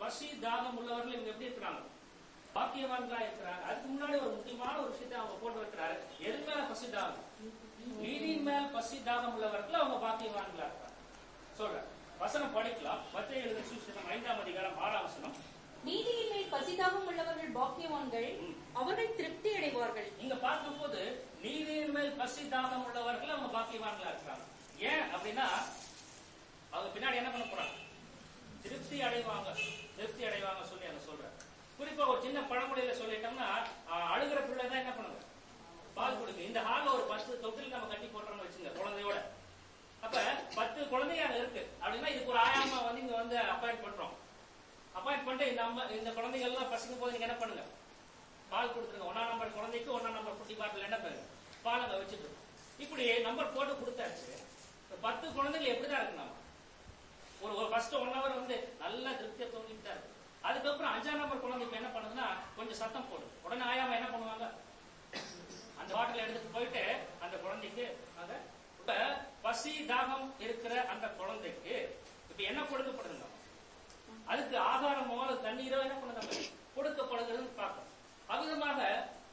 பசி தாகம் உள்ளவர்கள் இவங்க எப்படி இருக்கிறாங்க பாக்கியவான்களா இருக்கிறாங்க அதுக்கு முன்னாடி ஒரு முக்கியமான ஒரு விஷயத்தை அவங்க போட்டு வைக்கிறாரு எது மேல பசி தாகம் நீதியின் மேல் பசி தாகம் உள்ளவர்கள் அவங்க பாக்கியவான்களா இருக்கிறாங்க சொல்றேன் வசனம் படிக்கலாம் மத்திய எழுத சுவிசேஷம் ஐந்தாம் அதிகாரம் ஆறாம் வசனம் நீதியின் மேல் பசிதாகம் உள்ளவர்கள் பாக்கியவான்கள் ம். அவர்கள் திருப்தி அடைவார்கள் இங்க பார்க்கும்போது நீதியின் மேல் பசி தாகம் உள்ளவர்கள் அவங்க பாக்கியவான்களா இருக்கிறாங்க ஏன் அப்படின்னா அவங்க பின்னாடி என்ன பண்ண போறாங்க திருப்தி அடைவாங்க திருப்தி அடைவாங்க சொல்லி அங்க சொல்றேன் குறிப்பா ஒரு சின்ன பழமொழியில சொல்லிட்டோம்னா ஆஹ், அழுகிற பிள்ளை தான் என்ன பண்ணுங்க பால் கொடுங்க இந்த ஹால்ல ஒரு பத்து தொட்டில் நம்ம கட்டி போடுறோம்னு வச்சுங்க குழந்தையோட அப்ப பத்து குழந்தைங்க அங்க இருக்கு அப்படின்னா இதுக்கு ஒரு ஆயாமா வந்து இங்க வந்து அப்பாயிண்ட் பண்றோம் அப்பாயிண்ட் பண்ணிட்டு இந்த அம்மா இந்த குழந்தைகள் எல்லாம் பசிக்கும் போது நீங்க என்ன பண்ணுங்க பால் கொடுத்துருங்க ஒன்னா நம்பர் குழந்தைக்கு ஒன்னா நம்பர் குட்டி பாட்டில் என்ன பண்ணுங்க பால் அங்க வச்சுட்டு இப்படி நம்பர் போட்டு கொடுத்தாச்சு இந்த பத்து குழந்தைகள் எப்படிதான் இருக்கு நாம ஒரு ஒரு ஃபர்ஸ்ட் ஒன் ஹவர் வந்து நல்லா திருப்தியா தூங்கிட்டு தான் இருக்கு அதுக்கப்புறம் அஞ்சாம் நம்பர் குழந்தைக்கு என்ன பண்ணுதுன்னா கொஞ்சம் சத்தம் போடும் உடனே ஆயாம என்ன பண்ணுவாங்க அந்த பாட்டில் எடுத்துட்டு போயிட்டு அந்த குழந்தைக்கு அத இப்ப பசி தாகம் இருக்கிற அந்த குழந்தைக்கு இப்ப என்ன கொடுக்கப்படுதுங்க அதுக்கு ஆகாரமோ அல்லது தண்ணீரோ என்ன பண்ணுறாங்க கொடுக்கப்படுகிறதுன்னு பார்க்கணும் அவ்விதமாக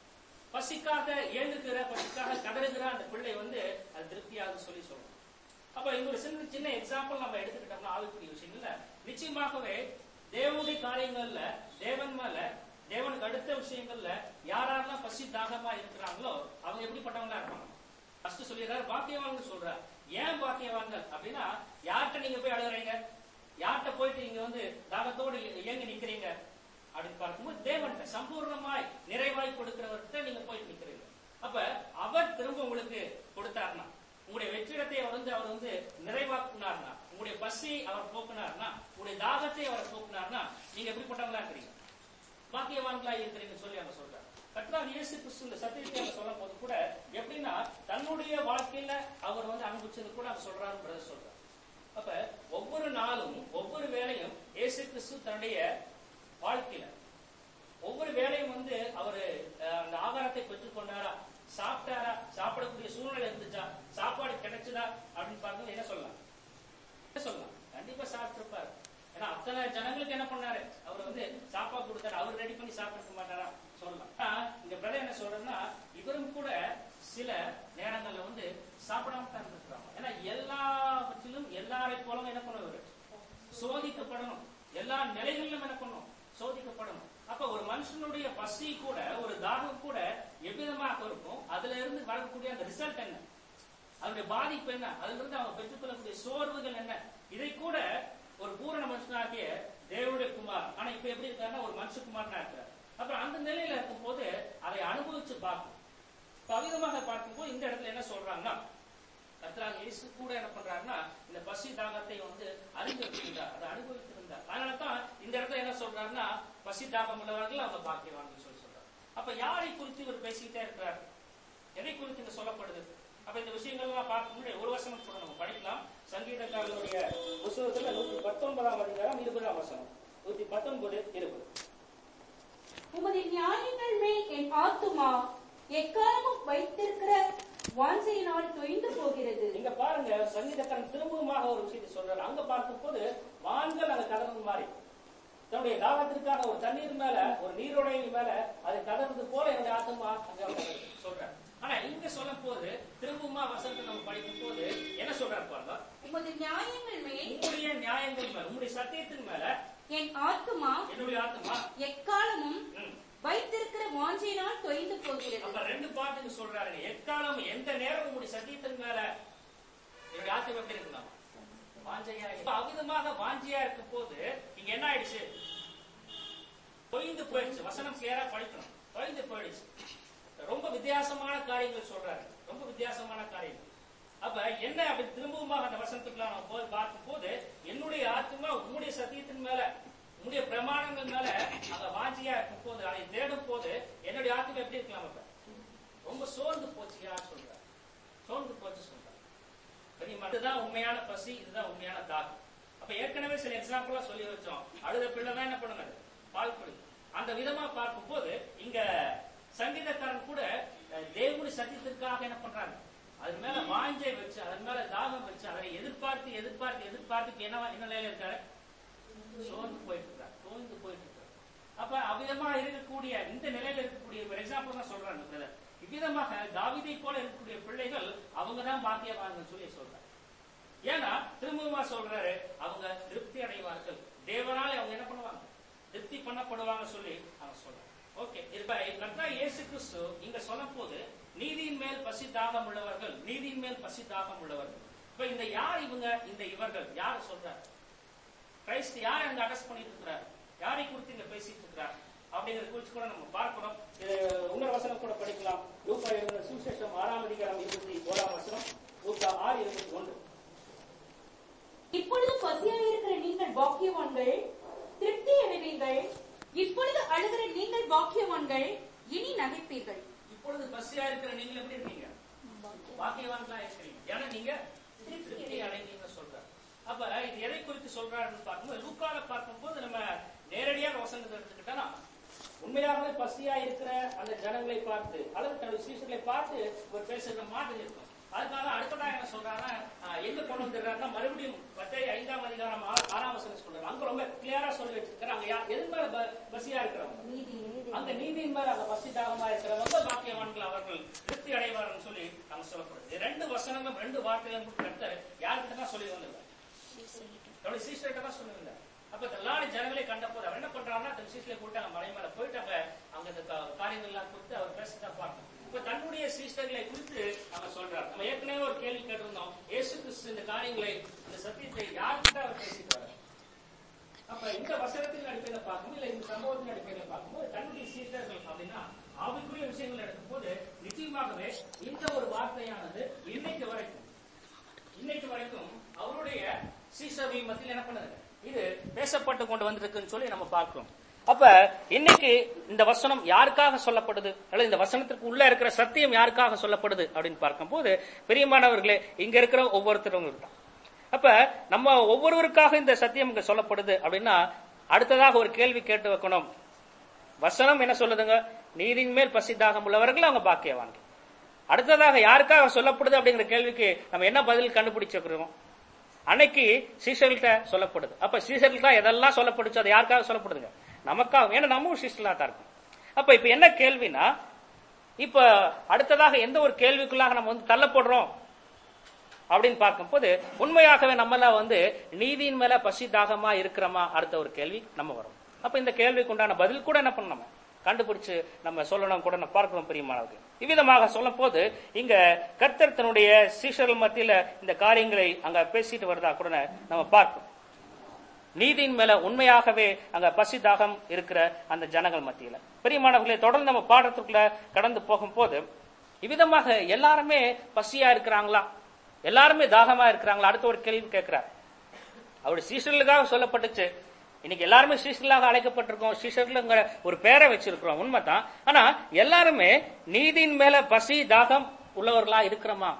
பசிக்காக ஏங்குகிற பசிக்காக கதறுகிற அந்த பிள்ளை வந்து அது திருப்தியாக சொல்லி சொல்லணும் அப்ப இந்த ஒரு சின்ன சின்ன எக்ஸாம்பிள் நம்ம எடுத்துக்கிட்டோம்னா ஆவிக்குரிய விஷயங்கள்ல நிச்சயமாகவே தேவனுடைய காரியங்கள்ல தேவன் மேல தேவனுக்கு அடுத்த விஷயங்கள்ல யாரெல்லாம் பசி தாகமா இருக்கிறாங்களோ அவங்க எப்படிப்பட்டவங்களா இருப்பாங்க ஃபர்ஸ்ட் சொல்லிடுறாரு பாக்கியவான்கள் சொல்றாரு ஏன் பாக்கியவான்கள் அப்படின்னா யார்கிட்ட நீங்க போய் அழுகுறீங்க யார்கிட்ட போயிட்டு நீங்க வந்து தாகத்தோடு ஏங்கி நிக்கிறீங்க அப்படின்னு பார்க்கும்போது தேவன்கிட்ட சம்பூர்ணமாய் நிறைவாய் கொடுக்கிறவர்கிட்ட நீங்க போயிட்டு நிக்கிறீங்க அப்ப அவர் திரும்ப உங்களுக்கு கொடுத்தாருன்னா உங்களுடைய வெற்றிடத்தை அவர் வந்து அவர் வந்து நிறைவாக்குனார்னா உங்களுடைய பசி அவர் போக்குனார்னா உங்களுடைய தாகத்தை அவர் போக்குனார்னா நீங்க எப்படிப்பட்டவங்களா இருக்கிறீங்க பாக்கியவான்களா இருக்கிறீங்கன்னு சொல்லி அவங்க சொல்றாங்க கர்த்தராக இயேசு கிறிஸ்து இந்த சத்தியத்தை அவங்க சொல்லும் போது கூட எப்படின்னா தன்னுடைய வாழ்க்கையில அவர் வந்து அனுபவிச்சது கூட அவர் சொல்றாருன்றத சொல்றாரு அப்ப ஒவ்வொரு நாளும் ஒவ்வொரு வேலையும் இயேசு கிறிஸ்து தன்னுடைய வாழ்க்கையில ஒவ்வொரு வேலையும் வந்து அவரு அஹ், அந்த ஆகாரத்தை பெற்றுக்கொண்டாரா சாப்பிட்டாரா சாப்பிடக்கூடிய சூழ்நிலை இருந்துச்சா சாப்பாடு கிடைச்சதா அப்படின்னு பார்க்கும்போது என்ன சொல்லலாம் என்ன சொல்லலாம் கண்டிப்பா சாப்பிட்டிருப்பாரு ஏன்னா அத்தனை ஜனங்களுக்கு என்ன பண்ணாரு அவர் வந்து சாப்பாடு கொடுத்தாரு அவர் ரெடி பண்ணி சாப்பிட்டு மாட்டாரா சொல்லலாம் ஆனா, இந்த பிரதர் என்ன சொல்றேன்னா இவரும் கூட சில நேரங்கள்ல வந்து சாப்பிடாம தான் இருந்திருக்கிறாங்க ஏன்னா எல்லாவற்றிலும் எல்லாரை போலவும் என்ன பண்ணுவாரு சோதிக்கப்படணும் எல்லா நிலைகளிலும் என்ன பண்ணணும் சோதிக்கப்படணும் அப்ப ஒரு மனுஷனுடைய பசி கூட ஒரு தாகம் கூட எவ்விதமாக இருக்கும் அதுல இருந்து வரக்கூடிய அந்த ரிசல்ட் என்ன அதனுடைய பாதிப்பு என்ன அதுல இருந்து அவங்க பெற்றுக்கொள்ளக்கூடிய சோர்வுகள் என்ன இதை கூட ஒரு பூரண மனுஷனாகிய தேவனுடைய குமார் ஆனா இப்ப எப்படி இருக்காருன்னா ஒரு மனுஷகுமாரனா இருக்கிறார் அப்புறம் அந்த நிலையில இருக்கும் போது அதை அனுபவிச்சு பார்க்கணும் இப்ப அவிதமாக பார்க்கும்போது இந்த இடத்துல என்ன சொல்றாங்கன்னா கர்த்தராக இயேசு கூட என்ன பண்றாருன்னா இந்த பசி தாகத்தை வந்து அறிந்திருந்தார் அதை அனுபவித்திருந்தார் அதனால தான் இந்த இடத்துல என்ன சொல்றாருன்னா பசி தாகம் உள்ளவர்கள் அவங்க பாக்கியவான்கள் சொல்லி சொல்றாரு அப்ப யாரை குறித்து இவர் பேசிக்கிட்டே இருக்கிறார் எதை குறித்து இங்க சொல்லப்படுது அப்ப இந்த விஷயங்கள்லாம் பார்க்க முன்னாடி ஒரு வசனம் கூட நம்ம படிக்கலாம் சங்கீதக்காரனுடைய புத்தகத்துல நூத்தி பத்தொன்பதாம் அதிகாரம் இருபதாம் வசனம் நூத்தி பத்தொன்பது இருபது உமது நியாயங்கள் மேல் என் ஆத்துமா எக்காலமும் வைத்திருக்கிற வாஞ்சையினால் தொய்ந்து போகிறது நீங்க பாருங்க சங்கீதக்காரன் திரும்பவுமாக ஒரு விஷயத்தை சொல்றாரு அங்க பார்க்கும் போது வான்கள் அங்க கதவு மாறி தன்னுடைய தாகத்திற்காக ஒரு தண்ணீர் மேல ஒரு நீரோடையின் மேல அது கதறது போல என்னுடைய ஆத்மா அங்க அவர் சொல்றார் ஆனா இங்க சொல்லும் போது திரும்பவுமா வசனத்தை நம்ம படிக்கும் போது என்ன சொல்றாரு பாருங்க உமது நியாயங்கள் மேல் உங்களுடைய நியாயங்கள் மேல உங்களுடைய சத்தியத்தின் மேல என் ஆத்துமா என்னுடைய ஆத்மா எக்காலமும் ம், வைத்திருக்கிற வாஞ்சையினால் தொய்ந்து போகிறது அப்ப ரெண்டு பாட்டுக்கு சொல்றாருங்க எக்காலம் எந்த நேரம் உங்களுடைய சத்தியத்தின் மேல என்னுடைய ஆத்மா எப்படி இருக்குதான் வாஞ்சையா இப்ப அவிதமாக வாஞ்சியா இருக்கும் போது இங்க என்ன ஆயிடுச்சு தொய்ந்து போயிடுச்சு வசனம் கிளியரா படிக்கணும் தொய்ந்து போயிடுச்சு ரொம்ப வித்தியாசமான காரியங்கள் சொல்றாரு ரொம்ப வித்தியாசமான காரியங்கள் அப்ப என்ன அப்படி திரும்பவும் அந்த வசனத்துக்குலாம் நம்ம போய் பார்க்கும் போது என்னுடைய ஆத்மா உங்களுடைய சத்தியத்தின் மேல உங்களுடைய பிரமாணங்கள் மேல அங்க வாஞ்சியா இருக்கும் போது அதை தேடும் போது என்னுடைய ஆத்மா எப்படி இருக்கலாம் அப்ப ரொம்ப சோர்ந்து போச்சு யார் சொல்றாரு சோர்ந்து போச்சு சொல்றாரு தெரியுமா இதுதான் உண்மையான பசி இதுதான் உண்மையான தாகம் அப்ப ஏற்கனவே சில எக்ஸாம்பிளா சொல்லி வச்சோம் அழுத பிள்ளை தான் என்ன பண்ணுங்க பால் குடி அந்த விதமா பார்க்கும் போது இங்க சங்கீதக்காரன் கூட அஹ், தேவனுடைய சத்தியத்திற்காக என்ன பண்றாங்க அது மேல வாஞ்சை வச்சு அதன் மேல தாகம் வச்சு அதை எதிர்பார்த்து எதிர்பார்த்து எதிர்பார்த்து இப்ப என்ன என்ன நிலையில இருக்காரு சோர்ந்து போயிட்டு இருக்காரு சோர்ந்து இருக்கக்கூடிய இந்த நிலையில இருக்கக்கூடிய ஒரு எக்ஸாம்பிள் தான் சொல்றாங்க பிரதர் இவ்விதமாக தாவீதை போல இருக்கக்கூடிய பிள்ளைகள் அவங்க தான் பாக்கியவான்கள் சொல்லி சொல்றாங்க ஏன்னா திரும்பவுமா சொல்றாரு அவங்க திருப்தி அடைவார்கள் தேவனால அவங்க என்ன பண்ணுவாங்க திருப்தி பண்ணப்படுவாங்க சொல்லி அவங்க சொல்றாங்க ஓகே இப்ப கர்த்தா இயேசு கிறிஸ்து இங்க சொல்லும் போது நீதியின் மேல் பசி தாகம் உள்ளவர்கள் நீதியின் மேல் பசி தாகம் உள்ளவர்கள் இப்ப இந்த யார் இவங்க இந்த இவர்கள் யார் சொல்றாரு கிரைஸ்ட் யாரை அங்க அரெஸ்ட் பண்ணிட்டு இருக்கிறார் யாரை குறித்து இங்க பேசிட்டு இருக்கிறார் அப்படிங்கறத குறித்து கூட நம்ம பார்க்கணும் இது உங்க வசனம் கூட படிக்கலாம் லூக்கா எழுதின சுவிசேஷம் ஆறாம் அதிகாரம் இருபத்தி ஓராம் வசனம் லூக்கா ஆறு இருபத்தி ஒன்று இப்பொழுது பசியாயிருக்கிற நீங்கள் பாக்கியவான்கள் திருப்தி அடைவீர்கள் இப்பொழுது அழுகிற நீங்கள் பாக்கியவான்கள் இனி நகைப்பீர்கள் இப்பொழுது பசியா இருக்கிற நீங்க எப்படி இருக்கீங்க பாக்கியவான்களா இருக்கிறீங்க ஏன்னா நீங்க திருப்தி அடைந்தீங்கன்னு சொல்றாரு அப்ப இது எதை குறித்து சொல்றாருன்னு பார்க்கும்போது லூக்கால பார்க்கும்போது நம்ம நேரடியாக வசனத்தை எடுத்துக்கிட்டோம்னா உண்மையாகவே பசியா இருக்கிற அந்த ஜனங்களை பார்த்து அல்லது தன்னுடைய சீசர்களை பார்த்து ஒரு பேசுகிற மாதிரி இருக்கும் அதுக்காக அடுத்ததாக என்ன சொல்றாங்கன்னா ஆஹ், எங்க கொண்டு வந்துடுறாருன்னா மறுபடியும் பத்தே ஐந்தாம் அதிகாரம் ஆ- ஆறாம் வசனம் சொல்றாரு அங்க ரொம்ப கிளியரா சொல்லி வச்சிருக்காரு அங்க யா- எது மேல ப- பசியா இருக்கிறவங்க அந்த நீதியின் மேல அந்த பசி தாகமா இருக்கிறவங்க பாக்கியவான்கள் அவர்கள் திருப்தி அடைவார்கள் சொல்லி அங்க சொல்லப்படுது இது ரெண்டு வசனங்களும் ரெண்டு வார்த்தைகளும் கருத்தர் யார்கிட்ட தான் சொல்லி வந்திருக்காரு தன்னுடைய சீஸ்டர்கிட்ட தான் சொல்லியிருந்தார் அப்ப எல்லா ஜனங்களை கண்ட போது அவர் என்ன பண்றாருன்னா தன் சீஸ்டரை கூட்டாங்க மலை மேல போயிட்டு அங்க அங்க இந்த கா- காரியங்கள் எல்லாம் கொடுத்து அவர் பேசதான் பார்க்கணும் இப்ப தன்னுடைய சீஸ்டர்களை குறித்து அவங்க சொல்றாரு நம்ம ஏற்கனவே ஒரு கேள்வி கேட்டிருந்தோம் இயேசு கிறிஸ்து இந்த காரியங்களை இந்த சத்தியத்தை யார்கிட்ட அவர் பேசிட்டு வர்றாரு? அப்ப இந்த வசனத்தின் அடிப்படையில பார்க்கும்போது இல்ல இந்த சம்பவத்தின் அடிப்படையில பார்க்கும்போது தன்னுடைய சீட்டர்கள் அப்படின்னா ஆவிக்குரிய விஷயங்கள் எடுக்கும்போது நிச்சயமாகவே இந்த ஒரு வார்த்தையானது இன்னைக்கு வரைக்கும் இன்னைக்கு வரைக்கும் அவருடைய சீசவி மத்தியில் என்ன பண்ணுது இது பேசப்பட்டு கொண்டு வந்திருக்குன்னு சொல்லி நம்ம பார்க்கிறோம் அப்ப இன்னைக்கு இந்த வசனம் யாருக்காக சொல்லப்படுது அல்லது இந்த வசனத்திற்கு உள்ள இருக்கிற சத்தியம் யாருக்காக சொல்லப்படுது அப்படின்னு பார்க்கும்போது பெரியமானவர்களே இங்க இருக்கிற ஒவ்வொருத்தரும் இருக்கான் அப்ப நம்ம ஒவ்வொருவருக்காக இந்த சத்தியம் இங்க சொல்லப்படுது அப்படின்னா அடுத்ததாக ஒரு கேள்வி கேட்டு வைக்கணும் வசனம் என்ன சொல்லுதுங்க நீதியின் மேல் பசி தாகம் உள்ளவர்கள் அவங்க பாக்கியவான்கள் அடுத்ததாக யாருக்காக சொல்லப்படுது அப்படிங்கிற கேள்விக்கு நம்ம என்ன பதில் கண்டுபிடிச்சிருக்கிறோம் அன்னைக்கு சீசர்கள்ட்ட சொல்லப்படுது அப்ப சீசர்கள்ட்ட எதெல்லாம் சொல்லப்படுச்சு அது யாருக்காக சொல்லப்படுதுங்க நமக்காக ஏன்னா நம்மளும் சீசர்களா தான் இருக்கும் அப்ப இப்ப என்ன கேள்வினா இப்ப அடுத்ததாக எந்த ஒரு கேள்விக்குள்ளாக நம்ம வந்து தள்ளப்படுறோம் அப்படின்னு பார்க்கும்போது உண்மையாகவே நம்மள வந்து நீதியின் மேல பசி தாகமா இருக்கிறோமா அடுத்த ஒரு கேள்வி நம்ம வரும் அப்ப இந்த கேள்விக்கு உண்டான பதில் கூட என்ன பண்ணணும் நம்ம கண்டுபிடிச்சு நம்ம சொல்லணும் கூட நம்ம பார்க்கிறோம் பெரியமானவர்கள் இவ்விதமாக சொல்லும் போது இங்க கர்த்தர் தன்னுடைய சீஷர்கள் மத்தியில இந்த காரியங்களை அங்க பேசிட்டு வருதா கூட நம்ம பார்க்கிறோம் நீதியின் மேல உண்மையாகவே அங்க பசி தாகம் இருக்கிற அந்த ஜனங்கள் மத்தியில பெரியமானவர்களே தொடர்ந்து நம்ம பாடத்துக்குள்ள கடந்து போகும்போது இவ்விதமாக எல்லாருமே பசியா இருக்கிறாங்களா எல்லாருமே தாகமா இருக்கிறாங்களா அடுத்த ஒரு கேள்வி கேட்கிறார் அவருடைய சீசர்களுக்காக சொல்லப்பட்டுச்சு இன்னைக்கு எல்லாருமே சீசர்களாக அழைக்கப்பட்டிருக்கோம் சீசர்களுங்கிற ஒரு பேரை வச்சிருக்கிறோம் உண்மைதான் ஆனா எல்லாருமே நீதியின் மேல பசி தாகம் உள்ளவர்களா இருக்கிறோமா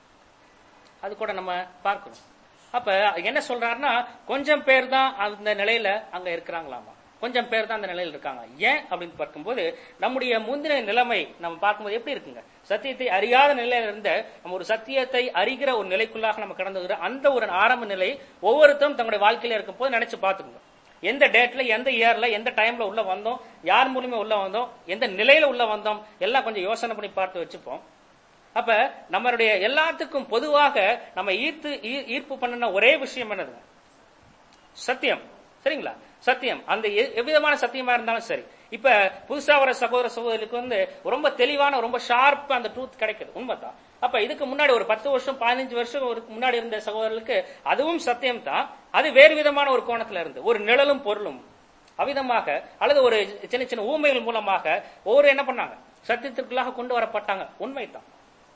அது கூட நம்ம பார்க்கணும் அப்ப என்ன சொல்றாருன்னா கொஞ்சம் பேர் தான் அந்த நிலையில அங்க இருக்கிறாங்களாமா கொஞ்சம் பேர் தான் அந்த நிலையில இருக்காங்க ஏன் அப்படின்னு பார்க்கும்போது நம்முடைய முந்தின நிலைமை நம்ம பார்க்கும்போது எப்படி இருக்குங்க சத்தியத்தை அறியாத நிலையில இருந்த நம்ம ஒரு சத்தியத்தை அறிகிற ஒரு நிலைக்குள்ளாக நம்ம கடந்து வருகிற அந்த ஒரு ஆரம்ப நிலை ஒவ்வொருத்தரும் தங்களுடைய வாழ்க்கையில இருக்கும் போது நினைச்சு பார்த்துக்கோங்க எந்த டேட்ல எந்த இயர்ல எந்த டைம்ல உள்ள வந்தோம் யார் மூலியமா உள்ள வந்தோம் எந்த நிலையில உள்ள வந்தோம் எல்லாம் கொஞ்சம் யோசனை பண்ணி பார்த்து வச்சுப்போம் அப்ப நம்மளுடைய எல்லாத்துக்கும் பொதுவாக நம்ம ஈர்த்து ஈ- ஈர்ப்பு பண்ணின ஒரே விஷயம் என்னதுங்க சத்தியம் சரிங்களா சத்தியம் அந்த எ- எவ்விதமான சத்தியமா இருந்தாலும் சரி இப்ப புதுசா வர சகோதர சகோதரிக்கு வந்து ரொம்ப தெளிவான ரொம்ப ஷார்ப்பா அந்த ட்ரூத் கிடைக்குது உண்மைதான் அப்ப இதுக்கு முன்னாடி ஒரு பத்து வருஷம் பதினஞ்சு வருஷம் ஒரு முன்னாடி இருந்த சகோதரர்களுக்கு அதுவும் சத்தியம் தான் அது வேறு விதமான ஒரு கோணத்துல இருந்து ஒரு நிழலும் பொருளும் அவ்விதமாக அல்லது ஒரு சின்ன சின்ன ஊமைகள் மூலமாக ஒவ்வொரு என்ன பண்ணாங்க சத்தியத்திற்குள்ளாக கொண்டு வரப்பட்டாங்க உண்மைதான்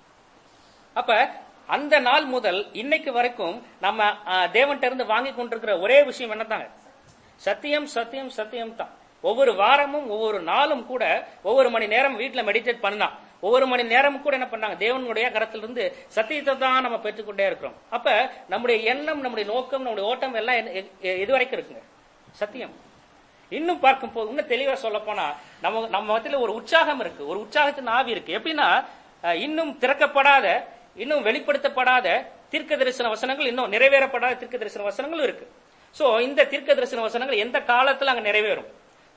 அப்ப அந்த நாள் முதல் இன்னைக்கு வரைக்கும் நம்ம ஆஹ், தேவன்ட்ட இருந்து வாங்கி கொண்டிருக்கிற ஒரே விஷயம் என்னதாங்க சத்தியம் சத்தியம் சத்தியம் தான் ஒவ்வொரு வாரமும் ஒவ்வொரு நாளும் கூட ஒவ்வொரு மணி நேரம் வீட்டுல மெடிடேட் பண்ணலாம் ஒவ்வொரு மணி நேரம் கூட என்ன பண்ணாங்க தேவனுடைய கரத்திலிருந்து சத்தியத்தை தான் நம்ம பெற்றுக்கொண்டே இருக்கிறோம் அப்ப நம்முடைய எண்ணம் நம்முடைய நோக்கம் நம்முடைய ஓட்டம் எல்லாம் என்ன- எ- எ- எது வரைக்கும் இருக்குங்க சத்தியம் இன்னும் பார்க்கும் போது இன்னும் தெளிவா சொல்ல போனா நம்ம நம்ம மத்தியில ஒரு உற்சாகம் இருக்கு ஒரு உற்சாகத்தின் ஆவி இருக்கு எப்படின்னா அஹ், இன்னும் திறக்கப்படாத இன்னும் வெளிப்படுத்தப்படாத தீர்க்க தரிசன வசனங்கள் இன்னும் நிறைவேறப்படாத தீர்க்க தரிசன வசனங்கள் இருக்கு சோ இந்த தீர்க்க தரிசன வசனங்கள் எந்த காலத்துல அங்க நிறைவேறும்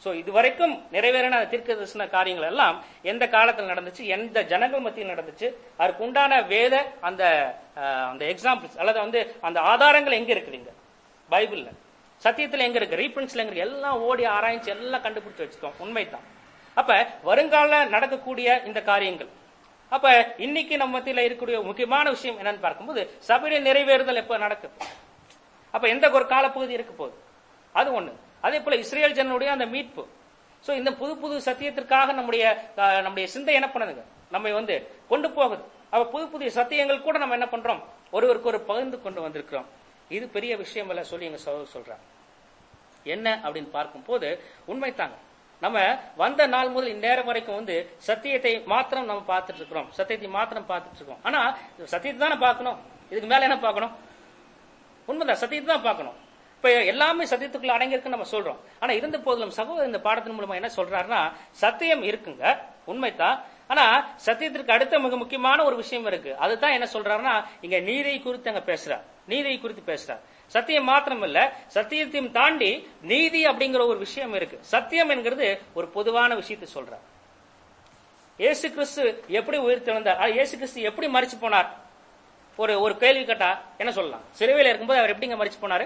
சோ இதுவரைக்கும் நிறைவேறின அந்த தீர்க்க தரிசன காரியங்கள் எல்லாம் எந்த காலத்தில் நடந்துச்சு எந்த ஜனங்கள் மத்தியில் நடந்துச்சு அதுக்கு உண்டான வேத அந்த அஹ், அந்த எக்ஸாம்பிள்ஸ் அல்லது வந்து அந்த ஆதாரங்கள் எங்க இருக்குதுங்க பைபிள்ல சத்தியத்துல எங்க இருக்கு ரீபிரின்ஸ்ல எங்க இருக்கு எல்லாம் ஓடி ஆராய்ச்சி எல்லாம் கண்டுபிடிச்சு வச்சுக்கோம் உண்மைதான் அப்ப வருங்கால நடக்கக்கூடிய இந்த காரியங்கள் அப்ப இன்னைக்கு நம்ம மத்தியில இருக்கக்கூடிய முக்கியமான விஷயம் என்னன்னு பார்க்கும்போது சபையுடைய நிறைவேறுதல் எப்ப நடக்குது அப்ப எந்த ஒரு காலப்பகுதி இருக்க போகுது அது ஒண்ணு அதே போல இஸ்ரேல் ஜனனுடைய அந்த மீட்பு சோ இந்த புது புது சத்தியத்திற்காக நம்முடைய அஹ், நம்முடைய சிந்தை என்ன பண்ணுதுங்க நம்ம வந்து கொண்டு போகுது அப்ப புது புதிய சத்தியங்கள் கூட நம்ம என்ன பண்றோம் ஒருவருக்கு ஒரு பகிர்ந்து கொண்டு வந்திருக்கிறோம் இது பெரிய விஷயம் இல்ல சொல்லி எங்க சகோதரர் சொல்றாங்க என்ன அப்படின்னு பார்க்கும்போது உண்மைதாங்க நம்ம வந்த நாள் முதல் இந்நேரம் வரைக்கும் வந்து சத்தியத்தை மாத்திரம் நம்ம பார்த்துட்டு இருக்கிறோம் சத்தியத்தை மாத்திரம் பார்த்துட்டு இருக்கோம் ஆனா சத்தியத்தை தானே பார்க்கணும் இதுக்கு மேல என்ன பார்க்கணும் உண்மைதான் சத்தியத்தை தான் பார்க்கணும் இப்ப எல்லாமே சத்தியத்துக்குள்ள அடங்கியிருக்குன்னு நம்ம சொல்றோம் ஆனா இருந்த போதிலும் சகோதரர் இந்த பாடத்தின் மூலமா என்ன சொல்றாருன்னா சத்தியம் இருக்குங்க உண்மைதான் ஆனா சத்தியத்திற்கு அடுத்த மிக முக்கியமான ஒரு விஷயம் இருக்கு அதுதான் என்ன சொல்றாருன்னா இங்க நீதியை குறித்து அங்க பேசுறார் நீதியை குறித்து பேசுறார் சத்தியம் மாத்திரம் இல்ல சத்தியத்தையும் தாண்டி நீதி அப்படிங்கிற ஒரு விஷயம் இருக்கு சத்தியம் என்கிறது ஒரு பொதுவான விஷயத்தை சொல்றார் இயேசு கிறிஸ்து எப்படி உயிர் தெழுந்தார் அஹ், இயேசு கிறிஸ்து எப்படி மறிச்சு போனார் ஒரு ஒரு கேள்வி கேட்டா என்ன சொல்லலாம் சிறுவையில் இருக்கும்போது அவர் எப்படிங்க மறிச்சு போனாரு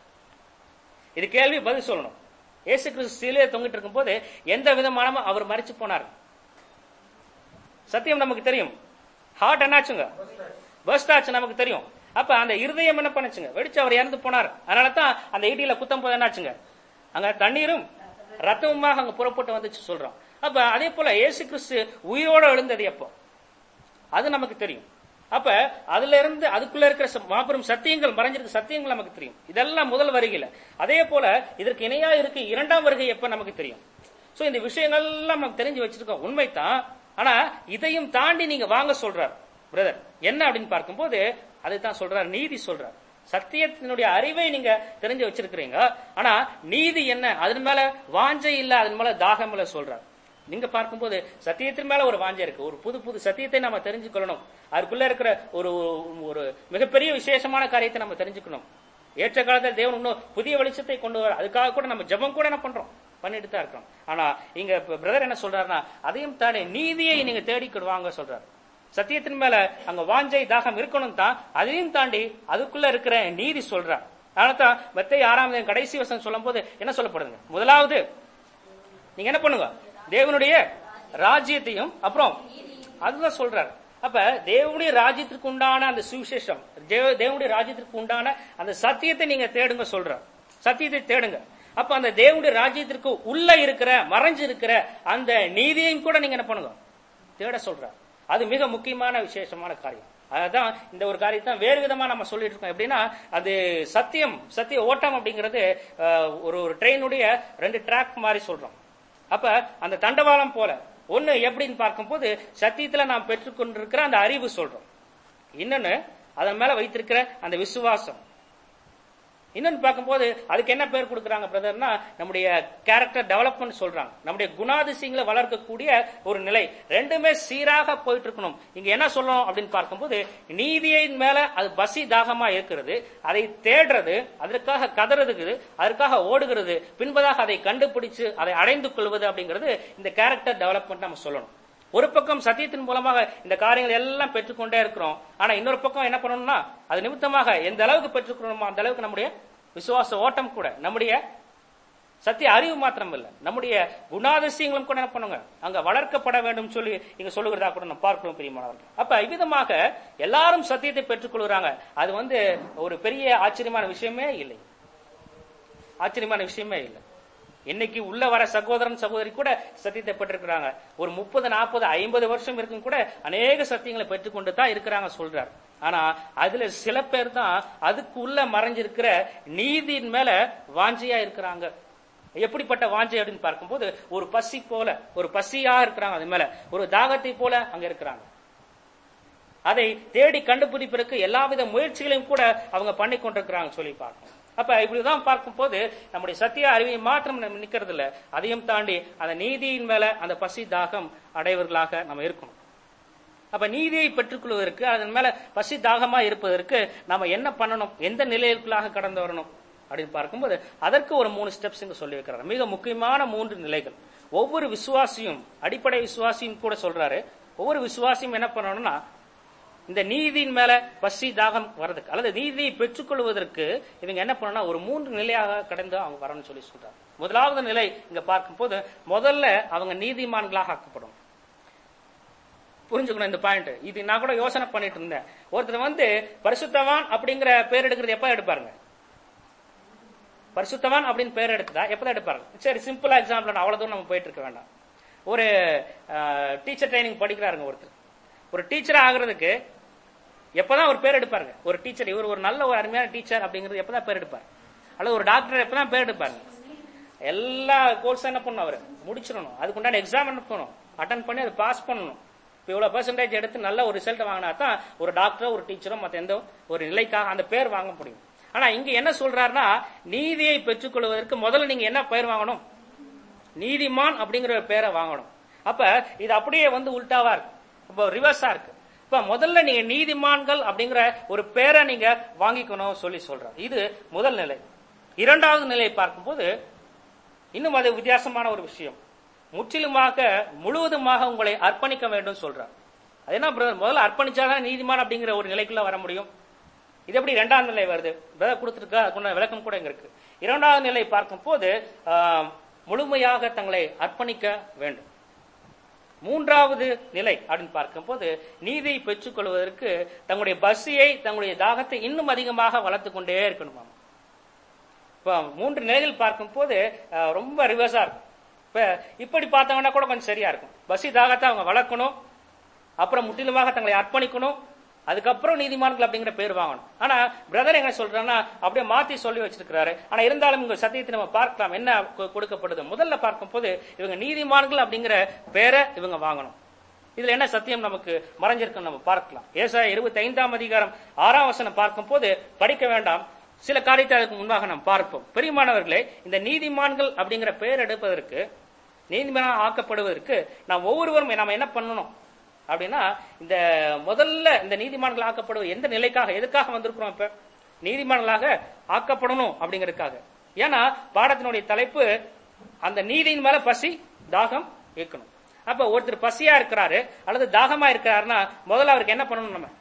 இது கேள்வி பதில் சொல்லணும் இயேசு கிறிஸ்து சிலுவையில் தொங்கிட்டு இருக்கும்போது எந்த விதமான அவர் மறிச்சு போனார் சத்தியம் நமக்கு தெரியும் ஹார்ட் என்னாச்சுங்க பர்ஸ்ட் ஆச்சு நமக்கு தெரியும் அப்ப அந்த இருதயம் என்ன பண்ணுச்சுங்க வெடிச்சு அவர் இறந்து போனார் அதனால தான் அந்த ஈட்டியில குத்தம் போது என்னாச்சுங்க அங்க தண்ணீரும் ரத்தமுமாக அங்க புறப்பட்டு வந்துச்சு சொல்றோம் அப்ப அதே போல இயேசு கிறிஸ்து உயிரோட எழுந்தது எப்போ அது நமக்கு தெரியும் அப்ப அதுல இருந்து அதுக்குள்ள இருக்கிற ச- மாபெரும் சத்தியங்கள் மறைஞ்சிருக்க சத்தியங்கள் நமக்கு தெரியும் இதெல்லாம் முதல் வருகையில அதே போல இதற்கு இணையா இருக்கு இரண்டாம் வருகை எப்ப நமக்கு தெரியும் சோ இந்த விஷயங்கள் எல்லாம் நமக்கு தெரிஞ்சு வச்சிருக்கோம் உண்மைதான் ஆனா இதையும் தாண்டி நீங்க வாங்க சொல்றார் பிரதர் என்ன அப்படின்னு பார்க்கும்போது அதுதான் சொல்றார் நீதி சொல்றார் சத்தியத்தினுடைய அறிவை நீங்க தெரிஞ்சு வச்சிருக்கிறீங்க ஆனா நீதி என்ன அதன் மேல வாஞ்சை இல்ல அதன் மேல தாகம் இல்ல சொல்றார் நீங்க பார்க்கும்போது சத்தியத்தின் மேல ஒரு வாஞ்சை இருக்கு ஒரு புது புது சத்தியத்தை நம்ம தெரிஞ்சுக்கொள்ளணும் அதுக்குள்ள இருக்கிற ஒரு ஒரு மிகப்பெரிய விசேஷமான காரியத்தை நம்ம தெரிஞ்சுக்கணும் ஏற்ற காலத்தில் தேவன் இன்னும் புதிய வெளிச்சத்தை கொண்டு வர அதுக்காக கூட நம்ம ஜெபம் கூட என்ன பண்றோம் பண்ணிட்டு தான் இருக்கோம் ஆனா இங்க பிரதர் என்ன சொல்றாருன்னா அதையும் தானே நீதியை நீங்க தேடிக்கிட்டு வாங்க சொல்றாரு சத்தியத்தின் மேல அங்க வாஞ்சை தாகம் இருக்கணும் தான் அதையும் தாண்டி அதுக்குள்ள இருக்கிற நீதி சொல்றார் அதனால தான் மத்தை ஆறாம் அதிகாரம் கடைசி வசனம் சொல்லும் போது என்ன சொல்லப்படுதுங்க முதலாவது நீங்க என்ன பண்ணுங்க தேவனுடைய ராஜ்யத்தையும் அப்புறம் அதுதான் சொல்றாரு அப்ப தேவனுடைய ராஜ்யத்திற்கு உண்டான அந்த சுவிசேஷம் தேவ- தேவனுடைய ராஜ்யத்திற்கு உண்டான அந்த சத்தியத்தை நீங்க தேடுங்க சொல்றார் சத்தியத்தை தேடுங்க அப்ப அந்த தேவனுடைய ராஜ்யத்திற்கு உள்ள இருக்கிற மறைஞ்சு இருக்கிற அந்த நீதியையும் கூட நீங்க என்ன பண்ணுங்க தேட சொல்றார் அது மிக முக்கியமான விசேஷமான காரியம் அதான் இந்த ஒரு காரியத்தை வேறு விதமா நம்ம சொல்லிட்டு இருக்கோம் எப்படின்னா அது சத்தியம் சத்திய ஓட்டம் அப்படிங்கிறது அஹ், ஒரு ஒரு ட்ரெயினுடைய ரெண்டு ட்ராக் மாதிரி சொல்றோம் அப்ப அந்த தண்டவாளம் போல ஒண்ணு எப்படின்னு பார்க்கும்போது சத்தியத்துல நாம் பெற்றுக்கொண்டிருக்கிற அந்த அறிவு சொல்றோம் இன்னொன்னு அதன் மேல வைத்திருக்கிற அந்த விசுவாசம் இன்னொன்னு பார்க்கும்போது அதுக்கு என்ன பேர் கொடுக்குறாங்க பிரதர்னா நம்முடைய கேரக்டர் டெவலப்மெண்ட் சொல்றாங்க நம்முடைய குணாதிசயங்களை வளர்க்கக்கூடிய ஒரு நிலை ரெண்டுமே சீராக போயிட்டு இருக்கணும் இங்க என்ன சொல்லணும் அப்படின்னு பார்க்கும்போது நீதியின் மேல அது பசி தாகமா இருக்கிறது அதை தேடுறது அதற்காக கதறதுக்கு அதற்காக ஓடுகிறது பின்பதாக அதை கண்டுபிடிச்சு அதை அடைந்து கொள்வது அப்படிங்கிறது இந்த கேரக்டர் டெவலப்மெண்ட் நம்ம சொல்லணும் ஒரு பக்கம் சத்தியத்தின் மூலமாக இந்த காரியங்கள் எல்லாம் பெற்றுக்கொண்டே இருக்கிறோம் ஆனா இன்னொரு பக்கம் என்ன பண்ணணும்னா அது நிமித்தமாக எந்த அளவுக்கு பெற்றுக்கணுமோ அந்த அளவுக்கு நம்முடைய விசுவாச ஓட்டம் கூட நம்முடைய சத்திய அறிவு மாத்திரம் இல்ல நம்முடைய குணாதிசயங்களும் கூட என்ன பண்ணுங்க அங்க வளர்க்கப்பட வேண்டும் சொல்லி இங்க சொல்லுகிறதா கூட நம்ம பார்க்கிறோம் பிரியமானவர்கள் அப்ப இவ்விதமாக எல்லாரும் சத்தியத்தை பெற்றுக்கொள்கிறாங்க அது வந்து ஒரு பெரிய ஆச்சரியமான விஷயமே இல்லை ஆச்சரியமான விஷயமே இல்லை இன்னைக்கு உள்ள வர சகோதரன் சகோதரி கூட சத்தியத்தை பெற்றிருக்கிறாங்க ஒரு முப்பது நாற்பது ஐம்பது வருஷம் இருக்கும் கூட அநேக சத்தியங்களை பெற்றுக்கொண்டு தான் இருக்கிறாங்க சொல்றார் ஆனா அதுல சில பேர் தான் அதுக்கு உள்ள மறைஞ்சிருக்கிற நீதியின் மேல வாஞ்சியா இருக்கிறாங்க எப்படிப்பட்ட வாஞ்சை அப்படின்னு பார்க்கும்போது ஒரு பசி போல ஒரு பசியா இருக்கிறாங்க அது மேல ஒரு தாகத்தை போல அங்க இருக்கிறாங்க அதை தேடி கண்டுபிடிப்பதற்கு எல்லாவித முயற்சிகளையும் கூட அவங்க பண்ணி கொண்டிருக்கிறாங்க சொல்லி பார்க்கணும் அப்ப இப்படிதான் பார்க்கும்போது நம்முடைய சத்திய அறிவை மாத்திரம் நம்ம நிக்கிறது இல்ல அதையும் தாண்டி அந்த நீதியின் மேல அந்த பசி தாகம் அடைவர்களாக நம்ம இருக்கணும் அப்ப நீதியை பெற்றுக்கொள்வதற்கு அதன் மேல பசி தாகமா இருப்பதற்கு நாம என்ன பண்ணணும் எந்த நிலைகளுக்குள்ளாக கடந்து வரணும் அப்படின்னு பார்க்கும்போது அதற்கு ஒரு மூணு ஸ்டெப்ஸ் இங்க சொல்லி வைக்கிறார் மிக முக்கியமான மூன்று நிலைகள் ஒவ்வொரு விசுவாசியும் அடிப்படை விசுவாசியும் கூட சொல்றாரு ஒவ்வொரு விசுவாசியும் என்ன பண்ணணும்னா இந்த நீதியின் மேல பசி தாகம் வர்றதுக்கு அல்லது நீதியை பெற்றுக்கொள்வதற்கு இவங்க என்ன பண்ணணும்னா ஒரு மூன்று நிலையாக கடந்து அவங்க வரணும்னு சொல்லி சொல்றாங்க முதலாவது நிலை இங்க பார்க்கும்போது முதல்ல அவங்க நீதிமான்களாக ஆக்கப்படும் புரிஞ்சுக்கணும் இந்த பாயிண்ட் இது நான் கூட யோசனை பண்ணிட்டு இருந்தேன் ஒருத்தர் வந்து பரிசுத்தவான் அப்படிங்கிற பேர் எடுக்கிறது எப்ப எடுப்பாருங்க பரிசுத்தவான் அப்படின்னு பேர் எடுத்தா எப்பதான் எடுப்பாரு சரி சிம்பிளா எக்ஸாம்பிள் அவ்வளவு தூரம் நம்ம போயிட்டு இருக்க வேண்டாம் ஒரு டீச்சர் ட்ரைனிங் படிக்கிறாருங்க ஒருத்தர் ஒரு டீச்சர் ஆகுறதுக்கு எப்பதான் ஒரு பேர் எடுப்பாருங்க ஒரு டீச்சர் இவர் ஒரு நல்ல ஒரு அருமையான டீச்சர் அப்படிங்கிறது எப்பதான் பேர் எடுப்பார் அல்லது ஒரு டாக்டர் எப்பதான் பேர் எடுப்பாருங்க எல்லா கோர்ஸும் என்ன பண்ணணும் அவர் முடிச்சிடணும் அதுக்கு உண்டான எக்ஸாம் என்ன பண்ணணும் அட்டன் பண்ணி அதை பாஸ் பண்ணணும் இப்போ இவ்வளவு பெர்சன்டேஜ் எடுத்து நல்ல ஒரு ரிசல்ட் வாங்கினா தான் ஒரு டாக்டரோ ஒரு டீச்சரோ மற்ற எந்த ஒரு நிலைக்காக அந்த பேர் வாங்க முடியும் ஆனா இங்க என்ன சொல்றாருன்னா நீதியை பெற்றுக்கொள்வதற்கு முதல்ல நீங்க என்ன பெயர் வாங்கணும் நீதிமான் அப்படிங்கிற ஒரு பேரை வாங்கணும் அப்ப இது அப்படியே வந்து உல்டாவா இருக்கு இப்போ ரிவர்ஸா இருக்கு இப்ப முதல்ல நீங்க நீதிமான்கள் அப்படிங்கிற ஒரு பேரை நீங்க வாங்கிக்கணும் சொல்லி சொல்றாரு இது முதல் நிலை இரண்டாவது நிலையை பார்க்கும்போது இன்னும் அது வித்தியாசமான ஒரு விஷயம் முற்றிலுமாக முழுவதுமாக உங்களை அர்ப்பணிக்க வேண்டும் சொல்றார் அது என்ன பிரதர் முதல்ல அர்ப்பணிச்சாதான் நீதிமான் அப்படிங்கிற ஒரு நிலைக்குள்ள வர முடியும் இது எப்படி இரண்டாம் நிலை வருது பிரதர் கொடுத்திருக்கா அதுக்குள்ள விளக்கம் கூட இங்க இருக்கு இரண்டாவது நிலை பார்க்கும் போது ஆஹ், முழுமையாக தங்களை அர்ப்பணிக்க வேண்டும் மூன்றாவது நிலை அப்படின்னு பார்க்கும்போது நீதியை பெற்றுக்கொள்வதற்கு தங்களுடைய பசியை தங்களுடைய தாகத்தை இன்னும் அதிகமாக வளர்த்து கொண்டே இருக்கணுமாம் இப்போ மூன்று நிலைகள் பார்க்கும்போது அஹ், ரொம்ப ரிவர்ஸா இருக்கும் இப்ப இப்படி பார்த்தவங்கன்னா கூட கொஞ்சம் சரியா இருக்கும் பசி தாகத்தை அவங்க வளர்க்கணும் அப்புறம் முற்றிலுமாக தங்களை அர்ப்பணிக்கணும் அதுக்கப்புறம் நீதிமான்கள் அப்படிங்கிற பேர் வாங்கணும் ஆனா பிரதர் என்ன சொல்றாங்கன்னா அப்படியே மாத்தி சொல்லி வச்சிருக்கிறாரு ஆனா இருந்தாலும் உங்க சத்தியத்தை நம்ம பார்க்கலாம் என்ன கொ- கொடுக்கப்படுது முதல்ல பார்க்கும்போது இவங்க நீதிமான்கள் அப்படிங்கிற பேரை இவங்க வாங்கணும் இதுல என்ன சத்தியம் நமக்கு மறைஞ்சிருக்குன்னு நம்ம பார்க்கலாம் ஏசாயா இருபத்தி ஐந்தாம் அதிகாரம் ஆறாம் வசனம் பார்க்கும் போது படிக்க வேண்டாம் சில காரியத்தை அதுக்கு முன்பாக நாம் பார்ப்போம் பெரியமானவர்களே இந்த நீதிமான்கள் அப்படிங்கிற பெயர் எடுப்பதற்கு நீதிமானாக ஆக்கப்படுவதற்கு நாம் ஒவ்வொருவரும் நாம் என்ன பண்ணணும் அப்படின்னா இந்த முதல்ல இந்த நீதிமான்கள் ஆக்கப்படுவது எந்த நிலைக்காக எதுக்காக வந்திருக்கிறோம் இப்ப நீதிமான்களாக ஆக்கப்படணும் அப்படிங்கறதுக்காக ஏன்னா பாடத்தினுடைய தலைப்பு அந்த நீதியின் மேல பசி தாகம் இருக்கணும் அப்ப ஒருத்தர் பசியா இருக்கிறாரு அல்லது தாகமா இருக்கிறாருன்னா முதல்ல அவருக்கு என்ன பண்ணணும் நம்ம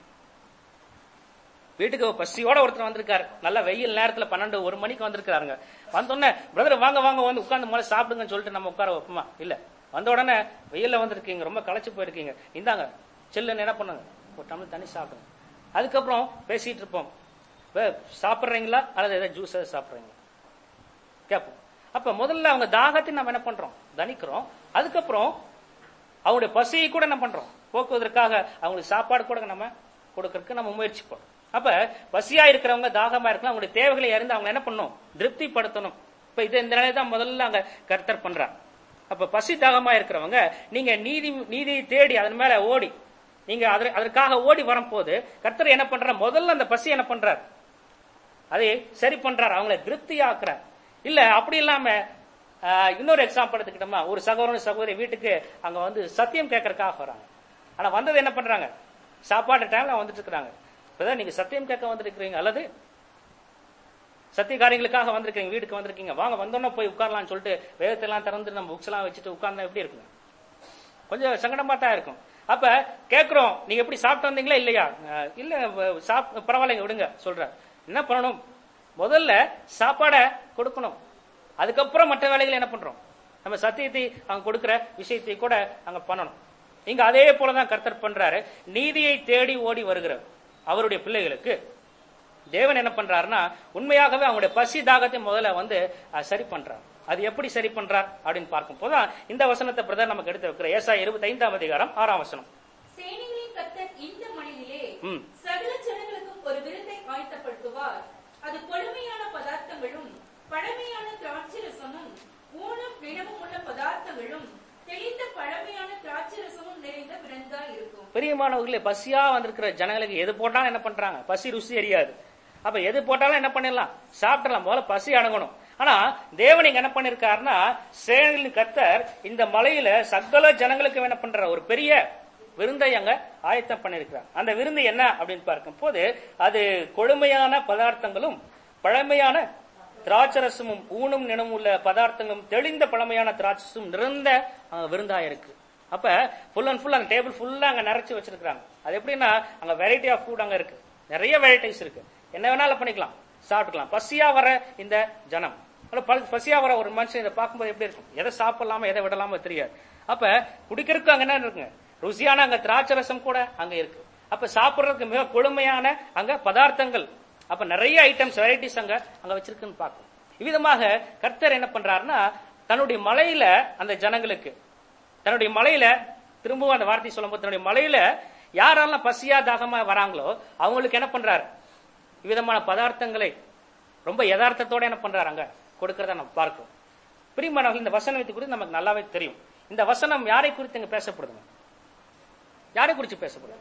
வீட்டுக்கு பசியோட ஒருத்தர் வந்திருக்காரு நல்ல வெயில் நேரத்துல பன்னெண்டு ஒரு மணிக்கு வந்திருக்காருங்க வந்தோடனே பிரதர் வாங்க வாங்க வந்து உட்கார்ந்து முதல்ல சாப்பிடுங்கன்னு சொல்லிட்டு நம்ம உட்கார வைப்போமா இல்ல வந்த உடனே வெயில்ல வந்திருக்கீங்க ரொம்ப களைச்சு போயிருக்கீங்க இந்தாங்க செல்லுன்னு என்ன பண்ணுங்க ஒரு டம்ளர் தண்ணி சாப்பிடுங்க அதுக்கப்புறம் பேசிட்டு இருப்போம் "வே, சாப்பிடுறீங்களா அல்லது ஏதாவது ஜூஸ் ஏதாவது சாப்பிடுறீங்களா கேட்போம் அப்ப முதல்ல அவங்க தாகத்தை நம்ம என்ன பண்றோம் தணிக்கிறோம் அதுக்கப்புறம் அவங்களுடைய பசியை கூட என்ன பண்றோம் போக்குவதற்காக அவங்களுக்கு சாப்பாடு கூட நம்ம கொடுக்கறதுக்கு நம்ம முயற்சி பண்றோம் அப்ப பசியா இருக்கிறவங்க தாகமா இருக்கலாம் அவங்களுடைய தேவைகளை அறிந்து அவங்க என்ன பண்ணணும் திருப்திப்படுத்தணும் இப்ப இது இந்த நிலையை தான் முதல்ல அங்க கர்த்தர் பண்றாங்க அப்ப பசி தாகமா இருக்கிறவங்க நீங்க நீதி நீதியை தேடி அதன் மேல ஓடி நீங்க அதற்கு- அதற்காக ஓடி வரும்போது கர்த்தர் என்ன பண்றார் முதல்ல அந்த பசி என்ன பண்றார் அதை சரி பண்றார் அவங்களை திருப்தி ஆக்குறார் இல்ல அப்படி இல்லாம ஆஹ், இன்னொரு எக்ஸாம்பிள் எடுத்துக்கிட்டோமா ஒரு சகோதரன் சகோதரி வீட்டுக்கு அங்க வந்து சத்தியம் கேட்கறதுக்காக வராங்க ஆனா வந்தது என்ன பண்றாங்க சாப்பாடு டைம்ல வந்துட்டு இருக்காங்க இப்பதான் நீங்க சத்தியம் கேட்க வந்திருக்கிறீங்க அல்லது சத்திய காரியங்களுக்காக வந்திருக்கீங்க வீட்டுக்கு வந்திருக்கீங்க வாங்க வந்தோன்னே போய் உட்காரலாம்னு சொல்லிட்டு வேதத்தை எல்லாம் திறந்து நம்ம புக்ஸ் எல்லாம் வச்சுட்டு உட்கார்ந்தா எப்படி இருக்குங்க கொஞ்சம் சங்கடமா தான் இருக்கும் அப்ப கேக்குறோம் நீங்க எப்படி சாப்பிட்டு வந்தீங்களா இல்லையா அஹ் இல்ல வ- சாப் பரவாயில்லைங்க விடுங்க சொல்றேன் என்ன பண்ணணும் முதல்ல சாப்பாடை கொடுக்கணும் அதுக்கப்புறம் மற்ற வேலைகளை என்ன பண்றோம் நம்ம சத்தியத்தை அவங்க கொடுக்கிற விஷயத்தை கூட அங்க பண்ணணும் இங்க அதே போலதான் கர்த்தர் பண்றாரு நீதியை தேடி ஓடி வருகிற அவருடைய பிள்ளைகளுக்கு தேவன் என்ன பண்றாருன்னா உண்மையாகவே அவங்களுடைய பசி தாகத்தை முதல்ல வந்து அஹ், சரி பண்றார் அது எப்படி சரி பண்றார் அப்படின்னு பார்க்கும் போதுதான் இந்த வசனத்தை பிரதர் நமக்கு எடுத்து வைக்கிற ஏசா இருபத்தி ஐந்தாம் அதிகாரம் ஆறாம் வசனம் சேனைகளின் கர்த்தர் இந்த மலையிலே ம். சகல ஜனங்களுக்கும் ஒரு விருந்தை ஆயத்தப்படுத்துவார் அது கொழுமையான பதார்த்தங்களும் பழமையான திராட்சரசமும் ஊனும் பிணமும் உள்ள பதார்த்தங்களும் தெளிந்த பழமையான திராட்சரசமும் நிறைந்த விருந்தா இருக்கும் பிரியமானவர்களே பசியா வந்திருக்கிற ஜனங்களுக்கு எது போட்டாலும் என்ன பண்றாங்க பசி ருசி அறியாது அப்ப எது போட்டாலும் என்ன பண்ணிடலாம் சாப்பிடலாம் முதல்ல பசி அடங்கணும் ஆனா தேவன் இங்க என்ன பண்ணிருக்காருன்னா சேனைகளின் கர்த்தர் இந்த மலையில சகல ஜனங்களுக்கு என்ன பண்ற ஒரு பெரிய விருந்தை அங்க ஆயத்தம் பண்ணிருக்கிறார் அந்த விருந்து என்ன அப்படின்னு பார்க்கும் போது அது கொழுமையான பதார்த்தங்களும் பழமையான திராட்சரசமும் ஊனும் நினம் உள்ள பதார்த்தங்களும் தெளிந்த பழமையான திராட்சரசமும் நிறைந்த அங்க விருந்தா இருக்கு அப்ப ஃபுல் அண்ட் ஃபுல் அந்த டேபிள் ஃபுல்லா அங்க நிறைச்சு வச்சிருக்காங்க அது எப்படின்னா அங்க வெரைட்டி ஆஃப் ஃபுட் அங்க இருக்கு நிறைய வெரைட்டிஸ் இருக்கு என்ன வேணாலும் பண்ணிக்கலாம் சாப்பிட்டுக்கலாம் பசியா வர இந்த ஜனம் ஆனா ப- பசியா வர ஒரு மனுஷன் இதை பார்க்கும்போது எப்படி இருக்கும் எதை சாப்பிடலாமா எதை விடலாமா தெரியாது அப்ப குடிக்கிறதுக்கு அங்க என்ன இருக்குங்க ருசியான அங்க திராட்சை ரசம் கூட அங்க இருக்கு அப்ப சாப்பிடுறதுக்கு மிக கொழுமையான அங்க பதார்த்தங்கள் அப்ப நிறைய ஐட்டம்ஸ் வெரைட்டிஸ் அங்க அங்க வச்சிருக்குன்னு பார்க்கும் இவ்விதமாக கர்த்தர் என்ன பண்றாருன்னா தன்னுடைய மலையில அந்த ஜனங்களுக்கு தன்னுடைய மலையில திரும்பவும் அந்த வார்த்தை சொல்லும்போது தன்னுடைய மலையில யாரெல்லாம் பசியா தாகமா வராங்களோ அவங்களுக்கு என்ன பண்றாரு விதமான பதார்த்தங்களை ரொம்ப யதார்த்தத்தோட என்ன பண்றாரு அங்க கொடுக்கறத நம்ம பார்க்கிறோம் பிரியமானவர்கள் இந்த வசனத்தை குறித்து நமக்கு நல்லாவே தெரியும் இந்த வசனம் யாரை குறித்து இங்க பேசப்படுதுங்க யாரை குறித்து பேசப்படுது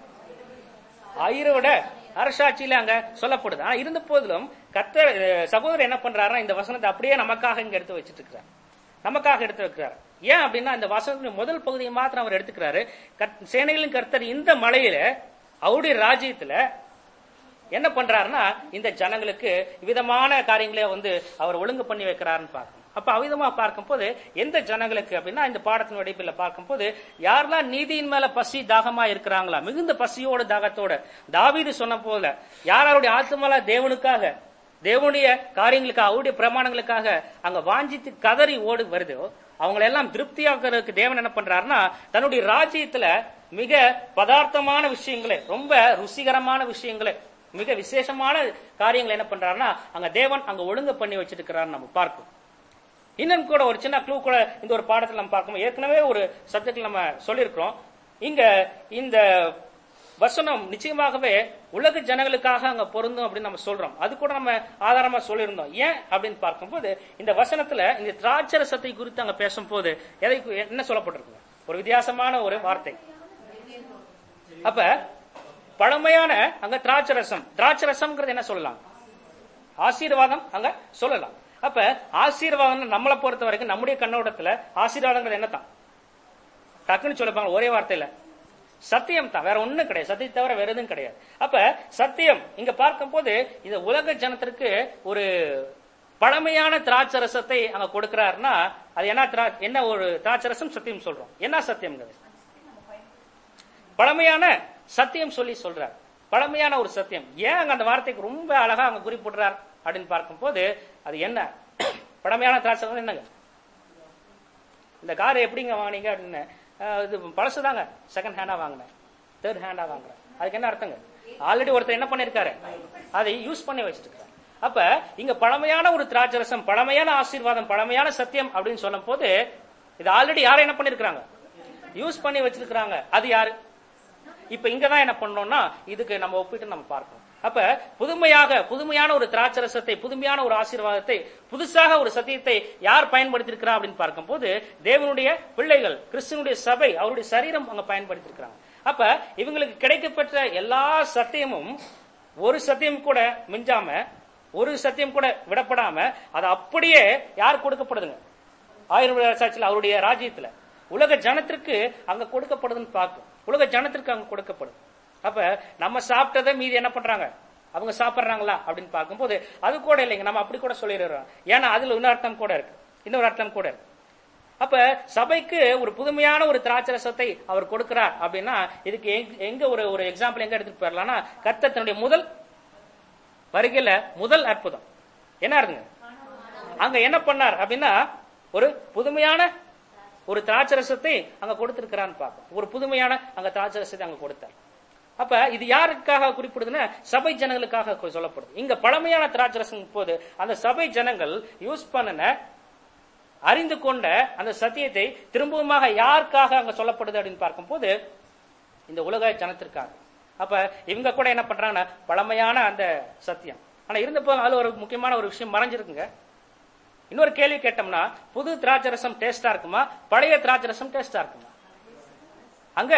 ஆயிரோட அரசாட்சியில அங்க சொல்லப்படுது ஆனா இருந்த போதிலும் கர்த்தர் அஹ், சகோதரர் என்ன பண்றாருன்னா இந்த வசனத்தை அப்படியே நமக்காக இங்க எடுத்து வச்சிட்டு இருக்கிறார் நமக்காக எடுத்து வைக்கிறார் ஏன் அப்படின்னா இந்த வசனத்தின் முதல் பகுதியை மாத்திரம் அவர் எடுத்துக்கிறாரு கர்த்- சேனைகளின் கர்த்தர் இந்த மலையில அவருடைய ராஜ்யத்துல என்ன பண்றாருன்னா இந்த ஜனங்களுக்கு விதமான காரியங்களை வந்து அவர் ஒழுங்கு பண்ணி வைக்கிறாருன்னு பார்க்கணும் அப்ப அவ்விதமா பார்க்கும்போது எந்த ஜனங்களுக்கு அப்படின்னா இந்த பாடத்தின் வடிப்பில் பார்க்கும்போது யாரெல்லாம் நீதியின் மேல பசி தாகமா இருக்கிறாங்களா மிகுந்த பசியோட தாகத்தோட தாவீது சொன்ன போல யார் யாருடைய ஆத்மால தேவனுக்காக தேவனுடைய காரியங்களுக்காக அவருடைய பிரமாணங்களுக்காக அங்க வாஞ்சித்து கதறி ஓடு வருதோ அவங்களை எல்லாம் திருப்தியாக்குறதுக்கு தேவன் என்ன பண்றாருன்னா தன்னுடைய ராஜ்யத்துல மிக பதார்த்தமான விஷயங்களை ரொம்ப ருசிகரமான விஷயங்களை மிக விசேஷமான காரியங்களை என்ன பண்றாருன்னா அங்க தேவன் அங்க ஒழுங்கு பண்ணி வச்சிருக்கிறார் நம்ம பார்க்கும் இன்னும் கூட ஒரு சின்ன க்ளூ கூட இந்த ஒரு பாடத்தில் நம்ம பார்க்கணும் ஏற்கனவே ஒரு சப்ஜெக்ட்ல நம்ம சொல்லியிருக்கிறோம் இங்க இந்த வசனம் நிச்சயமாகவே உலக ஜனங்களுக்காக அங்க பொருந்தும் அப்படின்னு நம்ம சொல்றோம் அது கூட நம்ம ஆதாரமா சொல்லியிருந்தோம் ஏன் அப்படின்னு பார்க்கும்போது இந்த வசனத்துல இந்த திராட்சரசத்தை குறித்து அங்க பேசும்போது எதை கு- என்ன சொல்லப்பட்டிருக்கு ஒரு வித்தியாசமான ஒரு வார்த்தை அப்ப பழமையான அங்க திராட்சரசம் திராட்சரசம்ங்கிறது என்ன சொல்லலாம் ஆசீர்வாதம் அங்க சொல்லலாம் அப்ப ஆசீர்வாதம் நம்மளை பொறுத்த வரைக்கும் நம்முடைய கண்ணோட்டத்துல ஆசீர்வாதங்கிறது என்னதான் டக்குன்னு சொல்லப்பாங்க ஒரே வார்த்தையில சத்தியம் தான் வேற ஒண்ணும் கிடையாது சத்தியம் தவிர வேற எதுவும் கிடையாது அப்ப சத்தியம் இங்க பார்க்கும்போது இந்த உலக ஜனத்திற்கு ஒரு பழமையான திராட்சரசத்தை அங்க கொடுக்கிறாருன்னா அது என்ன திரா- என்ன ஒரு திராட்சரசம் சத்தியம் சொல்றோம் என்ன சத்தியம்ங்கிறது பழமையான சத்தியம் சொல்லி சொல்றார் பழமையான ஒரு சத்தியம் ஏன் அங்க அந்த வார்த்தைக்கு ரொம்ப அழகா அங்க குறிப்பிடுறார் அப்படின்னு பார்க்கும்போது அது என்ன பழமையான திராட்சை என்னங்க இந்த கார் எப்படிங்க வாங்குனீங்க அப்படின்னு அஹ், இது பழசுதாங்க செகண்ட் ஹேண்டா வாங்கினேன் தேர்ட் ஹேண்டா வாங்குறேன் அதுக்கு என்ன அர்த்தங்க ஆல்ரெடி ஒருத்தர் என்ன பண்ணிருக்காரு அதை யூஸ் பண்ணி வச்சிருக்காரு அப்ப இங்க பழமையான ஒரு திராட்சரசம் பழமையான ஆசீர்வாதம் பழமையான சத்தியம் அப்படின்னு சொல்லும் போது இது ஆல்ரெடி யாரை என்ன பண்ணிருக்காங்க யூஸ் பண்ணி வச்சிருக்காங்க அது யாரு இப்ப இங்கதான் என்ன பண்ணோம்னா இதுக்கு நம்ம ஒப்பிட்டு நம்ம பார்க்கணும் அப்ப புதுமையாக புதுமையான ஒரு திராட்சரசத்தை புதுமையான ஒரு ஆசீர்வாதத்தை புதுசாக ஒரு சத்தியத்தை யார் பயன்படுத்தியிருக்கிறா அப்படின்னு பார்க்கும்போது தேவனுடைய பிள்ளைகள் கிறிஸ்துவனுடைய சபை அவருடைய சரீரம் அங்க பயன்படுத்தியிருக்கிறாங்க அப்ப இவங்களுக்கு கிடைக்கப்பெற்ற எல்லா சத்தியமும் ஒரு சத்தியம் கூட மிஞ்சாம ஒரு சத்தியம் கூட விடப்படாம அது அப்படியே யார் கொடுக்கப்படுதுங்க ஆயிரம் வருட சாட்சியில் அவருடைய ராஜ்யத்துல உலக ஜனத்திற்கு அங்க கொடுக்கப்படுதுன்னு பார்க்கும் உலக ஜனத்திற்கு அங்க கொடுக்கப்படுது அப்ப நம்ம சாப்பிட்டதை மீதி என்ன பண்றாங்க அவங்க சாப்பிடுறாங்களா அப்படின்னு பார்க்கும்போது அது கூட இல்லைங்க நம்ம அப்படி கூட சொல்லிடுறோம் ஏன்னா அதுல இன்னொரு அர்த்தம் கூட இருக்கு இன்னொரு அர்த்தம் கூட இருக்கு அப்ப சபைக்கு ஒரு புதுமையான ஒரு திராட்சரசத்தை அவர் கொடுக்கிறார் அப்படின்னா இதுக்கு எங்க- எங்க ஒரு ஒரு எக்ஸாம்பிள் எங்க எடுத்துட்டு போயிடலாம்னா கர்த்தர் தன்னுடைய முதல் வருகையில முதல் அற்புதம் என்ன இருக்குங்க அங்க என்ன பண்ணார் அப்படின்னா ஒரு புதுமையான ஒரு திராட்சரசத்தை அங்க கொடுத்திருக்கிறான்னு பார்ப்போம் ஒரு புதுமையான அங்க திராட்சரசத்தை அங்க கொடுத்தார் அப்ப இது யாருக்காக குறிப்பிடுதுன்னா சபை ஜனங்களுக்காக கு- சொல்லப்படுது இங்க பழமையான திராட்சரசம் போது அந்த சபை ஜனங்கள் யூஸ் பண்ணின அறிந்து கொண்ட அந்த சத்தியத்தை திரும்பவுமாக யாருக்காக அங்க சொல்லப்படுது அப்படின்னு பார்க்கும்போது இந்த உலக ஜனத்திற்காக அப்ப இவங்க கூட என்ன பண்றாங்கன்னா பழமையான அந்த சத்தியம் ஆனா இருந்த போதும் அதுல ஒரு முக்கியமான ஒரு விஷயம் மறைஞ்சிருக்குங்க இன்னொரு கேள்வி கேட்டோம்னா புது திராட்சரசம் டேஸ்டா இருக்குமா பழைய திராட்சரசம் டேஸ்டா இருக்குமா அங்க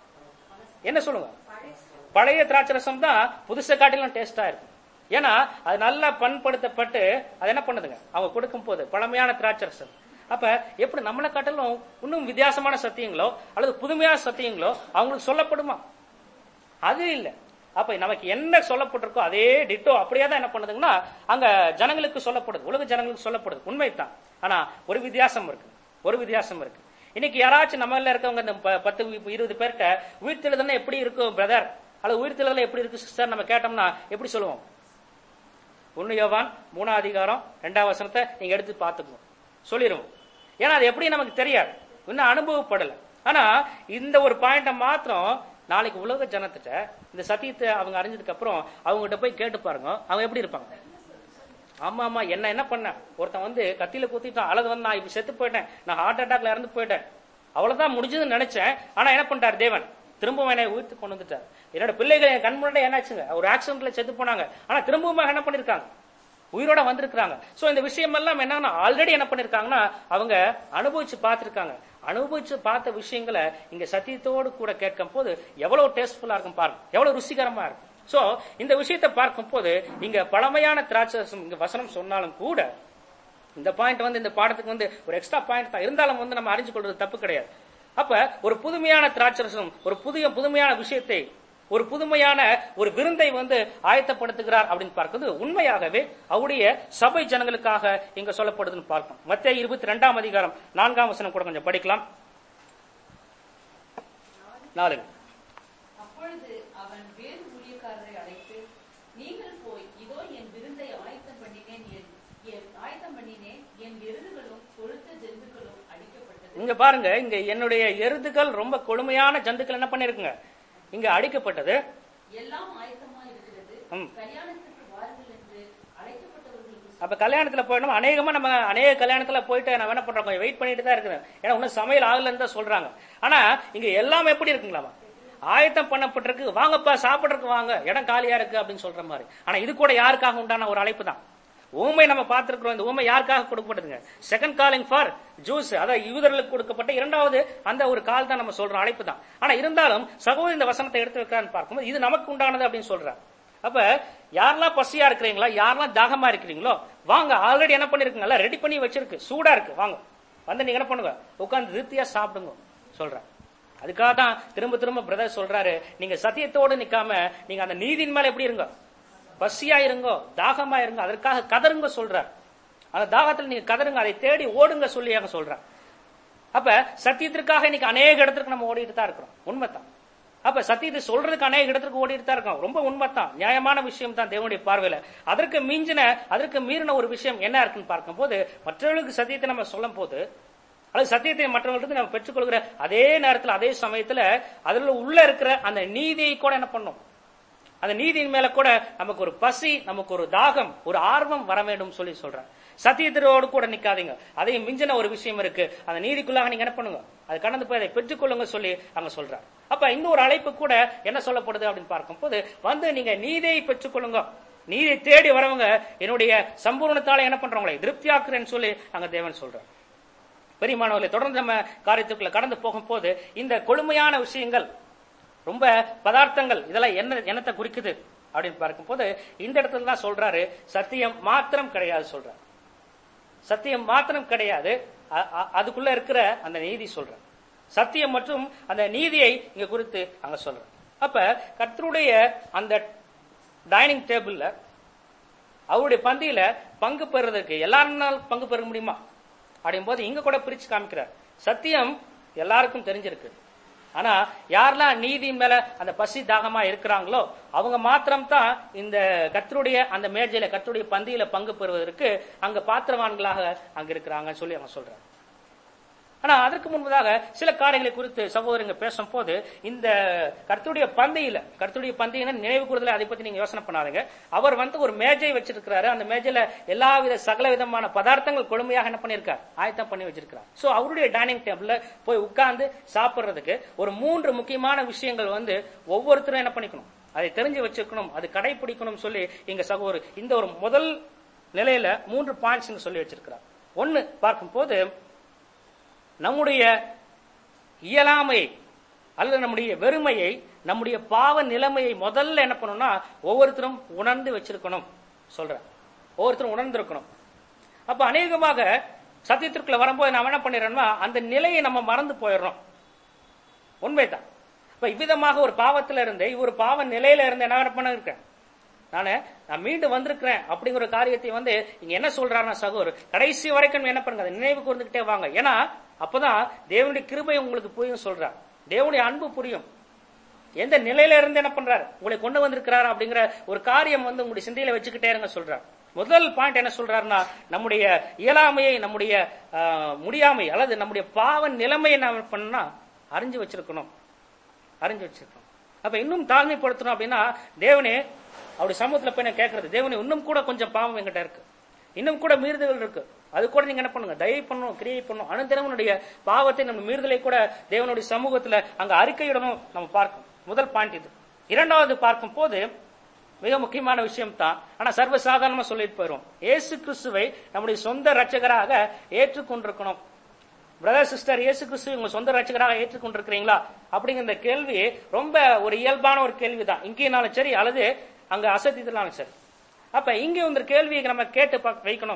என்ன சொல்லுங்க பழைய திராட்சரசம் தான் புதுசை காட்டிலும் டேஸ்டா இருக்கும் ஏன்னா அது நல்லா பண்படுத்தப்பட்டு அது என்ன பண்ணுதுங்க அவங்க கொடுக்கும் போது பழமையான திராட்சரசம் அப்ப எப்படி நம்மளை காட்டிலும் இன்னும் வித்தியாசமான சத்தியங்களோ அல்லது புதுமையான சத்தியங்களோ அவங்களுக்கு சொல்லப்படுமா அது இல்ல அப்ப நமக்கு என்ன சொல்லப்பட்டிருக்கோ அதே டிட்டோ அப்படியே தான் என்ன பண்ணுதுங்கன்னா அங்க ஜனங்களுக்கு சொல்லப்படுது உலக ஜனங்களுக்கு சொல்லப்படுது உண்மைதான் ஆனா ஒரு வித்தியாசம் இருக்கு ஒரு வித்தியாசம் இருக்கு இன்னைக்கு யாராச்சும் நம்மள இருக்கவங்க இந்த ப- பத்து வி- இருபது பேர்கிட்ட உயிர்த்தெழுதுன்னா எப்படி இருக்கும் பிரதர் அல்லது உயிர்த்தெழுதல் எப்படி இருக்கு சிஸ்டர் நம்ம கேட்டோம்னா எப்படி சொல்லுவோம் ஒன்னு யோவான் மூணாம் அதிகாரம் ரெண்டாம் வசனத்தை நீங்க எடுத்து பார்த்துக்கணும் சொல்லிடுவோம் ஏன்னா அது எப்படி நமக்கு தெரியாது இன்னும் அனுபவப்படல ஆனா இந்த ஒரு பாயிண்ட மாத்திரம் நாளைக்கு உலக ஜனத்திட்ட இந்த சத்தியத்தை அவங்க அறிஞ்சதுக்கு அப்புறம் அவங்ககிட்ட போய் கேட்டு பாருங்க அவங்க எப்படி இருப்பாங்க ஆமா ஆமா என்ன என்ன பண்ண ஒருத்தன் வந்து கத்தியில குத்திட்டான் அழகு வந்து நான் இப்ப செத்து போயிட்டேன் நான் ஹார்ட் அட்டாக்ல இறந்து போயிட்டேன் அவ்வளவுதான் முடிஞ்சதுன்னு நினைச்சேன் ஆனா என்ன பண்ணிட்டார் தேவன் திரும்பவும் என்னை உயிர்த்து கொண்டு வந்துட்டார் என்னோட பிள்ளைகள் என் கண் முன்னாடி என்னாச்சுங்க ஒரு ஆக்சிடென்ட்ல செத்து போனாங்க ஆனா திரும்பவும் என்ன பண்ணிருக்காங்க உயிரோட வந்திருக்காங்க சோ இந்த விஷயம் எல்லாம் என்னன்னா ஆல்ரெடி என்ன பண்ணிருக்காங்கன்னா அவங்க அனுபவிச்சு பார்த்திருக்காங்க அனுபவிச்சு பார்த்த விஷயங்களை இங்க சத்தியத்தோடு கூட கேட்கும் போது எவ்வளவு டேஸ்ட்ஃபுல்லா இருக்கும் பாருங்க எவ்வளவு ருசிகரமா இருக்கும் சோ இந்த விஷயத்தை பார்க்கும் போது இங்க பழமையான திராட்சரசம் இங்க வசனம் சொன்னாலும் கூட இந்த பாயிண்ட் வந்து இந்த பாடத்துக்கு வந்து ஒரு எக்ஸ்ட்ரா பாயிண்ட் தான் இருந்தாலும் வந்து நம்ம அறிஞ்சு கொள்றது தப்பு கிடையாது அப்ப ஒரு புதுமையான திராட்சரசம் ஒரு புதிய புதுமையான விஷயத்தை ஒரு புதுமையான ஒரு விருந்தை வந்து ஆயத்தப்படுத்துகிறார் அப்படின்னு பார்க்கிறது உண்மையாகவே அவருடைய சபை ஜனங்களுக்காக இங்க சொல்லப்படுதுன்னு பார்க்கணும் மத்திய இருபத்தி ரெண்டாம் அதிகாரம் நான்காம் வசனம் கூட கொஞ்சம் படிக்கலாம் நாலு அப்பொழுது அவன் வேறு ஊழியக்காரரை அழைத்து நீங்கள் போய் இதோ என் விருந்தை ஆயத்தம் பண்ணினேன் என் என் ஆயத்தம் பண்ணினேன் என் எருதுகளும் கொழுத்த ஜந்துக்களும் அடிக்கப்பட்டது இங்க பாருங்க இங்க என்னுடைய எருதுகள் ரொம்ப கொடுமையான ஜந்துக்கள் என்ன பண்ணிருக்குங்க இங்க அடிக்கப்பட்டது எல்லாம் ஆயத்தமா இருக்கிறது ம். கல்யாணத்துக்கு வாருங்கள் என்று அழைக்கப்பட்டவர்களுக்கு அப்ப கல்யாணத்துல போயிடணும் அநேகமா நம்ம அநேக கல்யாணத்துல போயிட்டு நம்ம என்ன பண்றோம் கொஞ்சம் வெயிட் பண்ணிட்டு தான் இருக்கிறேன் ஏன்னா இன்னும் சமையல் ஆகலன்னு தான் சொல்றாங்க ஆனா இங்க எல்லாம் எப்படி இருக்குங்களாமா ஆயத்தம் பண்ணப்பட்டிருக்கு வாங்கப்பா சாப்பிடறதுக்கு வாங்க இடம் காலியா இருக்கு அப்படின்னு சொல்ற மாதிரி ஆனா இது கூட யாருக்காக உண்டான ஒரு அழைப்பு தான் ஊமை நம்ம பார்த்திருக்கிறோம் இந்த ஊமை யாருக்காக கொடுக்கப்பட்டதுங்க செகண்ட் காலிங் ஃபார் ஜூஸ் அதாவது யூதர்களுக்கு கொடுக்கப்பட்ட இரண்டாவது அந்த ஒரு கால் தான் நம்ம சொல்றோம் அழைப்பு தான் ஆனா இருந்தாலும் சகோதரி இந்த வசனத்தை எடுத்து வைக்கிறான்னு பார்க்கும்போது இது நமக்கு உண்டானது அப்படின்னு சொல்றார் அப்ப யாரெல்லாம் பசியா இருக்கிறீங்களா யாரெல்லாம் தாகமா இருக்கிறீங்களோ வாங்க ஆல்ரெடி என்ன பண்ணிருக்குங்களா ரெடி பண்ணி வச்சிருக்கு சூடா இருக்கு வாங்க வந்து நீங்க என்ன பண்ணுங்க உட்கார்ந்து திருப்தியா சாப்பிடுங்க சொல்றேன் அதுக்காக தான் திரும்ப திரும்ப பிரதர் சொல்றாரு நீங்க சத்தியத்தோடு நிக்காம நீங்க அந்த நீதியின் மேல எப்படி இருங்க பசியா இருங்கோ தாகமா இருங்க அதற்காக கதருங்க சொல்றார் அந்த தாகத்துல நீங்க கதருங்க அதை தேடி ஓடுங்க சொல்லி அங்க சொல்றார் அப்ப சத்தியத்திற்காக இன்னைக்கு அநேக இடத்துக்கு நம்ம ஓடிட்டு தான் இருக்கிறோம் உண்மைதான் அப்ப சத்தியத்தை சொல்றதுக்கு அநேக இடத்துக்கு ஓடிட்டு தான் இருக்கோம் ரொம்ப உண்மைதான் நியாயமான விஷயம் தான் தேவனுடைய பார்வையில அதற்கு மிஞ்சின அதற்கு மீறின ஒரு விஷயம் என்ன இருக்குன்னு பார்க்கும்போது மற்றவர்களுக்கு சத்தியத்தை நம்ம சொல்லும் போது அல்லது சத்தியத்தை மற்றவர்களுக்கு நம்ம பெற்றுக்கொள்கிற அதே நேரத்துல அதே சமயத்துல அதுல உள்ள இருக்கிற அந்த நீதியை கூட என்ன பண்ணும் அந்த நீதியின் மேல கூட நமக்கு ஒரு பசி நமக்கு ஒரு தாகம் ஒரு ஆர்வம் வர வேண்டும் சொல்லி சொல்றேன் சத்தியத்திரோடு கூட நிக்காதீங்க அதையும் மிஞ்சின ஒரு விஷயம் இருக்கு அந்த நீதிக்குள்ளாக நீங்க என்ன பண்ணுங்க அது கடந்து போய் அதை பெற்றுக்கொள்ளுங்க சொல்லி அங்க சொல்றார் அப்ப இந்த ஒரு அழைப்பு கூட என்ன சொல்லப்படுது அப்படின்னு பார்க்கும்போது வந்து நீங்க நீதியை பெற்றுக்கொள்ளுங்க நீதியை தேடி வரவங்க என்னுடைய சம்பூர்ணத்தால என்ன பண்றவங்களை திருப்தியாக்குறேன்னு சொல்லி அங்க தேவன் சொல்றார் பெரியமானவர்களை தொடர்ந்து நம்ம காரியத்துக்குள்ள கடந்து போகும்போது இந்த கொழுமையான விஷயங்கள் ரொம்ப பதார்த்தங்கள் இதெல்லாம் என்ன என்னத்தை குறிக்குது அப்படின்னு பார்க்கும்போது இந்த இடத்துல தான் சொல்றாரு சத்தியம் மாத்திரம் கிடையாது சொல்றார் சத்தியம் மாத்திரம் கிடையாது அ- அ- அதுக்குள்ள இருக்கிற அந்த நீதி சொல்ற சத்தியம் மற்றும் அந்த நீதியை இங்க குறித்து அங்க சொல்ற அப்ப கர்த்தருடைய அந்த டைனிங் டேபிள்ல அவருடைய பந்தியில பங்கு பெறுறதுக்கு எல்லாருனால பங்கு பெற முடியுமா அப்படியும் போது இங்க கூட பிரிச்சு காமிக்கிறார் சத்தியம் எல்லாருக்கும் தெரிஞ்சிருக்கு ஆனா யாரெல்லாம் நீதியின் மேல அந்த பசி தாகமா இருக்கிறாங்களோ அவங்க மாத்திரம் தான் இந்த கர்த்தருடைய அந்த மேஜையில கர்த்தருடைய பந்தியில பங்கு பெறுவதற்கு அங்க பாத்திரவான்களாக அங்க இருக்கிறாங்கன்னு சொல்லி அவங்க சொல்றாங்க ஆனா அதற்கு முன்பதாக சில காரியங்களை குறித்து சகோதரங்க பேசும்போது இந்த கர்த்தருடைய பந்தையில கர்த்தருடைய பந்தையின நினைவு கூறுதல அதை பத்தி நீங்க யோசனை பண்ணாதீங்க அவர் வந்து ஒரு மேஜை வச்சிருக்கிறாரு அந்த மேஜையில எல்லா வித சகல விதமான பதார்த்தங்கள் கொழுமையாக என்ன பண்ணிருக்கார் ஆயத்தம் பண்ணி வச்சிருக்கிறார் சோ அவருடைய டைனிங் டேபிள்ல போய் உட்கார்ந்து சாப்பிடுறதுக்கு ஒரு மூன்று முக்கியமான விஷயங்கள் வந்து ஒவ்வொருத்தரும் என்ன பண்ணிக்கணும் அதை தெரிஞ்சு வச்சிருக்கணும் அது கடைபிடிக்கணும் சொல்லி இங்க சகோதரர் இந்த ஒரு முதல் நிலையில மூன்று பாயிண்ட்ஸ் சொல்லி வச்சிருக்கிறார் ஒன்னு பார்க்கும்போது நம்முடைய இயலாமையை அல்லது நம்முடைய வெறுமையை நம்முடைய பாவ நிலைமையை முதல்ல என்ன பண்ணணும்னா ஒவ்வொருத்தரும் உணர்ந்து வச்சிருக்கணும் சொல்றேன் ஒவ்வொருத்தரும் உணர்ந்திருக்கணும் அப்ப அநேகமாக சத்தியத்திற்குள்ள வரும்போது நாம என்ன பண்ணிடுறோம்னா அந்த நிலையை நம்ம மறந்து போயிடுறோம் உண்மைதான் இப்ப இவ்விதமாக ஒரு பாவத்துல இருந்து இவர் பாவ நிலையில இருந்து என்ன பண்ண இருக்கேன் நானு நான் மீண்டு வந்திருக்கிறேன் அப்படிங்கிற ஒரு காரியத்தை வந்து இங்க என்ன சொல்றாருன்னா சகோர் கடைசி வரைக்கும் என்ன பண்ணுங்க அதை நினைவு கூர்ந்துகிட்டே வாங்க ஏன்னா அப்பதான் தேவனுடைய கிருபை உங்களுக்கு புரியும் சொல்றார் தேவனுடைய அன்பு புரியும் எந்த நிலையில இருந்து என்ன பண்றாரு உங்களை கொண்டு வந்திருக்கிறார் அப்படிங்கிற ஒரு காரியம் வந்து உங்களுடைய சிந்தையில வச்சுக்கிட்டே இருங்க சொல்றார் முதல் பாயிண்ட் என்ன சொல்றாருன்னா நம்முடைய இயலாமையை நம்முடைய ஆஹ், முடியாமை அல்லது நம்முடைய பாவ நிலைமையை என்ன பண்ணா அறிஞ்சு வச்சிருக்கணும் அறிஞ்சு வச்சிருக்கணும் அப்ப இன்னும் தாழ்மைப்படுத்தணும் அப்படின்னா தேவனே அவருடைய சமூகத்துல போய் நான் கேட்கறது தேவனே இன்னும் கூட கொஞ்சம் பாவம் என்கிட்ட இருக்கு இன்னும் கூட மீறுதல் இருக்கு அது கூட நீங்க என்ன பண்ணுங்க தயவு பண்ணணும் கிரியை பண்ணணும் அனுதினமுடைய பாவத்தை நம்ம மீறுதலை கூட தேவனுடைய சமூகத்துல அங்க அறிக்கையிடணும் நம்ம பார்க்கணும் முதல் பாயிண்ட் இது இரண்டாவது பார்க்கும் போது மிக முக்கியமான விஷயம் தான் ஆனா சர்வசாதாரணமா சொல்லிட்டு போயிரும் இயேசு கிறிஸ்துவை நம்முடைய சொந்த ரட்சகராக ஏற்றுக்கொண்டிருக்கணும் பிரதர் சிஸ்டர் இயேசு கிறிஸ்து உங்க சொந்த ரட்சகராக ஏற்றுக்கொண்டிருக்கிறீங்களா அப்படிங்கிற இந்த கேள்வி ரொம்ப ஒரு இயல்பான ஒரு கேள்வி தான் இங்கேனாலும் சரி அல்லது அங்க அசத்தினாலும் சரி அப்ப இங்க இந்த கேள்வியை நம்ம கேட்டு பாக்க- வைக்கணும்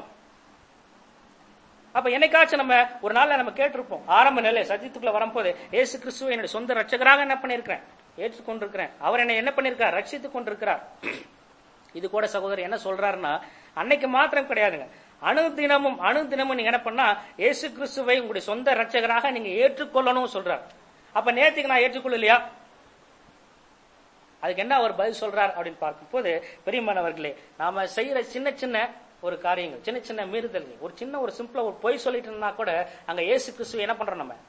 அப்ப என்னைக்காச்சும் நம்ம ஒரு நாள்ல நம்ம கேட்டிருப்போம் ஆரம்ப நிலை சத்தியத்துக்குள்ள வரும்போது இயேசு கிறிஸ்துவ என்னுடைய சொந்த ரட்சகராக என்ன பண்ணிருக்கிறேன் ஏற்றுக்கொண்டிருக்கிறேன் அவர் என்னை என்ன பண்ணிருக்கார் ரட்சித்துக் கொண்டிருக்கிறார் இது கூட சகோதரர் என்ன சொல்றாருன்னா அன்னைக்கு மாத்திரம் கிடையாதுங்க அணுதினமும் அணுதினமும் நீங்க என்ன பண்ணா இயேசு கிறிஸ்துவை உங்களுடைய சொந்த ரட்சகராக நீங்க ஏற்றுக்கொள்ளணும் சொல்றார் அப்ப நேத்துக்கு நான் ஏற்றுக்கொள்ளலையா அதுக்கு என்ன அவர் பதில் சொல்றார் அப்படின்னு பார்க்கும்போது பெரியமானவர்களே நாம செய்யற சின்ன சின்ன ஒரு காரியங்கள் சின்ன சின்ன மீறுதல்கள் ஒரு சின்ன ஒரு சிம்பிளா ஒரு பொய் சொல்லிட்டோம்னா கூட அங்க இயேசு கிறிஸ்து என்ன பண்றோம் நம்ம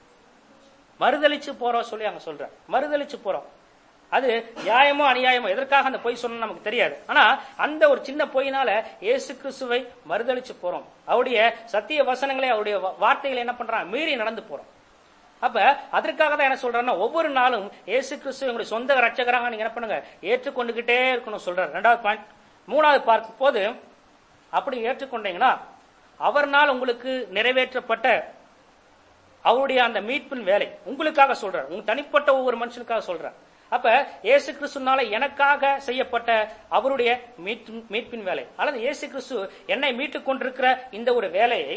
மறுதளிச்சு போறோம் சொல்லி அங்க சொல்ற மறுதளிச்சு போறோம் அது நியாயமோ அநியாயமோ எதற்காக அந்த பொய் சொன்னா நமக்கு தெரியாது ஆனா அந்த ஒரு சின்ன பொய்னால இயேசு கிறிஸ்துவை மறுதளிச்சு போறோம் அவருடைய சத்திய வசனங்களை அவருடைய வா- வார்த்தைகளை என்ன பண்றான் மீறி நடந்து போறோம் அப்ப அதற்காக தான் என்ன சொல்றேன்னா ஒவ்வொரு நாளும் இயேசு கிறிஸ்து உங்களுடைய சொந்த ரட்சகராக நீங்க என்ன பண்ணுங்க ஏற்றுக்கொண்டுகிட்டே இருக்கணும் சொல்றாரு ரெண்டாவது பாயிண்ட் மூணாவது பார்க்கும் போது அப்படி ஏற்றுக்கொண்டீங்கன்னா அவர்னால் உங்களுக்கு நிறைவேற்றப்பட்ட அவருடைய அந்த மீட்பின் வேலை உங்களுக்காக சொல்றார் உங்க தனிப்பட்ட ஒவ்வொரு மனுஷனுக்காக சொல்றார் அப்ப இயேசு கிறிஸ்துனால எனக்காக செய்யப்பட்ட அவருடைய மீட்பின் மீட்பின் வேலை அல்லது இயேசு கிறிஸ்து என்னை மீட்டுக் கொண்டிருக்கிற இந்த ஒரு வேலையை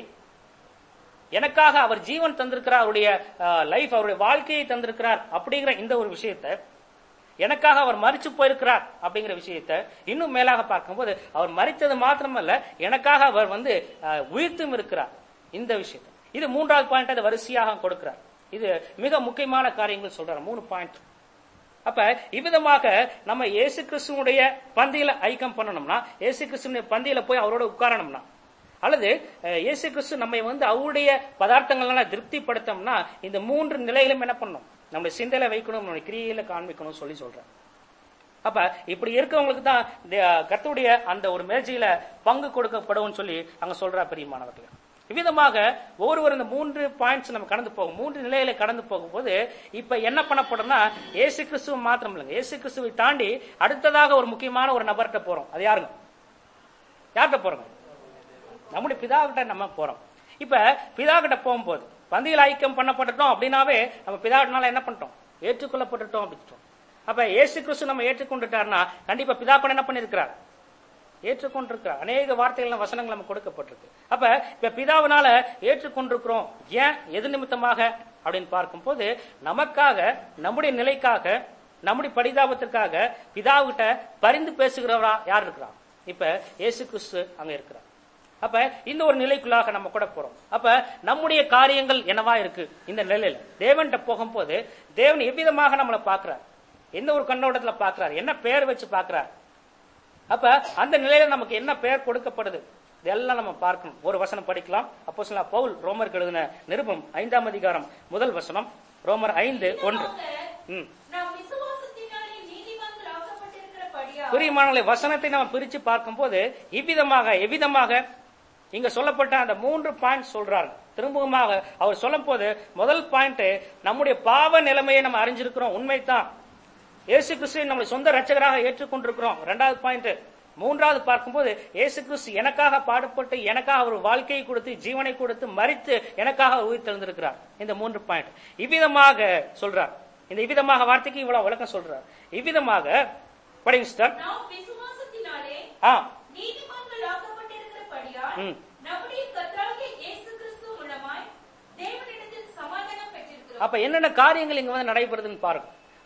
எனக்காக அவர் ஜீவன் தந்திருக்கிறார் அவருடைய லைஃப் அவருடைய வாழ்க்கையை தந்திருக்கிறார் அப்படிங்கிற இந்த ஒரு விஷயத்தை எனக்காக அவர் மறிச்சு போயிருக்கிறார் அப்படிங்கிற விஷயத்தை இன்னும் மேலாக பார்க்கும்போது அவர் மறித்தது மாத்திரமல்ல எனக்காக அவர் வந்து அஹ், உயிர்த்தும் இருக்கிறார் இந்த விஷயத்தை இது மூன்றாவது பாயிண்ட் அதை வரிசையாக கொடுக்கிறார் இது மிக முக்கியமான காரியங்கள் சொல்றாரு மூணு பாயிண்ட் அப்ப இவ்விதமாக நம்ம இயேசு கிறிஸ்துவனுடைய பந்தியில ஐக்கியம் பண்ணணும்னா இயேசு கிறிஸ்துவனுடைய பந்தியில போய் அவரோட உட்காரணும்னா அல்லது அஹ், இயேசு கிறிஸ்து நம்மை வந்து அவருடைய பதார்த்தங்களால திருப்திப்படுத்தோம்னா இந்த மூன்று நிலையிலும் என்ன பண்ணணும் நம்முடைய சிந்தையில வைக்கணும் நம்முடைய கிரியையில காண்பிக்கணும் சொல்லி சொல்றேன் அப்ப இப்படி இருக்கவங்களுக்கு தான் கத்துடைய அந்த ஒரு மேஜையில பங்கு கொடுக்கப்படும் சொல்லி அங்க சொல்றா பெரியமானவர்களே இவ்விதமாக ஒவ்வொருவர் இந்த மூன்று பாயிண்ட்ஸ் நம்ம கடந்து போகும் மூன்று நிலையில கடந்து போகும்போது இப்ப என்ன பண்ணப்படும்னா இயேசு கிறிஸ்துவ மாத்திரம் இல்லைங்க இயேசு கிறிஸ்துவை தாண்டி அடுத்ததாக ஒரு முக்கியமான ஒரு நபர்கிட்ட போறோம் அது யாருங்க யார்கிட்ட போறோங்க நம்முடைய பிதாவிட்ட நம்ம போறோம் இப்ப பிதா கிட்ட போகும்போது பந்தியில் ஐக்கியம் பண்ணப்பட்டுட்டோம் அப்படின்னாவே நம்ம பிதாவினால என்ன பண்ணிட்டோம் ஏற்றுக்கொள்ளப்பட்டுட்டோம் அப்படின்ட்டோம் அப்ப இயேசு கிறிஸ்து நம்ம ஏற்றுக்கொண்டுட்டார்னா கண்டிப்பா பிதா கூட என்ன பண்ணிருக்கிறார் ஏற்றுக்கொண்டிருக்கிறார் அநேக வார்த்தைகள் வசனங்கள் நமக்கு கொடுக்கப்பட்டிருக்கு அப்ப இப்ப பிதாவினால ஏற்றுக்கொண்டிருக்கிறோம் ஏன் எது நிமித்தமாக அப்படின்னு பார்க்கும்போது நமக்காக நம்முடைய நிலைக்காக நம்முடைய பரிதாபத்திற்காக பிதாவுகிட்ட பரிந்து பேசுகிறவரா யார் இருக்கிறா இப்ப இயேசு கிறிஸ்து அங்க இருக்கிறார் அப்ப இந்த ஒரு நிலைக்குள்ளாக நம்ம கூட போறோம் அப்ப நம்முடைய காரியங்கள் என்னவா இருக்கு இந்த நிலையில தேவன்கிட்ட போகும்போது தேவன் எவ்விதமாக நம்மளை பார்க்கிறார் எந்த ஒரு கண்ணோட்டத்துல பார்க்கிறார் என்ன பெயர் வச்சு பார்க்கிறார் அப்ப அந்த நிலையில நமக்கு என்ன பெயர் கொடுக்கப்படுது இதெல்லாம் நம்ம பார்க்கணும் ஒரு வசனம் படிக்கலாம் அப்போ சொல்ல பவுல் ரோமருக்கு எழுதின நிருபம் ஐந்தாம் அதிகாரம் முதல் வசனம் ரோமர் ஐந்து ஒன்று ம் நாம் விசுவாசத்தினாலே நீதிமான்கள் ஆக்கப்பட்டிருக்கிறபடியால் பிரியமானவர்களே வசனத்தை நம்ம பிரிச்சு பார்க்கும்போது இவ்விதமாக எவ்விதமாக இங்க சொல்லப்பட்ட அந்த மூன்று பாயிண்ட் சொல்றாரு திரும்பவுமாக அவர் சொல்லும் போது முதல் பாயிண்ட் நம்முடைய பாவ நிலைமையை நம்ம அறிஞ்சிருக்கிறோம் உண்மைதான் இயேசு கிறிஸ்துவை நம்மளை சொந்த ரட்சகராக ஏற்றுக்கொண்டிருக்கிறோம் ரெண்டாவது பாயிண்ட் மூன்றாவது பார்க்கும்போது இயேசு கிறிஸ்து எனக்காக பாடுபட்டு எனக்காக ஒரு வாழ்க்கையை கொடுத்து ஜீவனை கொடுத்து மறித்து எனக்காக அவர் உயிர் தெழுந்திருக்கிறார் இந்த மூன்று பாயிண்ட் இவ்விதமாக சொல்றார் இந்த இவ்விதமாக வார்த்தைக்கு இவ்வளவு விளக்கம் சொல்றார் இவ்விதமாக படிங்க சிஸ்டர் நாம் விசுவாசத்தினாலே ஆ நீதிமான்கள் ஆக்கப்பட்டிருக்கிறபடியால் ம். நம்முடைய கர்த்தராகிய இயேசு கிறிஸ்து மூலமாய் தேவனிடத்தில் சமாதானம் பெற்றிருக்கிறோம் அப்ப என்னென்ன காரியங்கள் இங்க வந்து நடைபெறுதுன்னு பாருங்க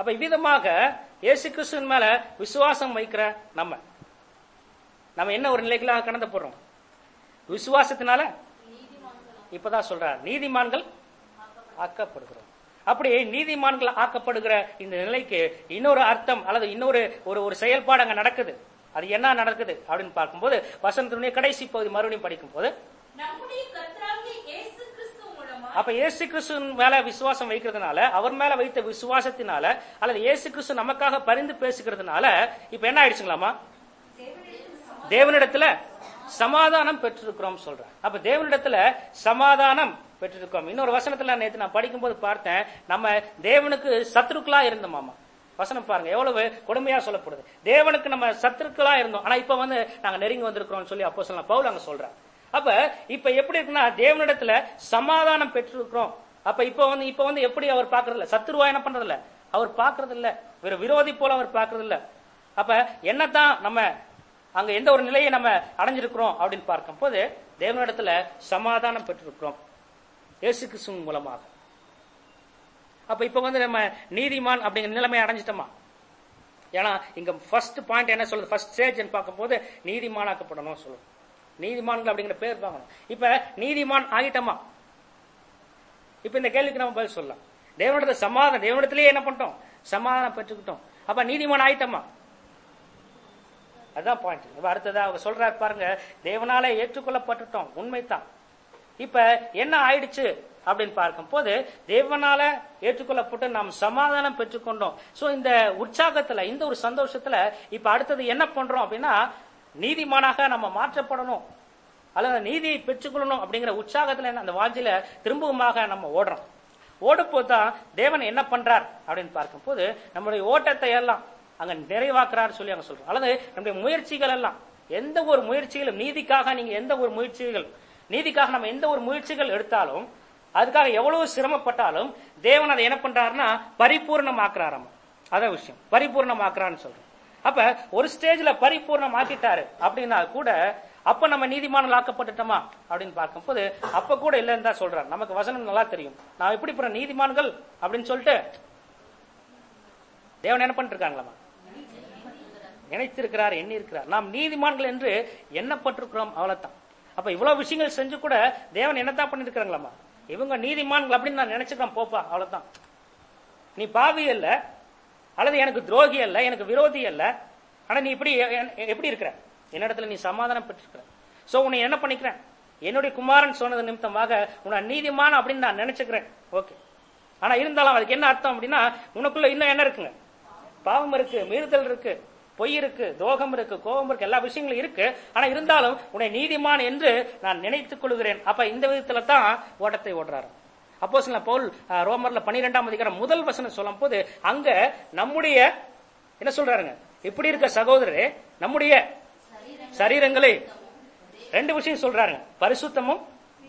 அப்ப இவ்விதமாக இயேசு கிறிஸ்துவின் மேல விசுவாசம் வைக்கிற நம்ம நம்ம என்ன ஒரு நிலைகளாக கடந்து போறோம் விசுவாசத்தினால இப்பதான் சொல்றார் நீதிமான்கள் ஆக்கப்படுகிறோம் அப்படி நீதிமான்கள் ஆக்கப்படுகிற இந்த நிலைக்கு இன்னொரு அர்த்தம் அல்லது இன்னொரு ஒரு ஒரு செயல்பாடு அங்க நடக்குது அது என்ன நடக்குது அப்படின்னு பார்க்கும்போது வசனத்தினுடைய கடைசி பகுதி மறுபடியும் படிக்கும் போது நம்முடைய கர்த்தராகிய இயேசு கிறிஸ்து மூலமாய் அப்ப இயேசு கிறிஸ்துவின் மேல விசுவாசம் வைக்கிறதுனால அவர் மேல வைத்த விசுவாசத்தினால அல்லது இயேசு கிறிஸ்து நமக்காக பரிந்து பேசுகிறதுனால இப்ப என்ன ஆயிடுச்சுங்களாமா தேவனிடத்துல சமாதானம் பெற்றிருக்கிறோம் சொல்றேன் அப்ப தேவனிடத்துல சமாதானம் பெற்றிருக்கிறோம் இன்னொரு வசனத்துல நேத்து நான் படிக்கும்போது பார்த்தேன் நம்ம தேவனுக்கு சத்துருக்களா இருந்தோமாமா வசனம் பாருங்க எவ்வளவு கொடுமையா சொல்லப்படுது தேவனுக்கு நம்ம சத்துருக்களா இருந்தோம் ஆனா இப்ப வந்து நாங்க நெருங்கி வந்திருக்கிறோம் சொல்லி அப்போ சொல்ல பவுல் அங்க சொல்றார் அப்ப இப்ப எப்படி இருக்குன்னா தேவனிடத்துல சமாதானம் பெற்றிருக்கிறோம் அப்ப இப்ப வந்து இப்ப வந்து எப்படி அவர் பாக்குறது இல்ல சத்துருவா என்ன பண்றது இல்ல அவர் பாக்குறது இல்ல வேற விரோதி போல அவர் பாக்குறது இல்ல அப்ப என்னதான் நம்ம அங்க எந்த ஒரு நிலையை நம்ம அடைஞ்சிருக்கிறோம் அப்படின்னு பார்க்கும்போது தேவனிடத்துல சமாதானம் பெற்றிருக்கிறோம் இயேசு கிறிஸ்துவின் மூலமாக அப்ப இப்ப வந்து நம்ம நீதிமான் அப்படிங்கிற நிலைமை அடைஞ்சிட்டோமா ஏன்னா இங்க ஃபர்ஸ்ட் பாயிண்ட் என்ன சொல்லுது ஃபர்ஸ்ட் ஸ்டேஜ் பார்க்கும்போது நீதிமானாக்கப்படணும் சொல்லுது நீதிமான்கள் அப்படிங்கிற பேர் பார்க்கணும் இப்ப நீதிமான் ஆகிட்டோமா இப்ப இந்த கேள்விக்கு நம்ம பதில் சொல்லலாம் தேவனிடத்துல சமாதானம் தேவனிடத்திலேயே என்ன பண்ணிட்டோம் சமாதானம் பெற்றுக்கிட்டோம் அப்ப நீதிமான் ஆயிட்டோமா அதான் பாயிண்ட் இப்ப அடுத்ததா அவங்க சொல்றாரு பாருங்க தேவனால ஏற்றுக்கொள்ளப்பட்டுட்டோம் உண்மைதான் இப்ப என்ன ஆயிடுச்சு அப்படின்னு பார்க்கும்போது தேவனால ஏற்றுக்கொள்ளப்பட்டு நாம் சமாதானம் பெற்றுக்கொண்டோம் சோ இந்த உற்சாகத்துல இந்த ஒரு சந்தோஷத்துல இப்ப அடுத்தது என்ன பண்றோம் அப்படின்னா நீதிமானாக நம்ம மாற்றப்படணும் அல்லது நீதியை பெற்றுக்கொள்ளணும் அப்படிங்கிற உற்சாகத்துல அந்த வாஞ்சில திரும்பவுமாக நம்ம ஓடுறோம் ஓடும்போது தான் தேவன் என்ன பண்றார் அப்படின்னு பார்க்கும்போது நம்முடைய ஓட்டத்தை எல்லாம் அங்க நிறைவாக்குறாரு சொல்லி அங்க சொல்றோம் அல்லது நம்முடைய முயற்சிகள் எல்லாம் எந்த ஒரு முயற்சிகளும் நீதிக்காக நீங்க எந்த ஒரு முயற்சிகள் நீதிக்காக நம்ம எந்த ஒரு முயற்சிகள் எடுத்தாலும் அதுக்காக எவ்வளவு சிரமப்பட்டாலும் தேவன் அதை என்ன பண்றாருன்னா பரிபூர்ணமாக்குறாராம் அதான் விஷயம் பரிபூர்ணமாக்குறான்னு சொல்றோம் அப்ப ஒரு ஸ்டேஜ்ல பரிபூர்ணம் ஆக்கிட்டாரு அப்படின்னா கூட அப்ப நம்ம நீதிமானல் ஆக்கப்பட்டுட்டோமா அப்படின்னு பார்க்கும்போது அப்ப கூட இல்லைன்னு தான் சொல்றாரு நமக்கு வசனம் நல்லா தெரியும் நான் எப்படி போற நீதிமான்கள் அப்படின்னு சொல்லிட்டு தேவன் என்ன பண்ணிட்டு இருக்காங்களாமா நினைத்திருக்கிறார் எண்ணி இருக்கிறார் நாம் நீதிமான்கள் என்று எண்ணப்பட்டிருக்கிறோம் அவ்வளவுதான் அப்ப இவ்வளவு விஷயங்கள் செஞ்சு கூட தேவன் என்னத்தான் பண்ணிருக்கிறாங்களாமா இவங்க நீதிமான்கள் அப்படின்னு நான் நினைச்சுக்கிறேன் போப்பா அவ்வளவுதான் நீ பாவி அல்ல அல்லது எனக்கு துரோகி அல்ல எனக்கு விரோதி அல்ல ஆனா நீ இப்படி எ- எ- எப்படி இருக்கிற என்னிடத்துல நீ சமாதானம் பெற்றிருக்கிற சோ உன்னை என்ன பண்ணிக்கிறேன் என்னுடைய குமாரன் சொன்னது நிமித்தமாக உன்னை நீதிமான் அப்படின்னு நான் நினைச்சுக்கிறேன் ஓகே ஆனா இருந்தாலும் அதுக்கு என்ன அர்த்தம் அப்படின்னா உனக்குள்ள இன்னும் என்ன இருக்குங்க பாவம் இருக்கு மீறுதல் இருக்கு பொய் இருக்கு தோகம் இருக்கு கோபம் இருக்கு எல்லா விஷயங்களும் இருக்கு ஆனா இருந்தாலும் உன்னை நீதிமான் என்று நான் நினைத்துக் கொள்கிறேன் அப்ப இந்த விதத்துல தான் ஓட்டத்தை ஓடுறாரு அப்போ சில பவுல் அஹ், ரோமர்ல பன்னிரெண்டாம் அதிகாரம் முதல் வசனம் சொல்லும் போது அங்க நம்முடைய என்ன சொல்றாருங்க இப்படி இருக்க சகோதரரே நம்முடைய சரீரங்களை ரெண்டு விஷயம் சொல்றாருங்க பரிசுத்தமும்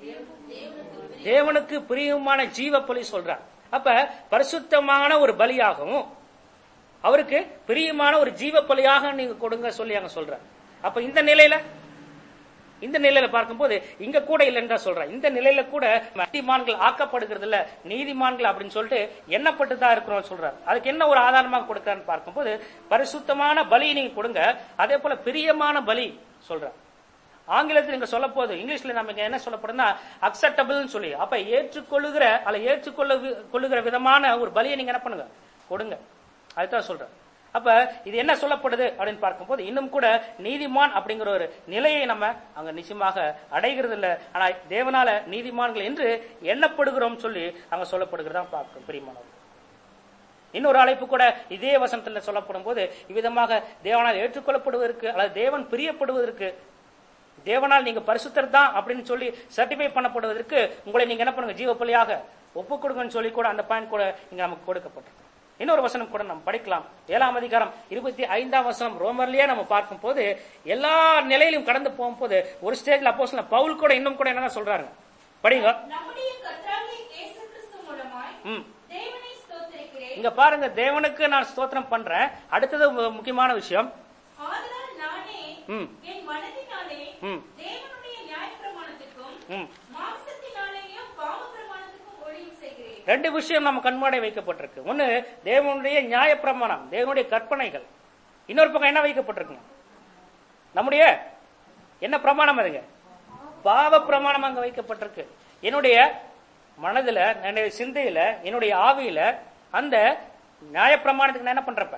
தேவனுக்கு பிரியமான ஜீவ பலி சொல்றார் அப்ப பரிசுத்தமான ஒரு பலியாகவும் அவருக்கு பிரியமான ஒரு ஜீவ பலியாக நீங்க கொடுங்க சொல்லி அங்க சொல்றார் அப்ப இந்த நிலையில இந்த நிலையில பார்க்கும்போது இங்க கூட இல்லைன்னு தான் சொல்றேன் இந்த நிலையில கூட நீதிமான்கள் ஆக்கப்படுகிறது இல்ல நீதிமான்கள் அப்படின்னு சொல்லிட்டு எண்ணப்பட்டு தான் இருக்கிறோம் சொல்றாரு அதுக்கு என்ன ஒரு ஆதாரமாக கொடுக்கறான்னு பார்க்கும்போது பரிசுத்தமான பலி நீங்க கொடுங்க அதே போல பிரியமான பலி சொல்றார் ஆங்கிலத்தில் இங்க சொல்ல போது இங்கிலீஷ்ல நம்ம இங்க என்ன சொல்லப்படுதுன்னா அக்செப்டபிள்னு சொல்லி அப்ப ஏற்றுக்கொள்ளுகிற அல்ல ஏற்றுக்கொள்ள கொள்ளுகிற விதமான ஒரு பலியை நீங்க என்ன பண்ணுங்க கொடுங்க அதுதான் சொல்றேன் அப்ப இது என்ன சொல்லப்படுது அப்படின்னு பார்க்கும்போது இன்னும் கூட நீதிமான் அப்படிங்கிற ஒரு நிலையை நம்ம அங்க நிச்சயமாக அடைகிறது இல்ல ஆனா தேவனால நீதிமான்கள் என்று எண்ணப்படுகிறோம் சொல்லி அங்க சொல்லப்படுகிறதா பார்க்கிறோம் பிரியமானவர் இன்னொரு அழைப்பு கூட இதே வசனத்துல சொல்லப்படும் போது இவ்விதமாக தேவனால் ஏற்றுக்கொள்ளப்படுவதற்கு அல்லது தேவன் பிரியப்படுவதற்கு தேவனால் நீங்க பரிசுத்தர் தான் அப்படின்னு சொல்லி சர்டிஃபை பண்ணப்படுவதற்கு உங்களை நீங்க என்ன பண்ணுங்க ஜீவ பலியாக ஒப்பு கொடுங்கன்னு சொல்லி கூட அந்த பாயிண்ட் கூட இங்க நமக்கு கொடுக்கப்பட்டிருக்கு இன்னொரு வசனம் கூட நம்ம படிக்கலாம் ஏழாம் அதிகாரம் இருபத்தி ஐந்தாம் வசனம் ரோமர்லயே நம்ம பார்க்கும் போது எல்லா நிலையிலும் கடந்து போகும்போது ஒரு ஸ்டேஜ்ல அப்போ பவுல் கூட இன்னும் கூட என்னதான் சொல்றாங்க படிங்க நம்முடைய கர்த்தராகிய இயேசு கிறிஸ்து மூலமாய் ம் தேவனை ஸ்தோத்திரிக்கிறேன் இங்க பாருங்க தேவனுக்கு நான் ஸ்தோத்திரம் பண்றேன் அடுத்தது மு- முக்கியமான விஷயம் ஆதலால் நானே ம் என் மனதினாலே ம் தேவனுடைய நியாயப்பிரமாணத்துக்கும் ம் மாம்சத்தினாலேயும் பாவ பிரமாணத்துக்கும் ஊழியம் செய்கிறேன் ரெண்டு விஷயம் நம்ம கண்மாடை வைக்கப்பட்டிருக்கு ஒன்னு தேவனுடைய நியாயப்பிரமாணம் தேவனுடைய கற்பனைகள் இன்னொரு பக்கம் என்ன வைக்கப்பட்டிருக்குங்க நம்முடைய என்ன பிரமாணம் அதுங்க பாவ பிரமாணம் அங்க வைக்கப்பட்டிருக்கு என்னுடைய மனதுல என்னுடைய சிந்தையில என்னுடைய ஆவியில அந்த நியாயப்பிரமாணத்துக்கு நான் என்ன பண்றப்ப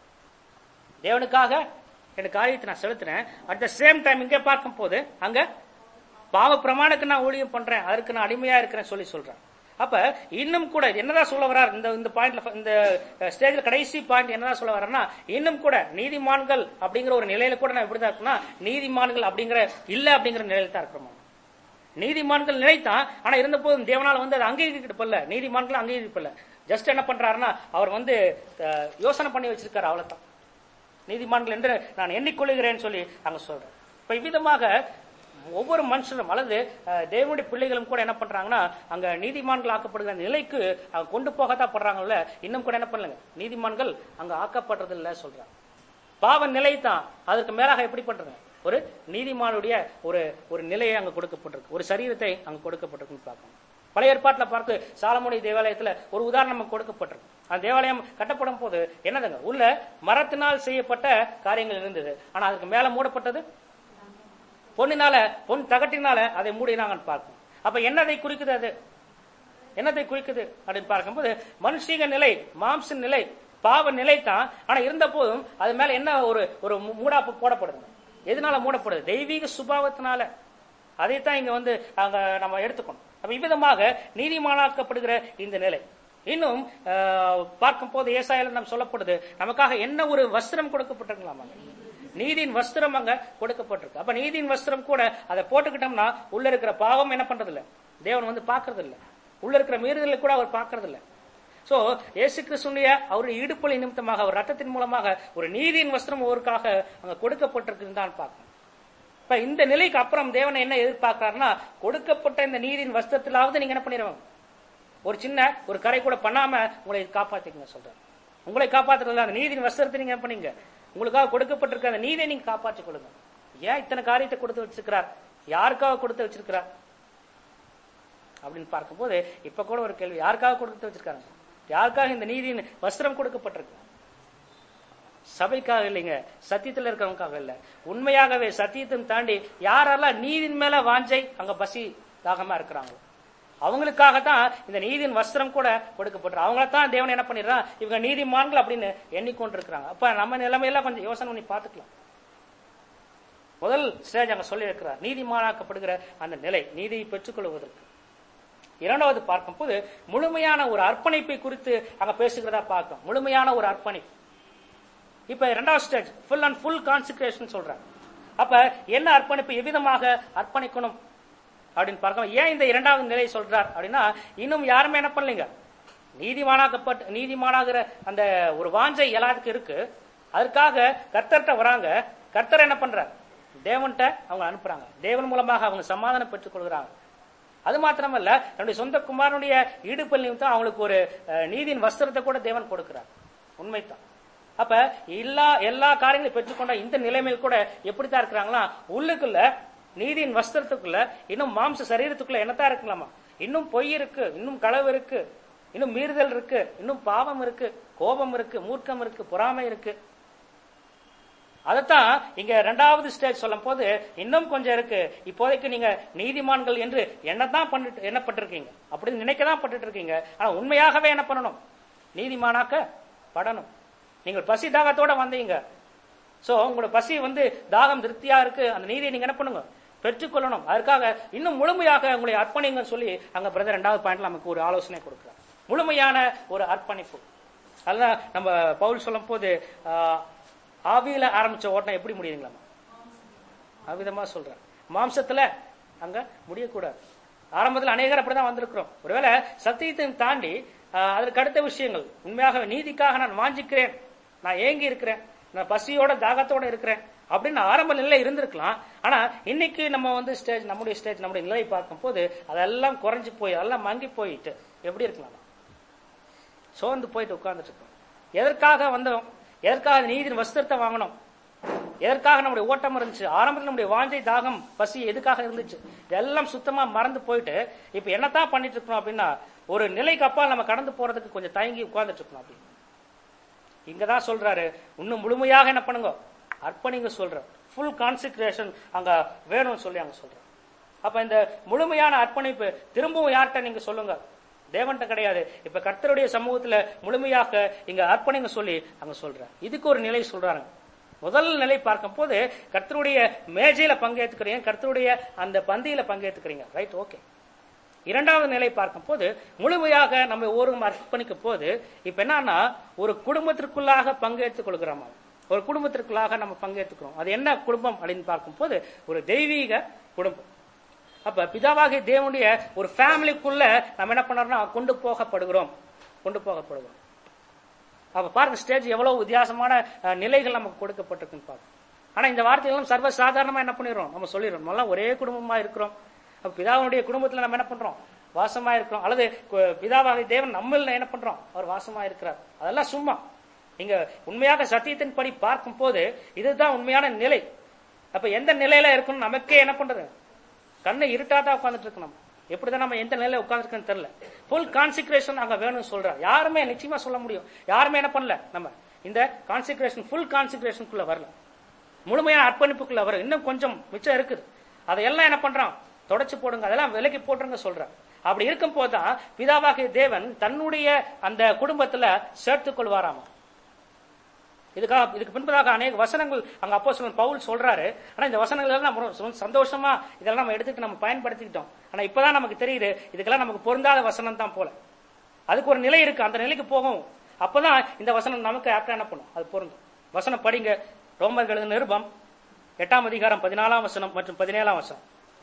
தேவனுக்காக எனக்கு காரியத்தை நான் செலுத்துறேன் அட் த சேம் டைம் இங்க பார்க்கும் போது அங்க பாவ பிரமாணத்துக்கு நான் ஊழியம் பண்றேன் அதற்கு நான் அடிமையா இருக்கிறேன் சொல்லி சொல்றேன் அப்ப இன்னும் கூட இது என்னதான் சொல்ல வர்றார் இந்த இந்த பாயிண்ட்ல இந்த ஸ்டேஜ்ல கடைசி பாயிண்ட் என்னதான் சொல்ல வர்றாருன்னா இன்னும் கூட நீதிமான்கள் அப்படிங்கிற ஒரு நிலையில கூட நான் எப்படிதான் இருக்குன்னா நீதிமான்கள் அப்படிங்கிற இல்ல அப்படிங்கிற நிலையில தான் இருக்கிறோம் நீதிமான்கள் நிலைத்தான் ஆனா இருந்த போதும் தேவனால வந்து அதை அங்கீகரிக்கப்படல நீதிமான்கள் அங்கீகரிக்கப்படல ஜஸ்ட் என்ன பண்றாருன்னா அவர் வந்து அஹ், யோசனை பண்ணி வச்சிருக்காரு அவ்வளவுதான் நீதிமான்கள் என்று நான் எண்ணிக்கொள்கிறேன்னு சொல்லி அங்க சொல்றேன் இப்ப இவ்விதமாக ஒவ்வொரு மனுஷனும் அல்லது அஹ், தேவனுடைய பிள்ளைகளும் கூட என்ன பண்றாங்கன்னா அங்க நீதிமான்கள் ஆக்கப்படுகிற நிலைக்கு அவங்க கொண்டு போகத்தான் படுறாங்கல்ல இன்னும் கூட என்ன பண்ணலங்க நீதிமான்கள் அங்க ஆக்கப்படுறது இல்ல சொல்றாங்க பாவ நிலை தான் அதற்கு மேலாக எப்படி பண்றது ஒரு நீதிமானுடைய ஒரு ஒரு நிலையை அங்க கொடுக்கப்பட்டிருக்கு ஒரு சரீரத்தை அங்க கொடுக்கப்பட்டிருக்குன்னு பார்க்கணும் பழைய ஏற்பாட்டுல பார்த்து சாலமோனி தேவாலயத்துல ஒரு உதாரணம் நமக்கு கொடுக்கப்பட்டிருக்கு அந்த தேவாலயம் கட்டப்படும் போது என்னதுங்க உள்ள மரத்தினால் செய்யப்பட்ட காரியங்கள் இருந்தது ஆனா அதுக்கு மேல மூடப்பட்டது பொன்னினால பொன் தகட்டினால அதை மூடினாங்கன்னு பார்க்கும் அப்ப என்னதை குறிக்குது அது என்னத்தை குறிக்குது அப்படின்னு பார்க்கும்போது மனுஷீக நிலை மாம்ச நிலை பாவ நிலை தான் ஆனா இருந்த போதும் அது மேல என்ன ஒரு ஒரு மூ- மூடாப்பு போடப்படுது எதனால மூடப்படுது தெய்வீக சுபாவத்தினால அதைத்தான் இங்க வந்து அங்க நம்ம எடுத்துக்கணும் அப்ப இவ்விதமாக நீதிமானாக்கப்படுகிற இந்த நிலை இன்னும் ஆஹ், பார்க்கும் போது ஏசாயில நம்ம சொல்லப்படுது நமக்காக என்ன ஒரு வஸ்திரம் கொடுக்கப்பட்டிருக்கலாமா நீதியின் வஸ்திரம் அங்க கொடுக்கப்பட்டிருக்கு அப்ப நீதியின் வஸ்திரம் கூட அதை போட்டுக்கிட்டோம்னா உள்ள இருக்கிற பாவம் என்ன பண்றது இல்ல தேவன் வந்து பாக்குறது இல்ல உள்ள இருக்கிற மீறுதலை கூட அவர் பாக்குறது இல்ல சோ இயேசு கிறிஸ்துடைய அவருடைய ஈடுபொலி நிமித்தமாக அவர் ரத்தத்தின் மூலமாக ஒரு நீதியின் வஸ்திரம் ஒருக்காக அங்க கொடுக்கப்பட்டிருக்குன்னு தான் பார்க்கணும் இப்ப இந்த நிலைக்கு அப்புறம் தேவன் என்ன எதிர்பார்க்கிறாருன்னா கொடுக்கப்பட்ட இந்த நீதியின் வஸ்திரத்திலாவது நீங்க என்ன பண்ணிடுவாங்க ஒரு சின்ன ஒரு கரை கூட பண்ணாம உங்களை காப்பாத்திக்கங்க சொல்றேன் உங்களை காப்பாத்துறதுல அந்த நீதியின் வஸ்திரத்தை நீங்க என்ன பண்ணீங்க உங்களுக்காக கொடுக்கப்பட்டிருக்க அந்த நீதியை நீங்க காப்பாற்றிக் கொள்ளுங்க ஏன் இத்தனை காரியத்தை கொடுத்து வச்சிருக்கிறார் யாருக்காக கொடுத்து வச்சிருக்கிறார் அப்படின்னு பார்க்கும்போது இப்ப கூட ஒரு கேள்வி யாருக்காக கொடுத்து வச்சிருக்காங்க யாருக்காக இந்த நீதியின் வஸ்திரம் கொடுக்கப்பட்டிருக்கு சபைக்காக இல்லைங்க சத்தியத்துல இருக்கிறவங்களுக்காக இல்ல உண்மையாகவே சத்தியத்தையும் தாண்டி யாரெல்லாம் நீதியின் மேல வாஞ்சை அங்க பசி தாகமா இருக்கிறாங்களோ அவங்களுக்காகத்தான் இந்த நீதியின் வஸ்திரம் கூட கொடுக்கப்பட்டு அவங்கள தான் தேவன் என்ன பண்ணிடுறான் இவங்க நீதிமான்கள் அப்படின்னு எண்ணிக்கொண்டிருக்கிறாங்க அப்ப நம்ம நிலைமையெல்லாம் கொஞ்சம் யோசனை பண்ணி பார்த்துக்கலாம் முதல் ஸ்டேஜ் அங்க சொல்லி இருக்கிறார் நீதிமானாக்கப்படுகிற அந்த நிலை நீதியை பெற்றுக்கொள்வதற்கு இரண்டாவது பார்க்கும்போது முழுமையான ஒரு அர்ப்பணிப்பை குறித்து அங்க பேசுகிறதா பார்க்கும் முழுமையான ஒரு அர்ப்பணிப்பு இப்ப இரண்டாவது stage full and full concentration சொல்றாங்க அப்ப என்ன அர்ப்பணிப்பு எவ்விதமாக அர்ப்பணிக்கணும் அப்படின்னு பார்க்கலாம் ஏன் இந்த இரண்டாவது நிலை சொல்றார் அப்படின்னா இன்னும் யாருமே என்ன பண்ணலீங்க நீதிமானாக்கப்பட்ட நீதிமானாகிற அந்த ஒரு வாஞ்சை எல்லாத்துக்கும் இருக்கு அதற்காக கர்த்தர்கிட்ட வராங்க கர்த்தர் என்ன பண்றார் தேவன்கிட்ட அவங்க அனுப்புறாங்க தேவன் மூலமாக அவங்க சமாதானம் பெற்றுக் கொள்கிறாங்க அது மாத்திரமல்ல தன்னுடைய சொந்த குமாரனுடைய ஈடுபல் நிமித்தம் அவங்களுக்கு ஒரு அஹ், நீதியின் வஸ்திரத்தை கூட தேவன் கொடுக்கிறார் உண்மைதான் அப்ப எல்லா எல்லா காரியங்களையும் பெற்றுக்கொண்ட இந்த நிலைமையில் கூட எப்படித்தான் இருக்கிறாங்களா உள்ளுக்குள்ள நீதியின் வஸ்திரத்துக்குள்ள இன்னும் மாம்ச சரீரத்துக்குள்ள என்னத்தான் இருக்கலாமா இன்னும் பொய் இருக்கு இன்னும் களவு இருக்கு இன்னும் மீறுதல் இருக்கு இன்னும் பாவம் இருக்கு கோபம் இருக்கு மூர்க்கம் இருக்கு பொறாமை இருக்கு அதைத்தான் இங்க ரெண்டாவது ஸ்டேஜ் சொல்லும் போது இன்னும் கொஞ்சம் இருக்கு இப்போதைக்கு நீங்க நீதிமான்கள் என்று என்னதான் பண்ணிட்டு எண்ணப்பட்டிருக்கீங்க அப்படின்னு நினைக்க தான் பட்டுட்டு இருக்கீங்க ஆனா உண்மையாகவே என்ன பண்ணணும் நீதிமானாக்க படணும் நீங்கள் பசி தாகத்தோட வந்தீங்க சோ உங்களோட பசி வந்து தாகம் திருப்தியா இருக்கு அந்த நீதியை நீங்க என்ன பண்ணுங்க பெற்றுக்கொள்ளணும் அதற்காக இன்னும் முழுமையாக உங்களை அர்ப்பணிங்கன்னு சொல்லி அங்க பிரதர் ரெண்டாவது பாயிண்ட்ல நமக்கு ஒரு ஆலோசனை கொடுக்குறார் முழுமையான ஒரு அர்ப்பணிப்பு அதுதான் நம்ம பவுல் சொல்லும் போது ஆஹ், ஆவியில ஆரம்பிச்ச ஓட்டம் எப்படி முடியுங்களாமா அவ்விதமா சொல்றேன் மாம்சத்துல அங்க முடியக்கூடாது ஆரம்பத்தில் அநேகர் அப்படிதான் வந்திருக்கிறோம் ஒருவேளை சத்தியத்தையும் தாண்டி ஆஹ், அதற்கு அடுத்த விஷயங்கள் உண்மையாக நீதிக்காக நான் வாஞ்சிக்கிறேன் நான் ஏங்கி இருக்கிறேன் நான் பசியோட தாகத்தோட இருக்கிறேன் அப்படின்னு ஆரம்ப நிலையில இருந்திருக்கலாம் ஆனா இன்னைக்கு நம்ம வந்து ஸ்டேஜ் நம்முடைய ஸ்டேஜ் நம்முடைய நிலையை பார்க்கும் போது அதெல்லாம் குறைஞ்சு போய் அதெல்லாம் மங்கி போயிட்டு எப்படி இருக்கலாம் சோர்ந்து போயிட்டு உட்கார்ந்துட்டு இருக்கோம் எதற்காக வந்தோம் எதற்காக நீதியின் வஸ்திரத்தை வாங்கணும் எதற்காக நம்முடைய ஓட்டம் இருந்துச்சு ஆரம்பத்தில் நம்முடைய வாஞ்சை தாகம் பசி எதுக்காக இருந்துச்சு இதெல்லாம் சுத்தமா மறந்து போயிட்டு இப்ப என்னத்தான் பண்ணிட்டு இருக்கணும் அப்படின்னா ஒரு நிலைக்கு அப்பால் நம்ம கடந்து போறதுக்கு கொஞ்சம் தயங்கி உட்கார்ந்துட்டு இருக்கணும் அப்படி இங்கதான் சொல்றாரு இன்னும் முழுமையாக என்ன பண்ணுங்க அர்ப்பணிங்க சொல்ற ஃபுல் கான்சென்ட்ரேஷன் அங்க வேணும்னு சொல்லி அங்க சொல்ற அப்ப இந்த முழுமையான அர்ப்பணிப்பு திரும்பவும் யார்கிட்ட நீங்க சொல்லுங்க தேவன்கிட்ட கிடையாது இப்ப கர்த்தருடைய சமூகத்துல முழுமையாக இங்க அர்ப்பணிங்க சொல்லி அங்க சொல்ற இதுக்கு ஒரு நிலை சொல்றாங்க முதல் நிலை பார்க்கும் போது கர்த்தருடைய மேஜையில பங்கேற்றுக்கிறீங்க கர்த்தருடைய அந்த பந்தியில பங்கேற்றுக்கிறீங்க ரைட் ஓகே இரண்டாவது நிலை பார்க்கும் போது முழுமையாக நம்ம ஒவ்வொரு அர்ப்பணிக்கும் போது இப்ப என்னன்னா ஒரு குடும்பத்திற்குள்ளாக பங்கேற்றுக் கொள்கிறோம் ஒரு குடும்பத்திற்குள்ளாக நம்ம பங்கேற்றுக்கிறோம் அது என்ன குடும்பம் அப்படின்னு பார்க்கும்போது ஒரு தெய்வீக குடும்பம் அப்ப பிதாவாகிய தேவனுடைய ஒரு ஃபேமிலிக்குள்ள நம்ம என்ன பண்றோம்னா கொண்டு போகப்படுகிறோம் கொண்டு போகப்படுகிறோம் அப்ப பாருங்க ஸ்டேஜ் எவ்வளவு வித்தியாசமான அஹ், நிலைகள் நமக்கு கொடுக்கப்பட்டிருக்குன்னு பாருங்க ஆனா இந்த வார்த்தைகளும் சர்வ சாதாரணமா என்ன பண்ணிடுறோம் நம்ம சொல்லிடுறோம் நம்ம எல்லாம் ஒரே குடும்பமா இருக்கிறோம் அப்ப பிதாவுடைய குடும்பத்துல நம்ம என்ன பண்றோம் வாசமா இருக்கிறோம் அல்லது கு- பிதாவாகிய தேவன் நம்மள என்ன பண்றோம் அவர் வாசமா இருக்கிறார் அதெல்லாம் சும்மா நீங்க உண்மையாக சத்தியத்தின் படி பார்க்கும் போது இதுதான் உண்மையான நிலை அப்ப எந்த நிலையில இருக்கணும் நமக்கே என்ன பண்றது கண்ணை இருட்டாதான் உட்கார்ந்துட்டு இருக்கு நம்ம எப்படிதான் நம்ம எந்த நிலையில உட்கார்ந்துருக்கோன்னு தெரியல ஃபுல் கான்சிக்ரேஷன் அங்க வேணும்னு சொல்றார் யாருமே நிச்சயமா சொல்ல முடியும் யாருமே என்ன பண்ணல நம்ம இந்த கான்சிக்ரேஷன் ஃபுல் கான்சிக்ரேஷனுக்குள்ள வரல முழுமையான அர்ப்பணிப்புக்குள்ள வரும் இன்னும் கொஞ்சம் மிச்சம் இருக்குது அதையெல்லாம் என்ன பண்றான் தொடச்சு போடுங்க அதெல்லாம் விலைக்கு போட்டுருங்க சொல்றான் அப்படி இருக்கும் போதுதான் பிதாவாகிய தேவன் தன்னுடைய அந்த குடும்பத்துல சேர்த்துக் கொள்வாராமா இதுக்காக இதுக்கு பின்பதாக அநேக வசனங்கள் அங்க அப்போ பவுல் சொல்றாரு ஆனா இந்த வசனங்கள் எல்லாம் நம்ம ரொம்ப சந்தோஷமா இதெல்லாம் நம்ம எடுத்துட்டு நம்ம பயன்படுத்திக்கிட்டோம் ஆனா இப்பதான் நமக்கு தெரியுது இதுக்கெல்லாம் நமக்கு பொருந்தாத வசனம் தான் போல அதுக்கு ஒரு நிலை இருக்கு அந்த நிலைக்கு போகும் அப்பதான் இந்த வசனம் நமக்கு ஆப்டா என்ன பண்ணும் அது பொருந்தும் வசனம் படிங்க ரோமர்கள் எழுதின நிருபம் எட்டாம் அதிகாரம் பதினாலாம் வசனம் மற்றும் பதினேழாம் வசனம்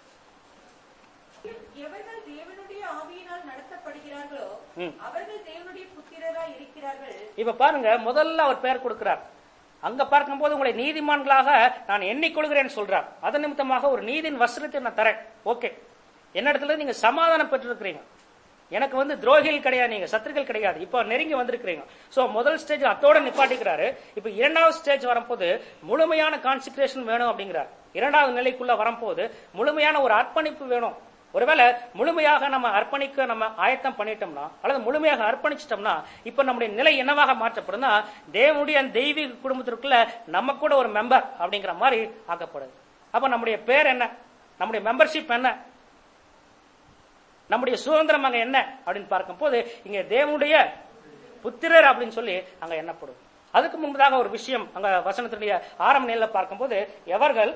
எவர்கள் தேவனுடைய ஆவியினால் நடத்தப்படுகிறார்களோ ம். அவர்கள் தேவனுடைய புத்திரராய் இருக்கிறார்கள் இப்ப பாருங்க முதல்ல அவர் பெயர் கொடுக்கிறார் அங்க பார்க்கும்போது உங்களை நீதிமான்களாக நான் எண்ணிக்கொள்கிறேன் சொல்றார் அதன் நிமித்தமாக ஒரு நீதியின் வஸ்திரத்தை நான் தரேன் ஓகே என்ன இடத்துல நீங்க சமாதானம் பெற்றிருக்கிறீங்க எனக்கு வந்து துரோகிகள் கிடையாது நீங்க சத்துருக்கள் கிடையாது இப்ப நெருங்கி வந்திருக்கிறீங்க சோ முதல் ஸ்டேஜ் அத்தோட நிப்பாட்டிக்கிறாரு இப்ப இரண்டாவது ஸ்டேஜ் வரும்போது முழுமையான கான்சென்ட்ரேஷன் வேணும் அப்படிங்கிறார் இரண்டாவது நிலைக்குள்ள வரும்போது முழுமையான ஒரு அர்ப்பணிப்பு வேணும் ஒருவேளை முழுமையாக நம்ம அர்ப்பணிக்க நம்ம ஆயத்தம் பண்ணிட்டோம்னா அல்லது முழுமையாக அர்ப்பணிச்சிட்டோம்னா இப்ப நம்முடைய நிலை என்னவாக மாற்றப்படும்னா தேவனுடைய அந்த தெய்வீக குடும்பத்திற்குள்ள நம்ம கூட ஒரு மெம்பர் அப்படிங்கிற மாதிரி ஆக்கப்படுது அப்ப நம்முடைய பேர் என்ன நம்முடைய மெம்பர்ஷிப் என்ன நம்முடைய சுதந்திரம் அங்க என்ன அப்படின்னு பார்க்கும்போது இங்க தேவனுடைய புத்திரர் அப்படின்னு சொல்லி அங்க எண்ணப்படும் அதுக்கு முன்பதாக ஒரு விஷயம் அங்க வசனத்துடைய ஆரம்ப நிலையில பார்க்கும்போது எவர்கள்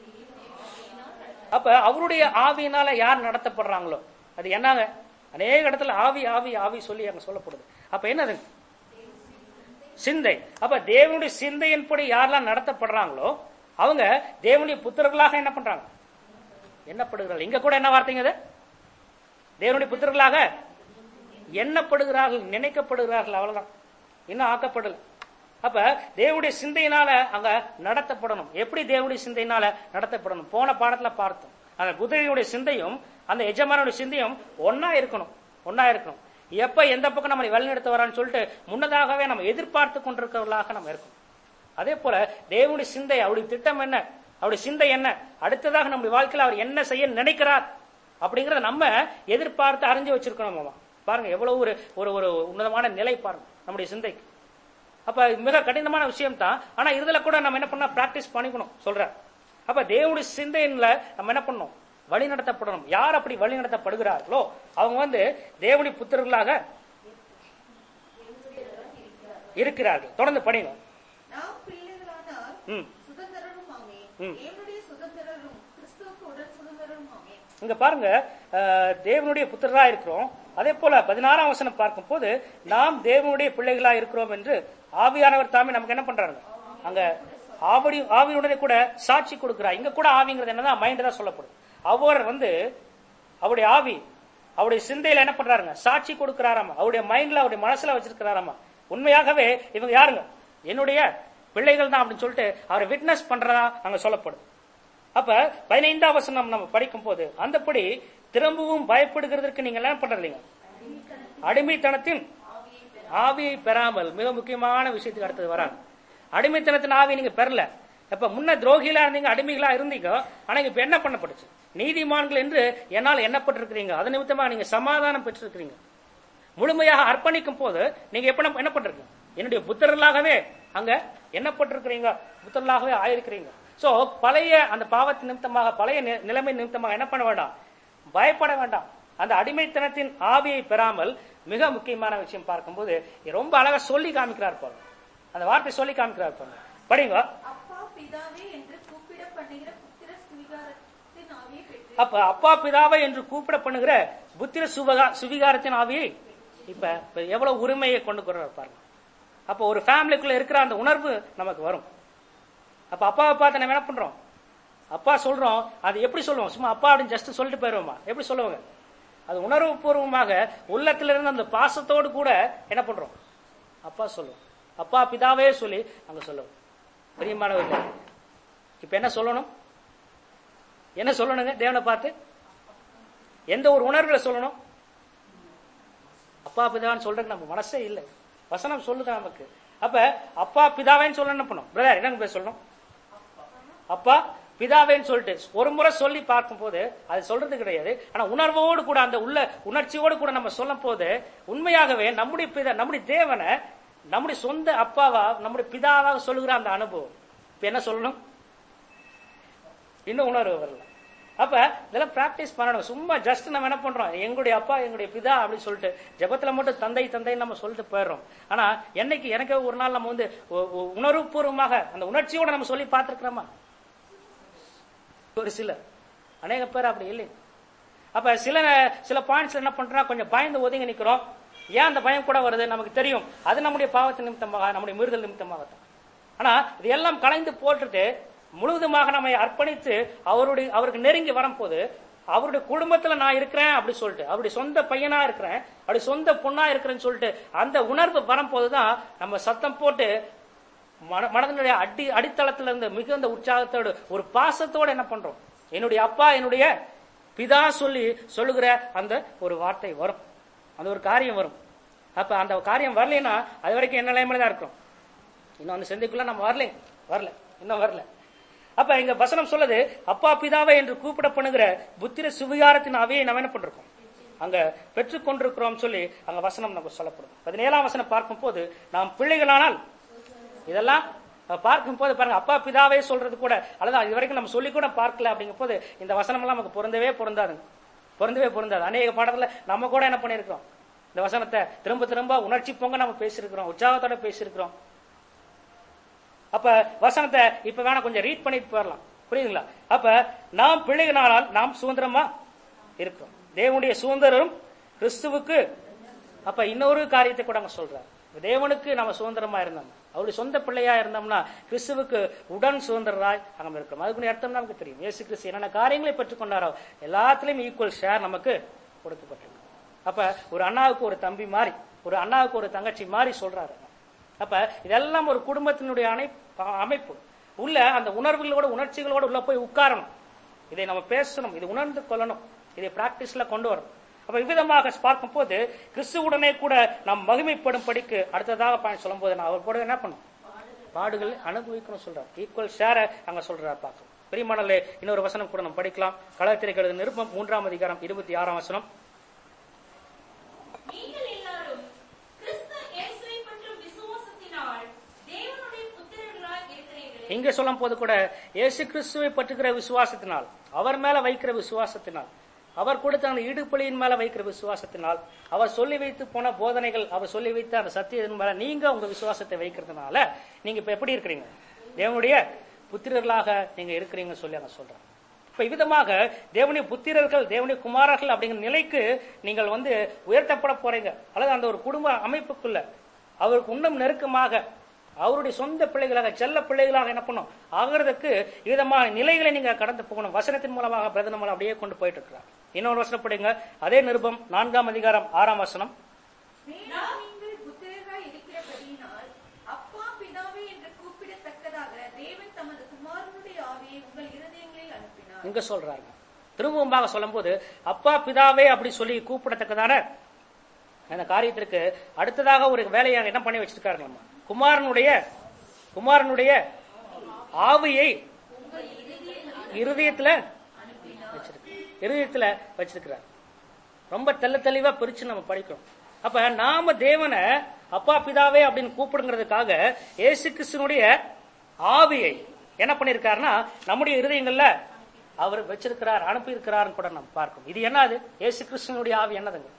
அப்ப அவருடைய ஆவியினால யார் நடத்தப்படுறாங்களோ அது என்னங்க அநேக இடத்துல ஆவி ஆவி ஆவி சொல்லி அங்க சொல்லப்படுது அப்ப என்னது சிந்தை அப்ப தேவனுடைய சிந்தையின்படி யாரெல்லாம் நடத்தப்படுறாங்களோ அவங்க தேவனுடைய புத்திரர்களாக என்ன பண்றாங்க எண்ணப்படுகிறார்கள் இங்க கூட என்ன வார்த்தைங்க அது தேவனுடைய புத்திரர்களாக எண்ணப்படுகிறார்கள் நினைக்கப்படுகிறார்கள் அவ்வளவுதான் இன்னும் ஆக்கப்படல அப்ப தேவனுடைய சிந்தையினால அங்க நடத்தப்படணும் எப்படி தேவனுடைய சிந்தையினால நடத்தப்படணும் போன பாடத்துல பார்த்தோம் அந்த குதிரையுடைய சிந்தையும் அந்த எஜமானுடைய சிந்தையும் ஒன்னா இருக்கணும் ஒன்னா இருக்கணும் எப்ப எந்த பக்கம் நம்ம வழிநடத்த வரான்னு சொல்லிட்டு முன்னதாகவே நம்ம எதிர்பார்த்து கொண்டிருக்கிறவர்களாக நம்ம இருக்கணும் அதே போல தேவனுடைய சிந்தை அவருடைய திட்டம் என்ன அவருடைய சிந்தை என்ன அடுத்ததாக நம்முடைய வாழ்க்கையில அவர் என்ன செய்ய நினைக்கிறார் அப்படிங்கறத நம்ம எதிர்பார்த்து அறிஞ்சு வச்சிருக்கணும் மாமா பாருங்க எவ்வளவு ஒரு ஒரு ஒரு உன்னதமான நிலை பாருங்க நம்முடைய சிந்தைக்கு அப்ப மிக கடினமான விஷயம் தான் ஆனா இதுல கூட நம்ம என்ன பண்ணா பிராக்டிஸ் பண்ணிக்கணும் சொல்ற அப்ப தேவனுடைய சிந்தையில நம்ம என்ன பண்ணணும் வழி நடத்தப்படணும் யார் அப்படி வழி நடத்தப்படுகிறார்களோ அவங்க வந்து தேவனுடைய புத்திரர்களாக இருக்கிறார்கள் தொடர்ந்து படிங்க நாம் பிள்ளைகளானால் ம் சுதந்திரருமாமே ம். தேவனுடைய சுதந்திரரும் கிறிஸ்துவுக்கு உடன் சுதந்திரருமாமே இங்க பாருங்க அஹ், தேவனுடைய புத்திரரா இருக்கிறோம் அதே போல பதினாறாம் வசனம் பார்க்கும் போது நாம் தேவனுடைய பிள்ளைகளா இருக்கிறோம் என்று ஆவியானவர் தாமே நமக்கு என்ன பண்றாங்க அங்க ஆவடி ஆவியுடனே கூட சாட்சி கொடுக்கிறார் இங்க கூட ஆவிங்கிறது என்னதான் மைண்ட் தான் சொல்லப்படும் அவர் வந்து அவருடைய ஆவி அவருடைய சிந்தையில என்ன பண்றாருங்க சாட்சி கொடுக்கிறாராமா அவருடைய மைண்ட்ல அவருடைய மனசுல வச்சிருக்கிறாராமா உண்மையாகவே இவங்க யாருங்க என்னுடைய பிள்ளைகள் தான் அப்படின்னு சொல்லிட்டு அவரை விட்னஸ் பண்றதா அங்க சொல்லப்படும் அப்ப பதினைந்தாம் வசனம் நம்ம படிக்கும் போது அந்தப்படி திரும்பவும் பயப்படுகிறதற்கு நீங்க என்ன பண்றீங்க அடிமைத்தனத்தின் ஆவியை பெறாமல் மிக முக்கியமான விஷயத்துக்கு அடுத்தது வராங்க அடிமைத்தனத்தின் ஆவியை நீங்க பெறல இப்ப முன்ன துரோகிகளா இருந்தீங்க அடிமைகளா இருந்தீங்க ஆனா இப்ப என்ன பண்ணப்பட்டுச்சு நீதிமான்கள் என்று என்னால் எண்ணப்பட்டிருக்கிறீங்க அது நிமித்தமா நீங்க சமாதானம் பெற்றிருக்கிறீங்க முழுமையாக அர்ப்பணிக்கும் போது நீங்க எப்ப என்ன பண்றீங்க என்னுடைய புத்தர்களாகவே அங்க எண்ணப்பட்டிருக்கிறீங்க புத்தர்களாகவே ஆயிருக்கிறீங்க சோ பழைய அந்த பாவத்தின் நிமித்தமாக பழைய நி- நிலைமை நிமித்தமாக என்ன பண்ண வேண்டாம் பயப்பட வேண்டாம் அந்த அடிமைத்தனத்தின் ஆவியை பெறாமல் மிக முக்கியமான விஷயம் பார்க்கும்போது ரொம்ப அழகா சொல்லி காமிக்கிறார் பாருங்க அந்த வார்த்தை சொல்லி காமிக்கிறார் பாருங்க படிங்க அப்பா பிதாவே என்று கூப்பிட பண்ணுகிற புத்திர சுவிகாரத்தின் ஆவியை பெற்று அப்ப அப்பா பிதாவை என்று கூப்பிட பண்ணுகிற புத்திர சுவகா சுவிகாரத்தின் ஆவியை இப்ப இப்ப எவ்வளவு உரிமையை கொண்டு போறாரு பாருங்க அப்ப ஒரு ஃபேமிலிக்குள்ள இருக்கிற அந்த உணர்வு நமக்கு வரும் அப்ப அப்பாவை பார்த்து நம்ம என்ன பண்றோம் அப்பா சொல்றோம் அது எப்படி சொல்லுவோம் சும்மா அப்பா அப்படின்னு ஜஸ்ட் சொல்லிட்டு போயிருவோமா எப்படி சொல்லுவாங்க அது உணர்வுபூர்வமாக உள்ளத்துல இருந்து அந்த பாசத்தோடு கூட என்ன பண்றோம் அப்பா சொல்லுவோம் அப்பா பிதாவே சொல்லி அங்க சொல்லுவோம் பிரியமானவர்கள் இப்ப என்ன சொல்லணும் என்ன சொல்லணுங்க தேவனை பார்த்து எந்த ஒரு உணர்வுல சொல்லணும் அப்பா பிதான்னு சொல்றதுக்கு நம்ம மனசே இல்லை வசனம் சொல்லுது நமக்கு அப்ப அப்பா பிதாவேன்னு சொல்ல என்ன பண்ணும் பிரதர் என்னங்க பேர் சொல்லணும் அப்பா பிதாவேன்னு சொல்லிட்டு ஒரு முறை சொல்லி பார்க்கும் போது அது சொல்றது கிடையாது ஆனா உணர்வோடு கூட அந்த உள்ள உணர்ச்சியோடு கூட நம்ம சொல்லும் போது உண்மையாகவே நம்முடைய பிதா நம்முடைய தேவனை நம்முடைய சொந்த அப்பாவா நம்முடைய பிதாவாக சொல்லுகிற அந்த அனுபவம் இப்ப என்ன சொல்லணும் இன்னும் உணர்வு வரல அப்ப இதெல்லாம் பிராக்டிஸ் பண்ணணும் சும்மா ஜஸ்ட் நம்ம என்ன பண்றோம் எங்களுடைய அப்பா எங்களுடைய பிதா அப்படின்னு சொல்லிட்டு ஜெபத்துல மட்டும் தந்தை தந்தை நம்ம சொல்லிட்டு போயிடுறோம் ஆனா என்னைக்கு எனக்கு ஒரு நாள் நம்ம வந்து உ- உ- உணர்வுபூர்வமாக அந்த உணர்ச்சியோட நம்ம சொல்லி பார்த்திருக்கிறோமா ஒரு சிலர் அநேக பேர் அப்படி இல்லை அப்ப சில சில பாயிண்ட்ஸ்ல என்ன பண்றோம் கொஞ்சம் பயந்து ஒதுங்கி நிக்கிறோம் ஏன் அந்த பயம் கூட வருது நமக்கு தெரியும் அது நம்முடைய பாவத்தின் நிமித்தமாக நம்முடைய மீறுதல் நிமித்தமாக தான் ஆனா இது எல்லாம் கலைந்து போட்டுட்டு முழுவதுமாக நம்மை அர்ப்பணித்து அவருடைய அவருக்கு நெருங்கி வரும்போது அவருடைய குடும்பத்துல நான் இருக்கிறேன் அப்படி சொல்லிட்டு அவருடைய சொந்த பையனா இருக்கிறேன் அப்படி சொந்த பொண்ணா இருக்கிறேன்னு சொல்லிட்டு அந்த உணர்வு வரும்போதுதான் நம்ம சத்தம் போட்டு மன- மனதினுடைய அடி அடித்தளத்துல இருந்து மிகுந்த உற்சாகத்தோடு ஒரு பாசத்தோடு என்ன பண்றோம் என்னுடைய அப்பா என்னுடைய பிதா சொல்லி சொல்லுகிற அந்த ஒரு வார்த்தை வரும் அந்த ஒரு காரியம் வரும் அப்ப அந்த காரியம் வரலைன்னா அது வரைக்கும் என்ன நிலைமையில தான் இருக்கிறோம் இன்னும் அந்த சந்தைக்குள்ள நம்ம வரல வரல இன்னும் வரல அப்ப இங்க வசனம் சொல்லுது அப்பா பிதாவை என்று கூப்பிட பண்ணுகிற புத்திர சுவிகாரத்தின் அவையை நம்ம என்ன பண்றோம் அங்க பெற்றுக் கொண்டிருக்கிறோம் சொல்லி அங்க வசனம் நமக்கு சொல்லப்படும் பதினேழாம் வசனம் பார்க்கும் போது நாம் பிள்ளைகளானால் இதெல்லாம் அஹ், பார்க்கும் போது பாருங்க அப்பா பிதாவே சொல்றது கூட அல்லது இது வரைக்கும் நம்ம சொல்லி கூட பார்க்கல அப்படிங்கும் போது இந்த வசனம் எல்லாம் நமக்கு பொருந்தவே பொருந்தாதுங்க பொருந்தவே பொருந்தாது அநேக பாடத்துல நம்ம கூட என்ன பண்ணிருக்கிறோம் இந்த வசனத்தை திரும்ப திரும்ப உணர்ச்சி பொங்க நம்ம பேசியிருக்கிறோம் உற்சாகத்தோட பேசியிருக்கிறோம் அப்ப வசனத்தை இப்ப வேணா கொஞ்சம் ரீட் பண்ணிட்டு போயிடலாம் புரியுதுங்களா அப்ப நாம் பிள்ளைகளானால் நாம் சுதந்திரமா இருக்கிறோம் தேவனுடைய சுதந்திரம் கிறிஸ்துவுக்கு அப்ப இன்னொரு காரியத்தை கூட அங்க சொல்றார் தேவனுக்கு நம்ம சுதந்திரமா இருந்தோம் அவருடைய சொந்த பிள்ளையா இருந்தோம்னா கிறிஸ்துவுக்கு உடன் சுதந்திரராய் அங்க இருக்கிறோம் அதுக்கு அர்த்தம் நமக்கு தெரியும் இயேசு கிறிஸ்து என்னென்ன காரியங்களை பெற்றுக்கொண்டாரோ எல்லாத்துலயும் ஈக்குவல் ஷேர் நமக்கு கொடுக்கப்பட்டிருக்கு அப்ப ஒரு அண்ணாவுக்கு ஒரு தம்பி மாதிரி ஒரு அண்ணாவுக்கு ஒரு தங்கச்சி மாதிரி சொல்றாரு அப்ப இதெல்லாம் ஒரு குடும்பத்தினுடைய அணை- அமைப்பு உள்ள அந்த உணர்வுகளோட உணர்ச்சிகளோட உள்ள போய் உட்காரணும் இதை நம்ம பேசணும் இது உணர்ந்து கொள்ளணும் இதை பிராக்டிஸ்ல கொண்டு வரணும் அப்ப இவ்விதமாக பார்க்கும் போது கிறிஸ்துவுடனே கூட நாம் மகிமைப்படும் படிக்கு அடுத்ததாக பாயிண்ட் சொல்லும் போது நான் அவர் கூட என்ன பண்ணும் பாடுகள் அனுபவிக்கணும் சொல்றார் ஈக்குவல் ஷேர அங்க சொல்றார் பார்க்கணும் பெரியமானலே இன்னொரு வசனம் கூட நம்ம படிக்கலாம் களத்திரைக்கிறது நிருப்பம் மூன்றாம் அதிகாரம் இருபத்தி ஆறாம் வசனம் நீங்கள் எல்லாரும் கிறிஸ்து இயேசுவை பற்றும் விசுவாசத்தினால் தேவனுடைய புத்திரர்களாய் இருக்கிறீர்களே இங்க சொல்லும் போது கூட இயேசு கிறிஸ்துவை பற்றுகிற விசுவாசத்தினால் அவர் மேல வைக்கிற விசுவாசத்தினால் அவர் கொடுத்த அந்த இடுப்பலியின் மேல வைக்கிற விசுவாசத்தினால் அவர் சொல்லி வைத்து போன போதனைகள் அவர் சொல்லி வைத்த அந்த சத்தியத்தின் மேல நீங்க உங்க விசுவாசத்தை வைக்கிறதுனால நீங்க இப்ப எப்படி இருக்கிறீங்க தேவனுடைய புத்திரர்களாக நீங்க இருக்கிறீங்கன்னு சொல்லி அங்க சொல்றாங்க இப்ப இவ்விதமாக தேவனுடைய புத்திரர்கள் தேவனுடைய குமாரர்கள் அப்படிங்கிற நிலைக்கு நீங்கள் வந்து உயர்த்தப்பட போறீங்க அல்லது அந்த ஒரு குடும்ப அமைப்புக்குள்ள அவருக்கு இன்னும் நெருக்கமாக அவருடைய சொந்த பிள்ளைகளாக செல்ல பிள்ளைகளாக என்ன பண்ணும் ஆகிறதுக்கு விதமான நிலைகளை நீங்க கடந்து போகணும் வசனத்தின் மூலமாக பிரதன மூலம் அப்படியே கொண்டு போயிட்டு இருக்கிறார் இன்னொரு வசனம் படிங்க அதே நிருபம் நான்காம் அதிகாரம் ஆறாம் வசனம் மேலும் நீங்கள் புத்திரராய் இருக்கிறபடியினால் அப்பா பிதாவே என்று கூப்பிடத்தக்கதாக தேவன் தமது குமாரனுடைய ஆவியை உங்கள் இருதயங்களில் அனுப்பினார் இங்க சொல்றாங்க திரும்பவுமாக சொல்லும்போது அப்பா பிதாவே அப்படி சொல்லி கூப்பிடத்தக்கதான அந்த காரியத்திற்கு அடுத்ததாக ஒரு வேலையை என்ன பண்ணி வச்சிருக்காரு நம்ம குமாரனுடைய குமாரனுடைய ஆவியை இருதயத்துல வச்சிருக்கு இருதயத்துல வச்சிருக்கிறார் ரொம்ப தெள்ள தெளிவா பிரிச்சு நம்ம படிக்கிறோம் அப்ப நாம தேவனை அப்பா பிதாவே அப்படின்னு கூப்பிடுங்கிறதுக்காக இயேசு கிறிஸ்துனுடைய ஆவியை என்ன பண்ணிருக்காருன்னா நம்முடைய இருதயங்கள்ல அவர் வச்சிருக்கிறார் அனுப்பி இருக்கிறார் கூட நம்ம பார்க்கணும் இது என்னது இயேசு கிறிஸ்துனுடைய ஆவி என்னதுங்க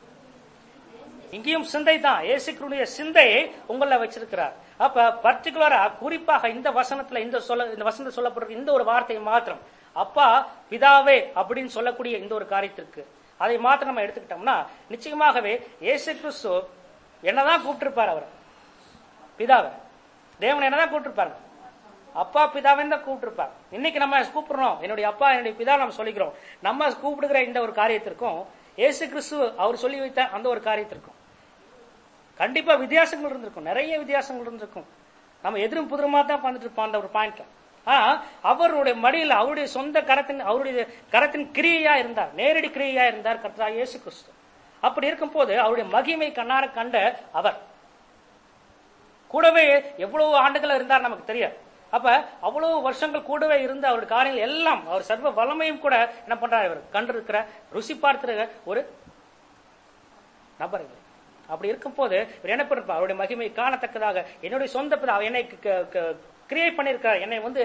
இங்கேயும் சிந்தை தான் இயேசுக்களுடைய சிந்தையை உங்கள வச்சிருக்கிறார் அப்ப பர்டிகுலரா குறிப்பாக இந்த வசனத்துல இந்த சொல்ல இந்த வசனத்துல சொல்லப்படுற இந்த ஒரு வார்த்தையை மாத்திரம் அப்பா பிதாவே அப்படின்னு சொல்லக்கூடிய இந்த ஒரு காரியத்திற்கு அதை மாத்திரம் நம்ம எடுத்துக்கிட்டோம்னா நிச்சயமாகவே இயேசு கிறிஸ்து என்னதான் கூப்பிட்டிருப்பார் அவர் பிதாவை தேவன் என்னதான் கூப்பிட்டிருப்பாரு அப்பா பிதாவின் தான் கூப்பிட்டிருப்பார் இன்னைக்கு நம்ம கூப்பிடுறோம் என்னுடைய அப்பா என்னுடைய பிதா நம்ம சொல்லிக்கிறோம் நம்ம கூப்பிடுகிற இந்த ஒரு காரியத்திற்கும் இயேசு கிறிஸ்து அவர் சொல்லி வைத்த அந்த ஒரு காரியத்திற்கும் கண்டிப்பா வித்தியாசங்கள் இருந்திருக்கும் நிறைய வித்தியாசங்கள் இருந்திருக்கும் நம்ம எதிரும் புதிரமா தான் வந்துட்டு இருப்போம் அந்த ஒரு பாயிண்ட்ல ஆனா அவருடைய மடியில அவருடைய சொந்த கரத்தின் அவருடைய கரத்தின் கிரியையா இருந்தார் நேரடி கிரியையா இருந்தார் கர்த்தரா இயேசு கிறிஸ்து அப்படி இருக்கும் போது அவருடைய மகிமை கண்ணார கண்ட அவர் கூடவே எவ்வளவு ஆண்டுகள் இருந்தார் நமக்கு தெரியாது அப்ப அவ்வளவு வருஷங்கள் கூடவே இருந்த அவருடைய காரியங்கள் எல்லாம் அவர் சர்வ வல்லமையும் கூட என்ன பண்றாரு இவர் கண்டிருக்கிற ருசி பார்த்திருக்கிற ஒரு நபர் இவர். அப்படி இருக்கும் போது இவர் என்ன பண்ணிருப்பார் அவருடைய மகிமை காணத்தக்கதாக என்னுடைய சொந்த பிதா என்னை கிரியேட் பண்ணியிருக்கார் என்னை வந்து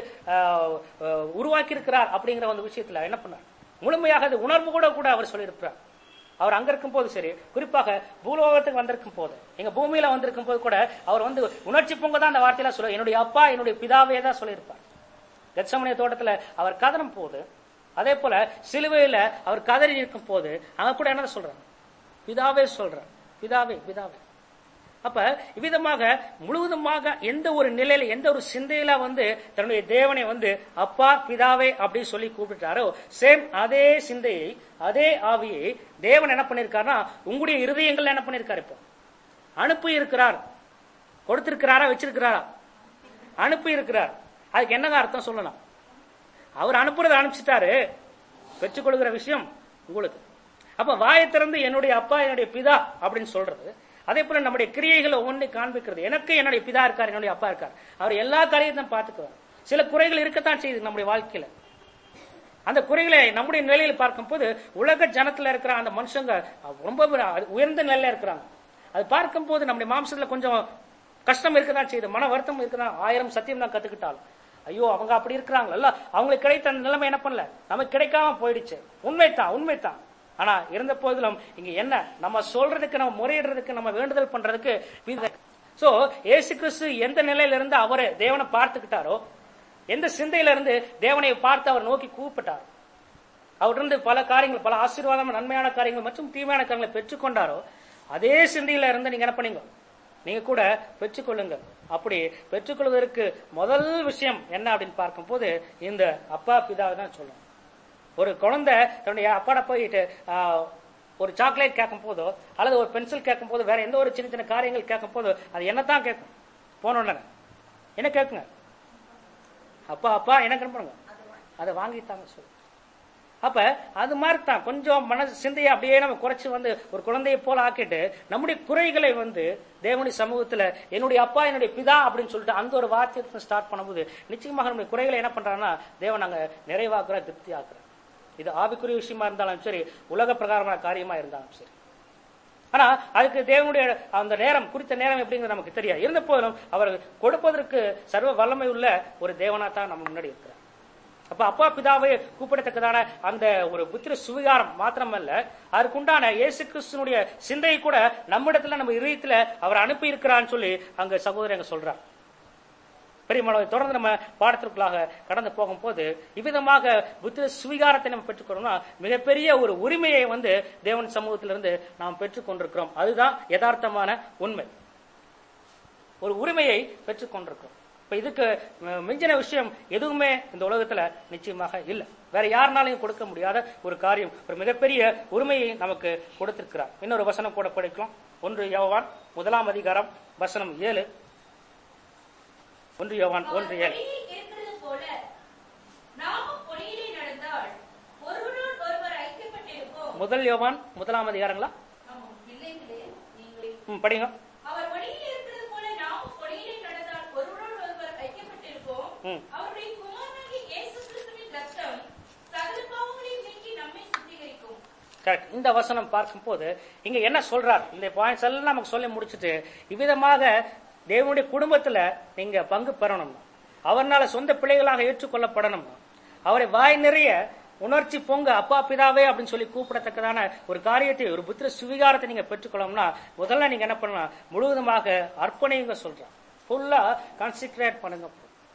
உருவாக்கி இருக்கிறார் அப்படிங்கிற ஒரு விஷயத்துல என்ன பண்ணார் முழுமையாக அது உணர்வு கூட கூட அவர் சொல்லியிருக்கிறார் அவர் அங்க இருக்கும் போது சரி குறிப்பாக பூலோகத்துக்கு வந்திருக்கும் போது எங்க பூமியில வந்திருக்கும் போது கூட அவர் வந்து உணர்ச்சி பொங்க தான் அந்த வார்த்தையெல்லாம் சொல்ல என்னுடைய அப்பா என்னுடைய பிதாவே தான் சொல்லியிருப்பார் கெத்சமனிய தோட்டத்துல அவர் கதறும் போது அதே போல சிலுவையில அவர் கதறி இருக்கும் போது அங்க கூட என்ன சொல்றாங்க பிதாவே சொல்றார் பிதாவே பிதாவே அப்ப இவ்விதமாக முழுவதுமாக எந்த ஒரு நிலையில எந்த ஒரு சிந்தையில வந்து தன்னுடைய தேவனை வந்து அப்பா பிதாவே அப்படின்னு சொல்லி கூப்பிட்டாரோ சேம் அதே சிந்தையை அதே ஆவியை தேவன் என்ன பண்ணிருக்காருன்னா உங்களுடைய இருதயங்கள்ல என்ன பண்ணிருக்காரு இப்போ அனுப்பி இருக்கிறார் கொடுத்திருக்கிறாரா வச்சிருக்கிறாரா அனுப்பி இருக்கிறார் அதுக்கு என்னங்க அர்த்தம் சொல்லலாம் அவர் அனுப்புறதை அனுப்பிச்சிட்டாரு பெற்றுக்கொள்கிற விஷயம் உங்களுக்கு அப்ப வாயை திறந்து என்னுடைய அப்பா என்னுடைய பிதா அப்படின்னு சொல்றது அதே போல நம்முடைய கிரியைகளை ஒவ்வொன்றை காண்பிக்கிறது எனக்கு என்னுடைய பிதா இருக்கார் என்னுடைய அப்பா இருக்கார் அவர் எல்லா காரியத்தையும் பார்த்துக்குவார் சில குறைகள் இருக்கத்தான் செய்யுது நம்முடைய வாழ்க்கையில அந்த குறைகளை நம்முடைய நிலையில் பார்க்கும்போது உலக ஜனத்துல இருக்கிற அந்த மனுஷங்க ரொம்ப உயர்ந்த நிலையில இருக்கிறாங்க அது பார்க்கும்போது நம்முடைய மாம்சத்துல கொஞ்சம் கஷ்டம் இருக்கதான் செய்யுது மன வருத்தம் இருக்குதான் ஆயிரம் சத்தியம் தான் கத்துக்கிட்டாலும் ஐயோ அவங்க அப்படி இருக்கிறாங்கல்ல அவங்களுக்கு கிடைத்த அந்த நிலைமை என்ன பண்ணல நமக்கு கிடைக்காம போயிடுச்சு உண்மைதான் உண்மைதான் ஆனா இருந்த போதிலும் இங்க என்ன நம்ம சொல்றதுக்கு நம்ம முறையிடுறதுக்கு நம்ம வேண்டுதல் பண்றதுக்கு சோ ஏசு கிறிஸ்து எந்த நிலையில இருந்து அவரு தேவனை பார்த்துக்கிட்டாரோ எந்த சிந்தையில இருந்து தேவனை பார்த்து அவர் நோக்கி கூப்பிட்டார் அவரிருந்து பல காரியங்கள் பல ஆசீர்வாதம் நன்மையான காரியங்கள் மற்றும் தீமையான காரியங்களை பெற்றுக்கொண்டாரோ அதே சிந்தையில இருந்து நீங்க என்ன பண்ணீங்க நீங்க கூட பெற்றுக்கொள்ளுங்க அப்படி பெற்றுக்கொள்வதற்கு முதல் விஷயம் என்ன அப்படின்னு பார்க்கும்போது இந்த அப்பா பிதாவை தான் சொல்லணும் ஒரு குழந்தை தன்னுடைய அப்பாட போயிட்டு ஒரு சாக்லேட் கேட்கும் போதோ அல்லது ஒரு பென்சில் கேட்கும் போது வேற எந்த ஒரு சின்ன சின்ன காரியங்கள் கேட்கும் போதோ அது என்னத்தான் கேட்கும் போன உடனே என்ன கேட்குங்க அப்பா அப்பா என்ன பண்ணுங்க அதை வாங்கிட்டாங்க சொல்லு அப்ப அது மாதிரி தான் கொஞ்சம் மன சிந்தையை அப்படியே நம்ம குறைச்சு வந்து ஒரு குழந்தையை போல ஆக்கிட்டு நம்முடைய குறைகளை வந்து தேவனுடைய சமூகத்துல என்னுடைய அப்பா என்னுடைய பிதா அப்படின்னு சொல்லிட்டு அந்த ஒரு வார்த்தையை ஸ்டார்ட் பண்ணும்போது நிச்சயமாக நம்முடைய குறைகளை என்ன பண்றாங்கன்னா தேவன் நாங்க நிறைவாக்குற திருப்தி ஆக்குறோம் இது ஆவிக்குரிய விஷயமா இருந்தாலும் சரி உலக பிரகாரமான காரியமா இருந்தாலும் சரி ஆனா அதுக்கு தேவனுடைய அந்த நேரம் குறித்த நேரம் எப்படிங்கிறது நமக்கு தெரியாது இருந்த போதிலும் அவர் கொடுப்பதற்கு சர்வ வல்லமை உள்ள ஒரு தேவனா தான் நம்ம முன்னாடி இருக்கிறார் அப்ப அப்பா பிதாவை கூப்பிடத்தக்கதான அந்த ஒரு புத்திர சுவிகாரம் மாத்திரமல்ல அதுக்குண்டான இயேசு கிறிஸ்துனுடைய சிந்தையை கூட நம்மிடத்துல நம்ம இதயத்துல அவர் அனுப்பி இருக்கிறான்னு சொல்லி அங்க சகோதரங்க சொல்றார் பெரியமளவை தொடர்ந்து நம்ம பாடத்திற்குள்ளாக கடந்து போகும்போது இவ்விதமாக புத்திர சுவிகாரத்தை நம்ம பெற்றுக்கொள்ளணும்னா மிகப்பெரிய ஒரு உரிமையை வந்து தேவன் சமூகத்திலிருந்து நாம் பெற்றுக்கொண்டிருக்கிறோம் அதுதான் யதார்த்தமான உண்மை ஒரு உரிமையை பெற்றுக்கொண்டிருக்கிறோம் இப்ப இதுக்கு மிஞ்சின விஷயம் எதுவுமே இந்த உலகத்துல நிச்சயமாக இல்லை வேற யாருனாலையும் கொடுக்க முடியாத ஒரு காரியம் ஒரு மிகப்பெரிய உரிமையை நமக்கு கொடுத்திருக்கிறார் இன்னொரு வசனம் கூட படிக்கலாம் ஒன்று யோவான் முதலாம் அதிகாரம் வசனம் ஏழு ஒன்று யோவான் ஒன்று ஏழு இருக்கிறது போல நாமும் பொறியிலே நடந்தால் ஒருவரோடு ஒருவர் ஐக்கியப்பட்டிருப்போம் முதல் யோவான் முதலாம் அதிகாரங்களா ஆமாம், இல்லைங்களே நீங்களே ம், படிங்க அவர் வழியில் இருக்கிறது போல நாமும் பொறியிலே நடந்தால் ஒருவரோடு ஒருவர் ஐக்கியப்பட்டிருப்போம் ம். அவருடைய குமாரனாகிய இயேசு கிறிஸ்துவின் ரத்தம் சகல பாவங்களையும் நீக்கி நம்மை சுத்திகரிக்கும் கரெக்ட் இந்த வசனம் பார்க்கும்போது இங்க என்ன சொல்றார் இந்த பாயிண்ட்ஸ் எல்லாம் நமக்கு சொல்லி முடிச்சுட்டு இவ்விதமாக தேவனுடைய குடும்பத்துல நீங்க பங்கு பெறணும் அவர்னால சொந்த பிள்ளைகளாக ஏற்றுக்கொள்ளப்படணும் அவரை வாய் நிறைய உணர்ச்சி பொங்க அப்பா பிதாவே அப்படின்னு சொல்லி கூப்பிடத்தக்கதான ஒரு காரியத்தை ஒரு புத்திர சுவிகாரத்தை நீங்க பெற்றுக்கொள்ளணும்னா முதல்ல நீங்க என்ன பண்ணலாம் முழுவதுமாக அர்ப்பணிங்க சொல்றேன் ஃபுல்லா கான்சென்ட்ரேட் பண்ணுங்க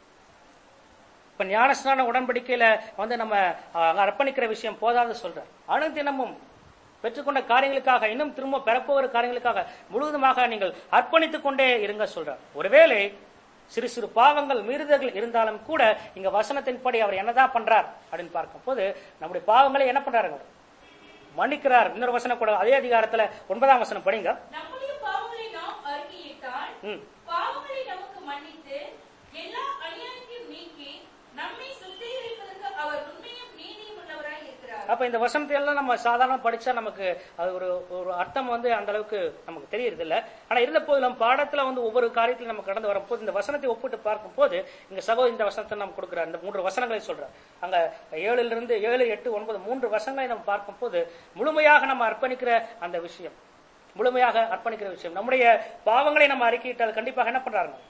இப்ப ஞானஸ்நான உடன்படிக்கையில வந்து நம்ம அஹ், அர்ப்பணிக்கிற விஷயம் போதாது சொல்றேன் அனுதினமும் பெற்றுக்கொண்ட காரியங்களுக்காக இன்னும் திரும்ப பெறப்போகிற காரியங்களுக்காக முழுவதுமாக நீங்கள் அர்ப்பணித்துக் கொண்டே இருங்க சொல்றார் ஒருவேளை சிறு சிறு பாவங்கள் மீறுதல்கள் இருந்தாலும் கூட இங்க வசனத்தின்படி அவர் என்னதான் பண்றார் அப்படின்னு பார்க்கும்போது நம்முடைய பாவங்களை என்ன பண்றாருங்க அவர்? மன்னிக்கிறார் இன்னொரு வசனம் கூட அதே அதிகாரத்துல ஒன்பதாம் வசனம் படிங்க நம்முடைய பாவங்களை நாம் அறிக்கையிட்டால் ம் பாவங்களை நமக்கு மன்னித்து எல்லா அநியாயத்தையும் நீக்கி நம்மை சுத்திகரிப்பதற்கு அவர் உண்மையும் நீதியும் உள்ளவராய் இருக்கிறார் அப்ப இந்த வசனத்தை எல்லாம் நம்ம சாதாரண படிச்சா நமக்கு அது ஒரு ஒரு அர்த்தம் வந்து அந்த அளவுக்கு நமக்கு தெரியறது இல்ல ஆனா இருந்த போதிலும் பாடத்துல வந்து ஒவ்வொரு காரியத்திலும் நம்ம கடந்து வரும்போது இந்த வசனத்தை ஒப்பிட்டு பார்க்கும்போது இங்க சகோ இந்த வசனத்தை நம்ம கொடுக்கிறார் இந்த மூன்று வசனங்களை சொல்றார் அங்க ஏழுல இருந்து ஏழு எட்டு ஒன்பது மூன்று வசனங்களை நம்ம பார்க்கும்போது முழுமையாக நம்ம அர்ப்பணிக்கிற அந்த விஷயம் முழுமையாக அர்ப்பணிக்கிற விஷயம் நம்முடைய பாவங்களை நம்ம அறிக்கையிட்டால் கண்டிப்பாக என்ன பண்றாங்க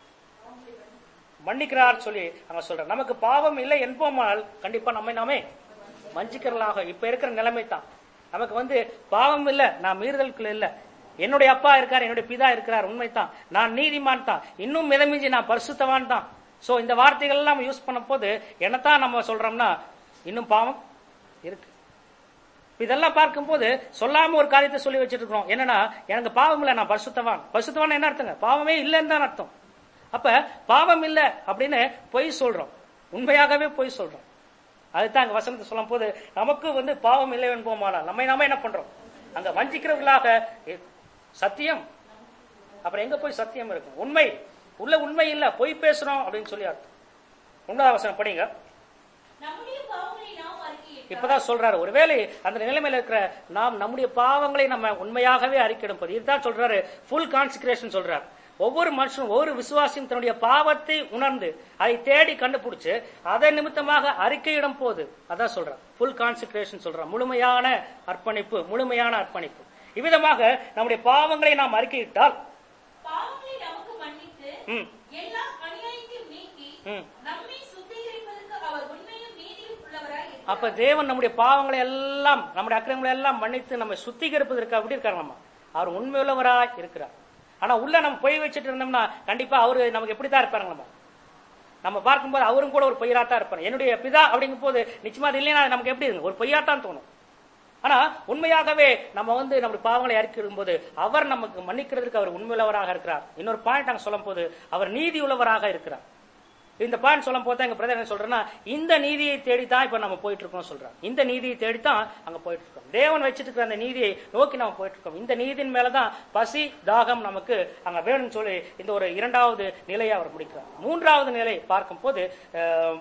மன்னிக்கிறார் சொல்லி அங்க சொல்றார் நமக்கு பாவம் இல்லை என்போமானால் கண்டிப்பா நம்மை நாமே வஞ்சிக்கிறலாக இப்ப இருக்கிற நிலைமை தான் நமக்கு வந்து பாவம் இல்ல நான் மீறுதலுக்குள்ள இல்ல என்னுடைய அப்பா இருக்கார் என்னுடைய பிதா இருக்கிறார் உண்மைதான் நான் நீதிமான் தான் இன்னும் மிதமிஞ்சி நான் பரிசுத்தவான் தான் சோ இந்த வார்த்தைகள் எல்லாம் யூஸ் பண்ணும் போது என்னத்தான் நம்ம சொல்றோம்னா இன்னும் பாவம் இருக்கு இதெல்லாம் பார்க்கும்போது சொல்லாம ஒரு காரியத்தை சொல்லி வச்சிட்டு இருக்கோம் என்னன்னா எனக்கு பாவம் இல்ல நான் பரிசுத்தவான் பரிசுத்தவான் என்ன அர்த்தங்க பாவமே இல்லைன்னு தான் அர்த்தம் அப்ப பாவம் இல்ல அப்படின்னு பொய் சொல்றோம் உண்மையாகவே பொய் சொல்றோம் அதுதான் அங்க வசனத்தை சொல்லும் போது நமக்கு வந்து பாவம் இல்லை என்போமானால் நம்மை நாம என்ன பண்றோம் அங்க வஞ்சிக்கிறவர்களாக இ- சத்தியம் அப்புறம் எங்க போய் சத்தியம் இருக்கும் உண்மை உள்ள உண்மை இல்ல பொய் பேசுறோம் அப்படின்னு சொல்லி அர்த்தம் ஒன்பதாம் வசனம் படிங்க நம்முடைய பாவங்களை நாம் அறிக்கையிட்டால் இப்பதான் சொல்றாரு ஒருவேளை அந்த நிலைமையில இருக்கிற நாம் நம்முடைய பாவங்களை நம்ம உண்மையாகவே அறிக்கையிடும்போது இதுதான் சொல்றாரு ஃபுல் கான்சிக்ரேஷன் சொல்றாரு ஒவ்வொரு மனுஷனும் ஒவ்வொரு விசுவாசியும் தன்னுடைய பாவத்தை உணர்ந்து அதை தேடி கண்டுபிடிச்சு அதை நிமித்தமாக அறிக்கையிடும் போது அதான் சொல்றார் ஃபுல் கான்சிக்ரேஷன் சொல்றார் முழுமையான அர்ப்பணிப்பு முழுமையான அர்ப்பணிப்பு இவ்விதமாக நம்முடைய பாவங்களை நாம் அறிக்கையிட்டால் பாவங்களை நமக்கு மன்னித்து ம், எல்லா அநியாயத்தையும் நீக்கி ம். நம்மை சுத்திகரிப்பதற்கு அவர் உண்மையும் நீதியும் உள்ளவராய் இருக்கிறார் அப்ப தேவன் நம்முடைய பாவங்களை எல்லாம் நம்முடைய அக்கிரமங்களை எல்லாம் மன்னித்து நம்ம சுத்திகரிப்பதற்கு அப்படி இருக்காரு நம்ம அவர் உண்மையுள்ளவராய் இருக்கிறார் ஆனா உள்ள நம்ம பொய் வச்சுட்டு இருந்தோம்னா கண்டிப்பா அவரு நமக்கு எப்படித்தான் இருப்பாருங்க நம்ம நம்ம பார்க்கும்போது அவரும் கூட ஒரு பொய்யாத்தான் இருப்பாரு என்னுடைய பிதா அப்படிங்கும் போது நிச்சயமா அது இல்லைன்னா நமக்கு எப்படி இருக்கு? ஒரு பொய்யாத்தான் தோணும் ஆனா உண்மையாகவே நம்ம வந்து நம்முடைய பாவங்களை அறிக்கையிடும் போது அவர் நமக்கு மன்னிக்கிறதுக்கு அவர் உண்மையுள்ளவராக இருக்கிறார் இன்னொரு பாயிண்ட் நாங்க சொல்லும் போது அவர் நீதி உள்ளவராக இருக்கிறார் இந்த பாயிண்ட் சொல்லும் போது தான் எங்க பிரதர் என்ன சொல்றேன்னா இந்த நீதியை தேடித்தான் இப்ப நம்ம போயிட்டு இருக்கோம் சொல்றோம் இந்த நீதியை தேடித்தான் அங்க போயிட்டு இருக்கோம் தேவன் வச்சிட்டு இருக்கிற அந்த நீதியை நோக்கி நம்ம போயிட்டு இருக்கோம் இந்த நீதியின் மேலதான் பசி தாகம் நமக்கு அங்க வேணும்னு சொல்லி இந்த ஒரு இரண்டாவது நிலையை அவர் முடிக்கிறார் மூன்றாவது நிலை பார்க்கும் போது அஹ்,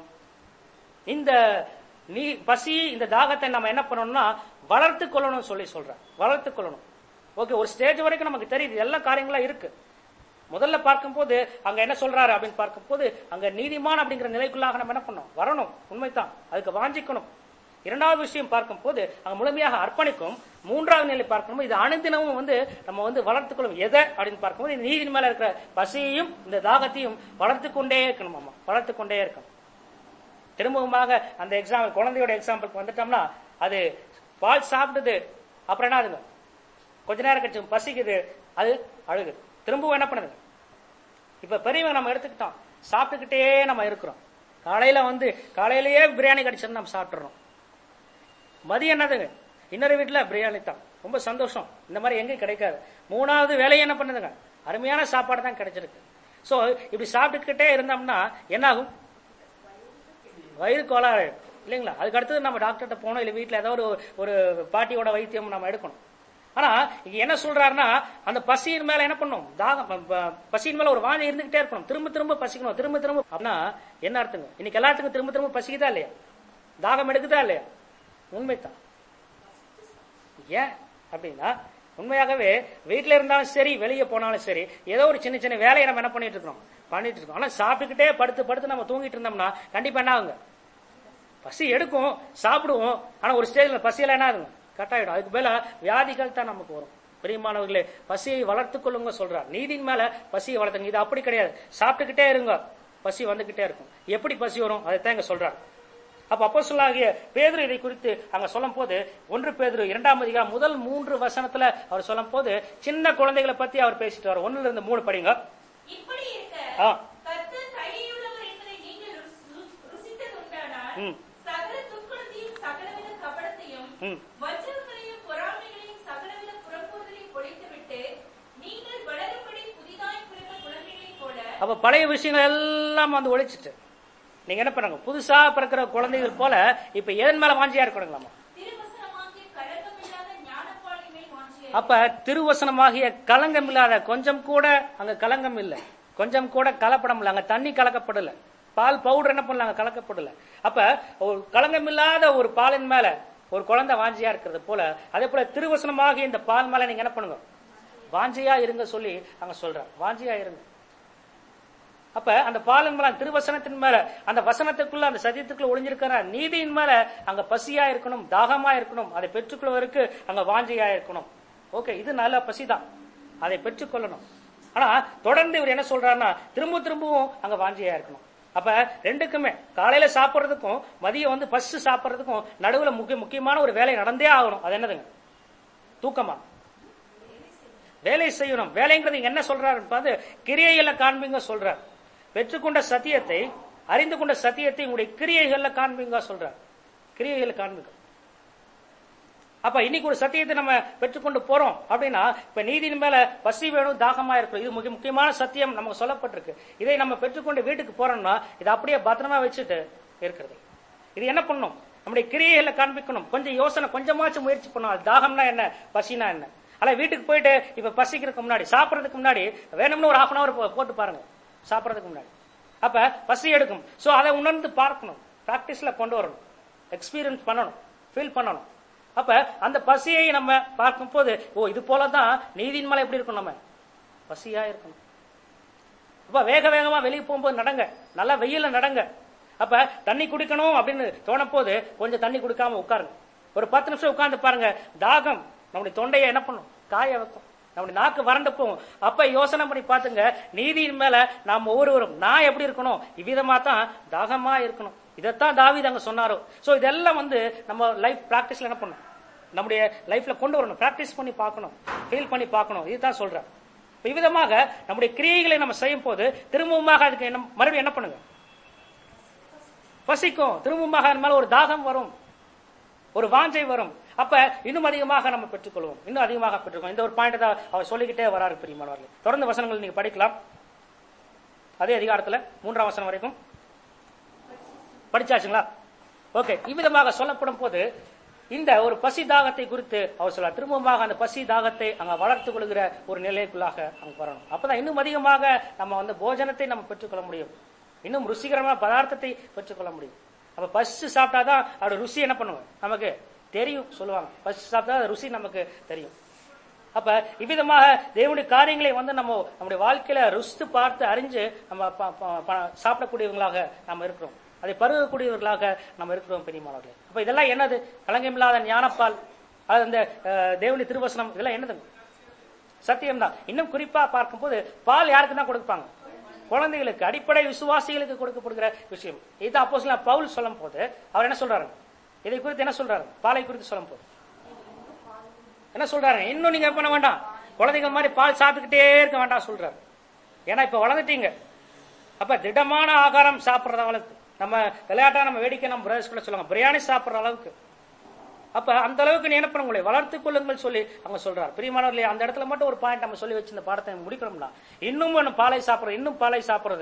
இந்த நீ பசி இந்த தாகத்தை நம்ம என்ன பண்ணணும்னா வளர்த்து கொள்ளணும்னு சொல்லி சொல்றேன் வளர்த்து கொள்ளணும் ஓகே ஒரு ஸ்டேஜ் வரைக்கும் நமக்கு தெரியுது எல்லா காரியங்களும் இருக்கு முதல்ல பார்க்கும்போது அங்க என்ன சொல்றாரு அப்படின்னு பார்க்கும்போது அங்க நீதிமான் அப்படிங்கிற நிலைக்குள்ளாக நம்ம என்ன பண்ணோம் வரணும் உண்மைதான் அதுக்கு வாஞ்சிக்கணும் இரண்டாவது விஷயம் பார்க்கும்போது அங்க முழுமையாக அர்ப்பணிக்கும் மூன்றாவது நிலை பார்க்கணும் இது அனுதினமும் வந்து நம்ம வந்து வளர்த்துக்கொள்ளும் எதை அப்படின்னு பார்க்கும்போது இந்த நீதியின் மேல இருக்கிற பசியையும் இந்த தாகத்தையும் வளர்த்து கொண்டே இருக்கணும் அம்மா வளர்த்து கொண்டே இருக்கணும் திரும்பவுமாக அந்த எக்ஸாம்பிள் குழந்தையோட எக்ஸாம்பிளுக்கு வந்துட்டோம்னா அது பால் சாப்பிடுது அப்புறம் என்ன ஆகுதுங்க கொஞ்ச நேரம் கழிச்சு பசிக்குது அது அழுகுது திரும்பவும் என்ன பண்ணுது இப்ப பெரியவங்க நம்ம எடுத்துக்கிட்டோம் சாப்பிட்டுக்கிட்டே நம்ம இருக்கிறோம் காலையில வந்து காலையிலேயே பிரியாணி கிடைச்சது நம்ம சாப்பிட்டுறோம் மதியம் என்னதுங்க இன்னொரு வீட்டுல பிரியாணி தான் ரொம்ப சந்தோஷம் இந்த மாதிரி எங்கேயும் கிடைக்காது மூணாவது வேலையை என்ன பண்ணுதுங்க அருமையான சாப்பாடு தான் கிடைச்சிருக்கு சோ இப்படி சாப்பிட்டுக்கிட்டே இருந்தோம்னா என்ன ஆகும் வயிறு கோளாறு இல்லைங்களா அதுக்கு அடுத்தது நம்ம டாக்டர்கிட்ட போனோம் இல்ல வீட்டுல ஏதாவது ஒரு ஒரு பாட்டியோட வைத்தியம் நம்ம எடுக்கணும் ஆனா இங்க என்ன சொல்றாருன்னா அந்த பசியின் மேல என்ன பண்ணும் தாகம் ப- ப- பசியின் மேல ஒரு வாஞ்சை இருந்துகிட்டே இருக்கணும் திரும்ப திரும்ப பசிக்கணும் திரும்ப திரும்ப அப்படின்னா என்ன அர்த்தங்க இன்னைக்கு எல்லாத்துக்கும் திரும்ப திரும்ப பசிக்குதா இல்லையா தாகம் எடுக்குதா இல்லையா உண்மைதான் ஏன் அப்படின்னா உண்மையாகவே வீட்ல இருந்தாலும் சரி வெளியே போனாலும் சரி ஏதோ ஒரு சின்ன சின்ன வேலையை நம்ம என்ன பண்ணிட்டு இருக்கோம் பண்ணிட்டு இருக்கோம் ஆனா சாப்பிட்டுக்கிட்டே படுத்து படுத்து நம்ம தூங்கிட்டு இருந்தோம்னா கண்டிப்பா என்ன ஆகுங்க பசி எடுக்கும் சாப்பிடுவோம் ஆனா ஒரு ஸ்டேஜ்ல பசியெல்லாம் என்ன ஆகுங்க கட் ஆயிடும் அதுக்கு மேல வியாதிகள் தான் நமக்கு வரும் பிரியமானவர்களே பசியை வளர்த்துக் கொள்ளுங்க சொல்றார் நீதியின் மேல பசியை வளர்த்துங்க இது அப்படி கிடையாது சாப்பிட்டுக்கிட்டே இருங்க பசி வந்துகிட்டே இருக்கும் எப்படி பசி வரும் அதைத்தான் இங்க சொல்றார் அப்ப அப்போ சொல்லாகிய பேதுரு இதை குறித்து அங்க சொல்லும் போது ஒன்று பேதுரு இரண்டாம் அதிகாரம் முதல் மூன்று வசனத்துல அவர் சொல்லும் போது சின்ன குழந்தைகளை பத்தி அவர் பேசிட்டு வர ஒண்ணுல இருந்து மூணு படிங்க இப்படி இருக்க ஆ. கர்த்தர் தயையுள்ளவர் என்பதை நீங்கள் ருசி- ருசித்ததுண்டானால், ம். சகல துர்க்குணத்தையும் சகலவித கபடத்தையும் ம். வஞ்சகங்களையும் பொறாமைகளையும் சகலவித புறம்போதலையும் பொழித்துவிட்டு நீங்கள் வளரும்படி புதிதாய் பிறந்த குழந்தைகளைப் போல அப்ப பழைய விஷயங்கள் எல்லாம் வந்து ஒழிச்சிட்டு நீங்க என்ன பண்ணுங்க புதுசா பிறக்கிற குழந்தைகள் போல இப்ப எதன் மேல வாஞ்சியா இருக்கணுங்களாமா திருவசனமாகிய கலக்கமில்லாத ஞானப்பாலிமை வாஞ்சியை அப்ப திருவசனமாகிய கலங்கம் இல்லாத கொஞ்சம் கூட அங்க கலங்கம் இல்ல கொஞ்சம் கூட கலப்படம் இல்ல அங்க தண்ணி கலக்கப்படல பால் பவுடர் என்ன பண்ணல அங்க கலக்கப்படல அப்ப ஒரு கலங்கம் இல்லாத ஒரு பாலின் மேல ஒரு குழந்தை வாஞ்சியா இருக்கிறது போல அதே போல திருவசனமாகிய இந்த பால் மேல நீங்க என்ன பண்ணுங்க வாஞ்சியா இருங்க சொல்லி அங்க சொல்றார் வாஞ்சியா இருங்க அப்ப அந்த பாலன் மேல அந்த திருவசனத்தின் மேல அந்த வசனத்துக்குள்ள அந்த சத்தியத்துக்குள்ள ஒளிஞ்சிருக்கிற நீதியின் மேல அங்க பசியா இருக்கணும் தாகமா இருக்கணும் அதை பெற்றுக்கொள்வதற்கு அங்க வாஞ்சியா இருக்கணும் ஓகே இது நல்ல பசிதான் அதை பெற்றுக்கொள்ளணும் ஆனா தொடர்ந்து இவர் என்ன சொல்றாருன்னா திரும்ப திரும்பவும் அங்க வாஞ்சியா இருக்கணும் அப்ப ரெண்டுக்குமே காலையில சாப்பிடுறதுக்கும் மதியம் வந்து பஸ் சாப்பிடுறதுக்கும் நடுவுல முக்கிய முக்கியமான ஒரு வேலை நடந்தே ஆகணும் அது என்னதுங்க தூக்கமா வேலை செய்யணும் வேலைங்கிறது இங்க என்ன சொல்றாரு பாரு கிரியைகள்ல காண்பீங்க சொல்றார் பெற்றுக்கொண்ட சத்தியத்தை அறிந்து கொண்ட சத்தியத்தை உங்களுடைய கிரியைகள்ல காண்பீங்க சொல்றார் கிரியைகள்ல காண்பீங்க அப்ப இன்னைக்கு ஒரு சத்தியத்தை நம்ம பெற்றுக்கொண்டு போறோம் அப்படின்னா இப்ப நீதியின் மேல பசி வேணும் தாகமா இருக்கணும் இது முக்கிய முக்கியமான சத்தியம் நமக்கு சொல்லப்பட்டிருக்கு இதை நம்ம பெற்றுக்கொண்டு வீட்டுக்கு போறோம்னா இதை அப்படியே பத்திரமா வச்சுட்டு இருக்கிறது இது என்ன பண்ணும் நம்முடைய கிரியைகளை காண்பிக்கணும் கொஞ்சம் யோசனை கொஞ்சமாச்சும் முயற்சி பண்ணும் அது தாகம்னா என்ன பசினா என்ன அல்ல வீட்டுக்கு போயிட்டு இப்ப பசிக்கிறதுக்கு முன்னாடி சாப்பிடறதுக்கு முன்னாடி வேணும்னு ஒரு ஹாஃப் அன் அவர் போட்டு பாருங்க சாப்பிடறதுக்கு முன்னாடி அப்ப பசி எடுக்கும் சோ அதை உணர்ந்து பார்க்கணும் பிராக்டிஸ்ல கொண்டு வரணும் எக்ஸ்பீரியன்ஸ் பண்ணணும் ஃபீல் பண்ணணும் அப்ப அந்த பசியை நம்ம பார்க்கும் போது ஓ இது போலதான் நீதியின் மேல எப்படி இருக்கும் நம்ம பசியா இருக்கணும் அப்ப வேக வேகமா வெளியே போகும்போது நடங்க நல்லா வெயில நடங்க அப்ப தண்ணி குடிக்கணும் அப்படின்னு தோணும் போது கொஞ்சம் தண்ணி குடிக்காம உட்காருங்க ஒரு பத்து நிமிஷம் உட்கார்ந்து பாருங்க தாகம் நம்முடைய தொண்டையை என்ன பண்ணும் காய வைக்கும் நம்முடைய நாக்கு வறண்டு போகும் அப்ப யோசனை பண்ணி பாத்துங்க நீதியின் மேல நாம் ஒவ்வொருவரும் நான் எப்படி இருக்கணும் இவ்விதமா தான் தாகமா இருக்கணும் இதைத்தான் தாவீது அங்க சொன்னாரோ சோ இதெல்லாம் வந்து நம்ம லைஃப் பிராக்டிஸ்ல என்ன பண்ணணும் நம்முடைய லைஃப்ல கொண்டு வரணும் பிராக்டிஸ் பண்ணி பார்க்கணும் ஃபீல் பண்ணி பார்க்கணும் இதுதான் சொல்றேன் இப்ப இவ்விதமாக நம்முடைய கிரியைகளை நம்ம செய்யும் போது திரும்பவுமாக அதுக்கு என்ன மறுபடியும் என்ன பண்ணுங்க பசிக்கும் திரும்பவுமாக அது மேல ஒரு தாகம் வரும் ஒரு வாஞ்சை வரும் அப்ப இன்னும் அதிகமாக நம்ம பெற்றுக்கொள்வோம் இன்னும் அதிகமாக பெற்றுக்கொள்வோம் இந்த ஒரு பாயிண்ட் தான் அவர் சொல்லிக்கிட்டே வராரு பிரியமானவர்களே தொடர்ந்து வசனங்கள் நீங்க படிக்கலாம் அதே அதிகாரத்துல மூன்றாம் வசனம் வரைக்கும் படிச்சாச்சுங்களா ஓகே இவ்விதமாக சொல்லப்படும் போது இந்த ஒரு பசி தாகத்தை குறித்து அவர் சொல்ல திரும்பமாக அந்த பசி தாகத்தை அங்க வளர்த்துக் கொள்கிற ஒரு நிலைக்குள்ளாக அங்க வரணும் அப்பதான் இன்னும் அதிகமாக நம்ம வந்து போஜனத்தை நம்ம பெற்றுக்கொள்ள முடியும் இன்னும் ருசிகரமான பதார்த்தத்தை பெற்றுக்கொள்ள முடியும் அப்ப பசி சாப்பிட்டாதான் அதோட ருசி என்ன பண்ணுவோம் நமக்கு தெரியும் சொல்லுவாங்க பசி சாப்பிட்டா அது ருசி நமக்கு தெரியும் அப்ப இவ்விதமாக தேவனுடைய காரியங்களை வந்து நம்ம நம்முடைய வாழ்க்கையில ருசித்து பார்த்து அறிஞ்சு நம்ம ப- ப- ப- சாப்பிடக்கூடியவங்களாக நம்ம இருக்கிறோம் அதை பருகக்கூடியவர்களாக நம்ம இருக்கிறோம் பெரியமானவர்களே அப்ப இதெல்லாம் என்னது கலங்கமில்லாத ஞானப்பால் அது அந்த அஹ், தேவனுடைய திருவசனம் இதெல்லாம் என்னதுங்க சத்தியம்தான் இன்னும் குறிப்பா பார்க்கும்போது பால் யாருக்கு தான் கொடுப்பாங்க குழந்தைகளுக்கு அடிப்படை விசுவாசிகளுக்கு கொடுக்கப்படுகிற விஷயம் இது அப்போ பவுல் சொல்லும் போது அவர் என்ன சொல்றாரு இதை குறித்து என்ன சொல்றாரு பாலை குறித்து சொல்லும் போது என்ன சொல்றாரு இன்னும் நீங்க என்ன பண்ண வேண்டாம் குழந்தைகள் மாதிரி பால் சாப்பிட்டுக்கிட்டே இருக்க வேண்டாம் சொல்றாரு ஏன்னா இப்ப வளர்ந்துட்டீங்க அப்ப திடமான ஆகாரம் சாப்பிடுற அளவுக்கு நம்ம விளையாட்டா நம்ம வேடிக்கை நம்ம பிரதர்ஸ் கூட சொல்லுவாங்க பிரியாணி சாப்பிடுற அளவுக்கு அப்ப அந்த அளவுக்கு நீ என்ன பண்ண முடியும் வளர்த்துக் கொள்ளுங்கள் சொல்லி அவங்க சொல்றாரு பிரியமானவர்களே அந்த இடத்துல மட்டும் ஒரு பாயிண்ட் நம்ம சொல்லி வச்சு இந்த பாடத்தை முடிக்கணும்னா இன்னும் ஒண்ணு பாலை சாப்பிடுறது இன்னும் பாலை சாப்பிடுறது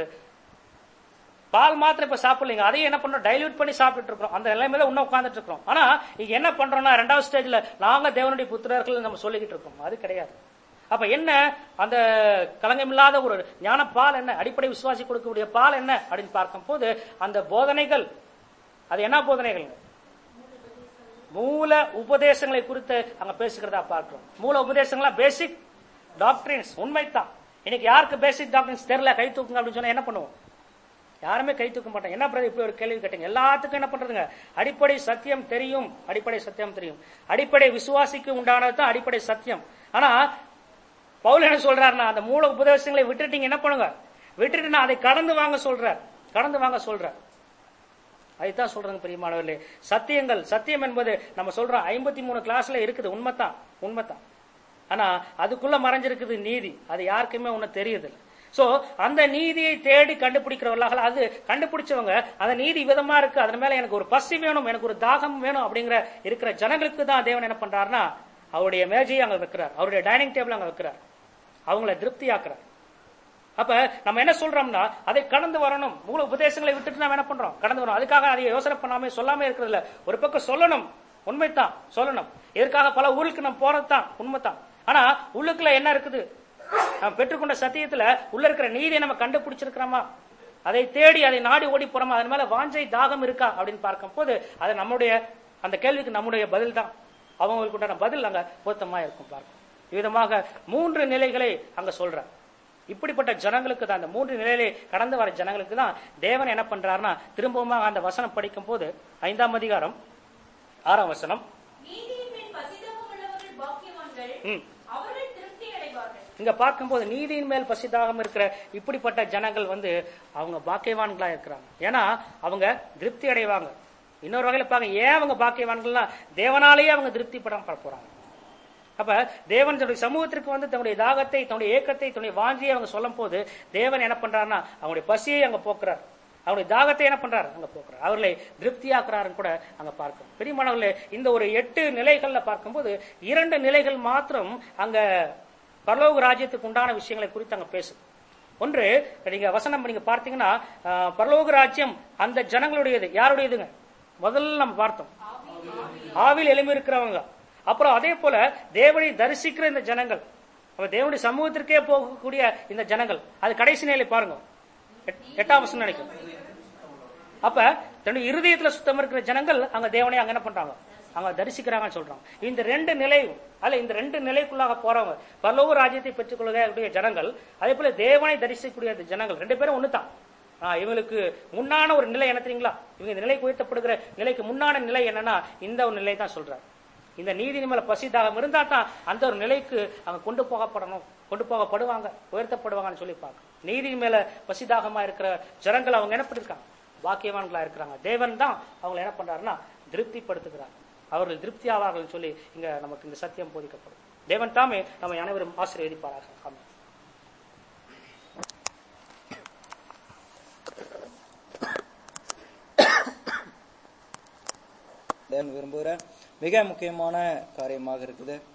பால் மாத்திரம் இப்ப சாப்பிடலீங்க அதையும் என்ன பண்றோம் டைல்யூட் பண்ணி சாப்பிட்டுட்டு இருக்கோம் அந்த நிலைமையில இன்னும் உட்கார்ந்துட்டு இருக்கோம் ஆனா இங்க என்ன பண்றோம்னா ரெண்டாவது ஸ்டேஜ்ல நாங்க தேவனுடைய புத்திரர்கள் நம்ம சொல்லிக்கிட்டு இருக்கோம் அது கிடையாது அப்ப என்ன அந்த கலங்கமில்லாத ஒரு ஞான பால் என்ன அடிப்படை விசுவாசி கொடுக்கக்கூடிய பால் என்ன அப்படின்னு பார்க்கும் போது அந்த போதனைகள் அது என்ன போதனைகள் மூல உபதேசங்களை குறித்து அங்க பேசுகிறதா பார்க்கிறோம் மூல உபதேசங்களா பேசிக் டாக்டரின்ஸ் உண்மைதான் இன்னைக்கு யாருக்கு பேசிக் டாக்டரின்ஸ் தெரியல கை தூக்குங்க அப்படின்னு சொன்னா என்ன பண்ணுவோம் யாருமே கை தூக்க மாட்டாங்க என்ன பிரதர் இப்படி ஒரு கேள்வி கேட்டீங்க எல்லாத்துக்கும் என்ன பண்றதுங்க அடிப்படை சத்தியம் தெரியும் அடிப்படை சத்தியம் தெரியும் அடிப்படை விசுவாசிக்கு உண்டானது தான் அடிப்படை சத்தியம் ஆனா பவுல் என்ன சொல்றாருன்னா அந்த மூல உபதேசங்களை விட்டுட்டீங்க என்ன பண்ணுங்க விட்டுட்டு நான் அதை கடந்து வாங்க சொல்றார் கடந்து வாங்க சொல்றார் அதுதான் சொல்றாங்க பெரியமானவர்களே சத்தியங்கள் சத்தியம் என்பது நம்ம சொல்றோம் ஐம்பத்தி மூணு கிளாஸ்ல இருக்குது உண்மைதான் உண்மைதான் ஆனா அதுக்குள்ள மறைஞ்சிருக்குது நீதி அது யாருக்குமே ஒன்னும் தெரியுதில்லை சோ அந்த நீதியை தேடி கண்டுபிடிக்கிறவர்களாக அது கண்டுபிடிச்சவங்க அந்த நீதி விதமா இருக்கு அதன் மேல எனக்கு ஒரு பசி வேணும் எனக்கு ஒரு தாகம் வேணும் அப்படிங்கிற இருக்கிற ஜனங்களுக்கு தான் தேவன் என்ன பண்றாருன்னா அவருடைய மேஜையை அங்க வைக்கிறார் அவருடைய டைனிங் டேபிள் அங்க வைக்கிறார் அவங்கள திருப்தியாக்குறார் அப்ப நம்ம என்ன சொல்றோம்னா அதை கடந்து வரணும் மூல உபதேசங்களை விட்டுட்டு நம்ம என்ன பண்றோம் கடந்து வரணும் அதுக்காக அதை யோசனை பண்ணாம சொல்லாம இருக்கிறது இல்ல ஒரு பக்கம் சொல்லணும் உண்மைதான் சொல்லணும் இதற்காக பல ஊருக்கு நம்ம போறதுதான் உண்மைதான் ஆனா உள்ளுக்குள்ள என்ன இருக்குது நம்ம பெற்றுக்கொண்ட சத்தியத்துல உள்ள இருக்கிற நீதியை நம்ம கண்டுபிடிச்சிருக்கிறோமா அதை தேடி அதை நாடி ஓடி போறோமா அதன் மேல வாஞ்சை தாகம் இருக்கா அப்படின்னு பார்க்கும் போது அது நம்முடைய அந்த கேள்விக்கு நம்முடைய பதில் தான் அவங்களுக்கு உண்டான பதில் அங்க பொருத்தமா இருக்கும் பார்க்கும் விதமாக மூன்று நிலைகளை அங்க சொல்றேன் இப்படிப்பட்ட ஜனங்களுக்கு தான் அந்த மூன்று நிலையிலே கடந்து வர ஜனங்களுக்கு தான் தேவன் என்ன பண்றாருன்னா திரும்பவும் அந்த வசனம் படிக்கும் போது ஐந்தாம் அதிகாரம் ஆறாம் வசனம் நீதியின் மேல் பசிதாகம் உள்ளவர்கள் பாக்கியவான்கள் ம். அவர்கள் திருப்தி அடைவார்கள் இங்க பார்க்கும்போது நீதியின் மேல் பசிதாகம் இருக்கிற இப்படிப்பட்ட ஜனங்கள் வந்து அவங்க பாக்கியவான்களா இருக்கிறாங்க ஏன்னா அவங்க திருப்தி அடைவாங்க இன்னொரு வகையில பாருங்க ஏன் அவங்க பாக்கியவான்கள்னா தேவனாலேயே அவங்க திருப்தி பட போறாங்க அப்ப தேவன் தன்னுடைய சமூகத்திற்கு வந்து தன்னுடைய தாகத்தை தன்னுடைய ஏக்கத்தை தன்னுடைய வாஞ்சியை அவங்க சொல்லும் போது தேவன் என்ன பண்றாருன்னா அவங்களுடைய பசியை அங்க போக்குறார் அவருடைய தாகத்தை என்ன பண்றாரு அங்க போக்குறார் அவர்களை திருப்தியாக்குறாருன்னு கூட அங்க பார்க்கிறோம் பெரியமானவர்களே இந்த ஒரு எட்டு நிலைகள்ல பார்க்கும்போது இரண்டு நிலைகள் மாத்திரம் அங்க பரலோக ராஜ்யத்துக்கு உண்டான விஷயங்களை குறித்து அங்க பேசுது ஒன்று நீங்க வசனம் நீங்க பார்த்தீங்கன்னா ஆஹ், பரலோக ராஜ்யம் அந்த ஜனங்களுடையது யாருடையதுங்க முதல்ல நம்ம பார்த்தோம் ஆவில் எழும்பி இருக்கிறவங்க அப்புறம் அதே போல தேவனை தரிசிக்கிற இந்த ஜனங்கள் அப்ப தேவனுடைய சமூகத்திற்கே போகக்கூடிய இந்த ஜனங்கள் அது கடைசி நிலை பாருங்க எட்- எட்டாம் வசனம் நினைக்கிறேன் அப்ப தன்னுடைய இருதயத்துல சுத்தம் இருக்கிற ஜனங்கள் அங்க தேவனை அங்க என்ன பண்றாங்க அங்க தரிசிக்கிறாங்கன்னு சொல்றாங்க இந்த ரெண்டு நிலை அல்ல இந்த ரெண்டு நிலைக்குள்ளாக போறவங்க பரலோக ராஜ்யத்தை பெற்றுக்கொள்ளக்கூடிய ஜனங்கள் அதே போல தேவனை தரிசிக்கக்கூடிய இந்த ஜனங்கள் ரெண்டு பேரும் ஒண்ணுதான் ஆஹ் இவங்களுக்கு முன்னான ஒரு நிலை என்ன தெரியுங்களா இவங்க இந்த நிலைக்கு உயர்த்தப்படுகிற நிலைக்கு முன்னான நிலை என்னன்னா இந்த ஒரு நிலை தான் சொல்றாங்க இந்த நீதி மேல பசி தாகம் இருந்தா தான் அந்த ஒரு நிலைக்கு அங்க கொண்டு போகப்படணும் கொண்டு போகப்படுவாங்க உயர்த்தப்படுவாங்கன்னு சொல்லி பார்க்க நீதி மேல பசி தாகமா இருக்கிற ஜனங்கள் அவங்க என்ன பண்ணிருக்காங்க பாக்கியவான்களா இருக்கிறாங்க தேவன் தான் அவங்களை என்ன பண்றாருன்னா திருப்திப்படுத்துகிறார் அவர்கள் திருப்தி ஆவார்கள் சொல்லி இங்க நமக்கு இந்த சத்தியம் போதிக்கப்படும் தேவன் தாமே நம்ம அனைவரும் ஆசீர்வதிப்பாராக ஆமென் தேவன் விரும்புகிற மிக முக்கியமான காரியமாக இருக்குது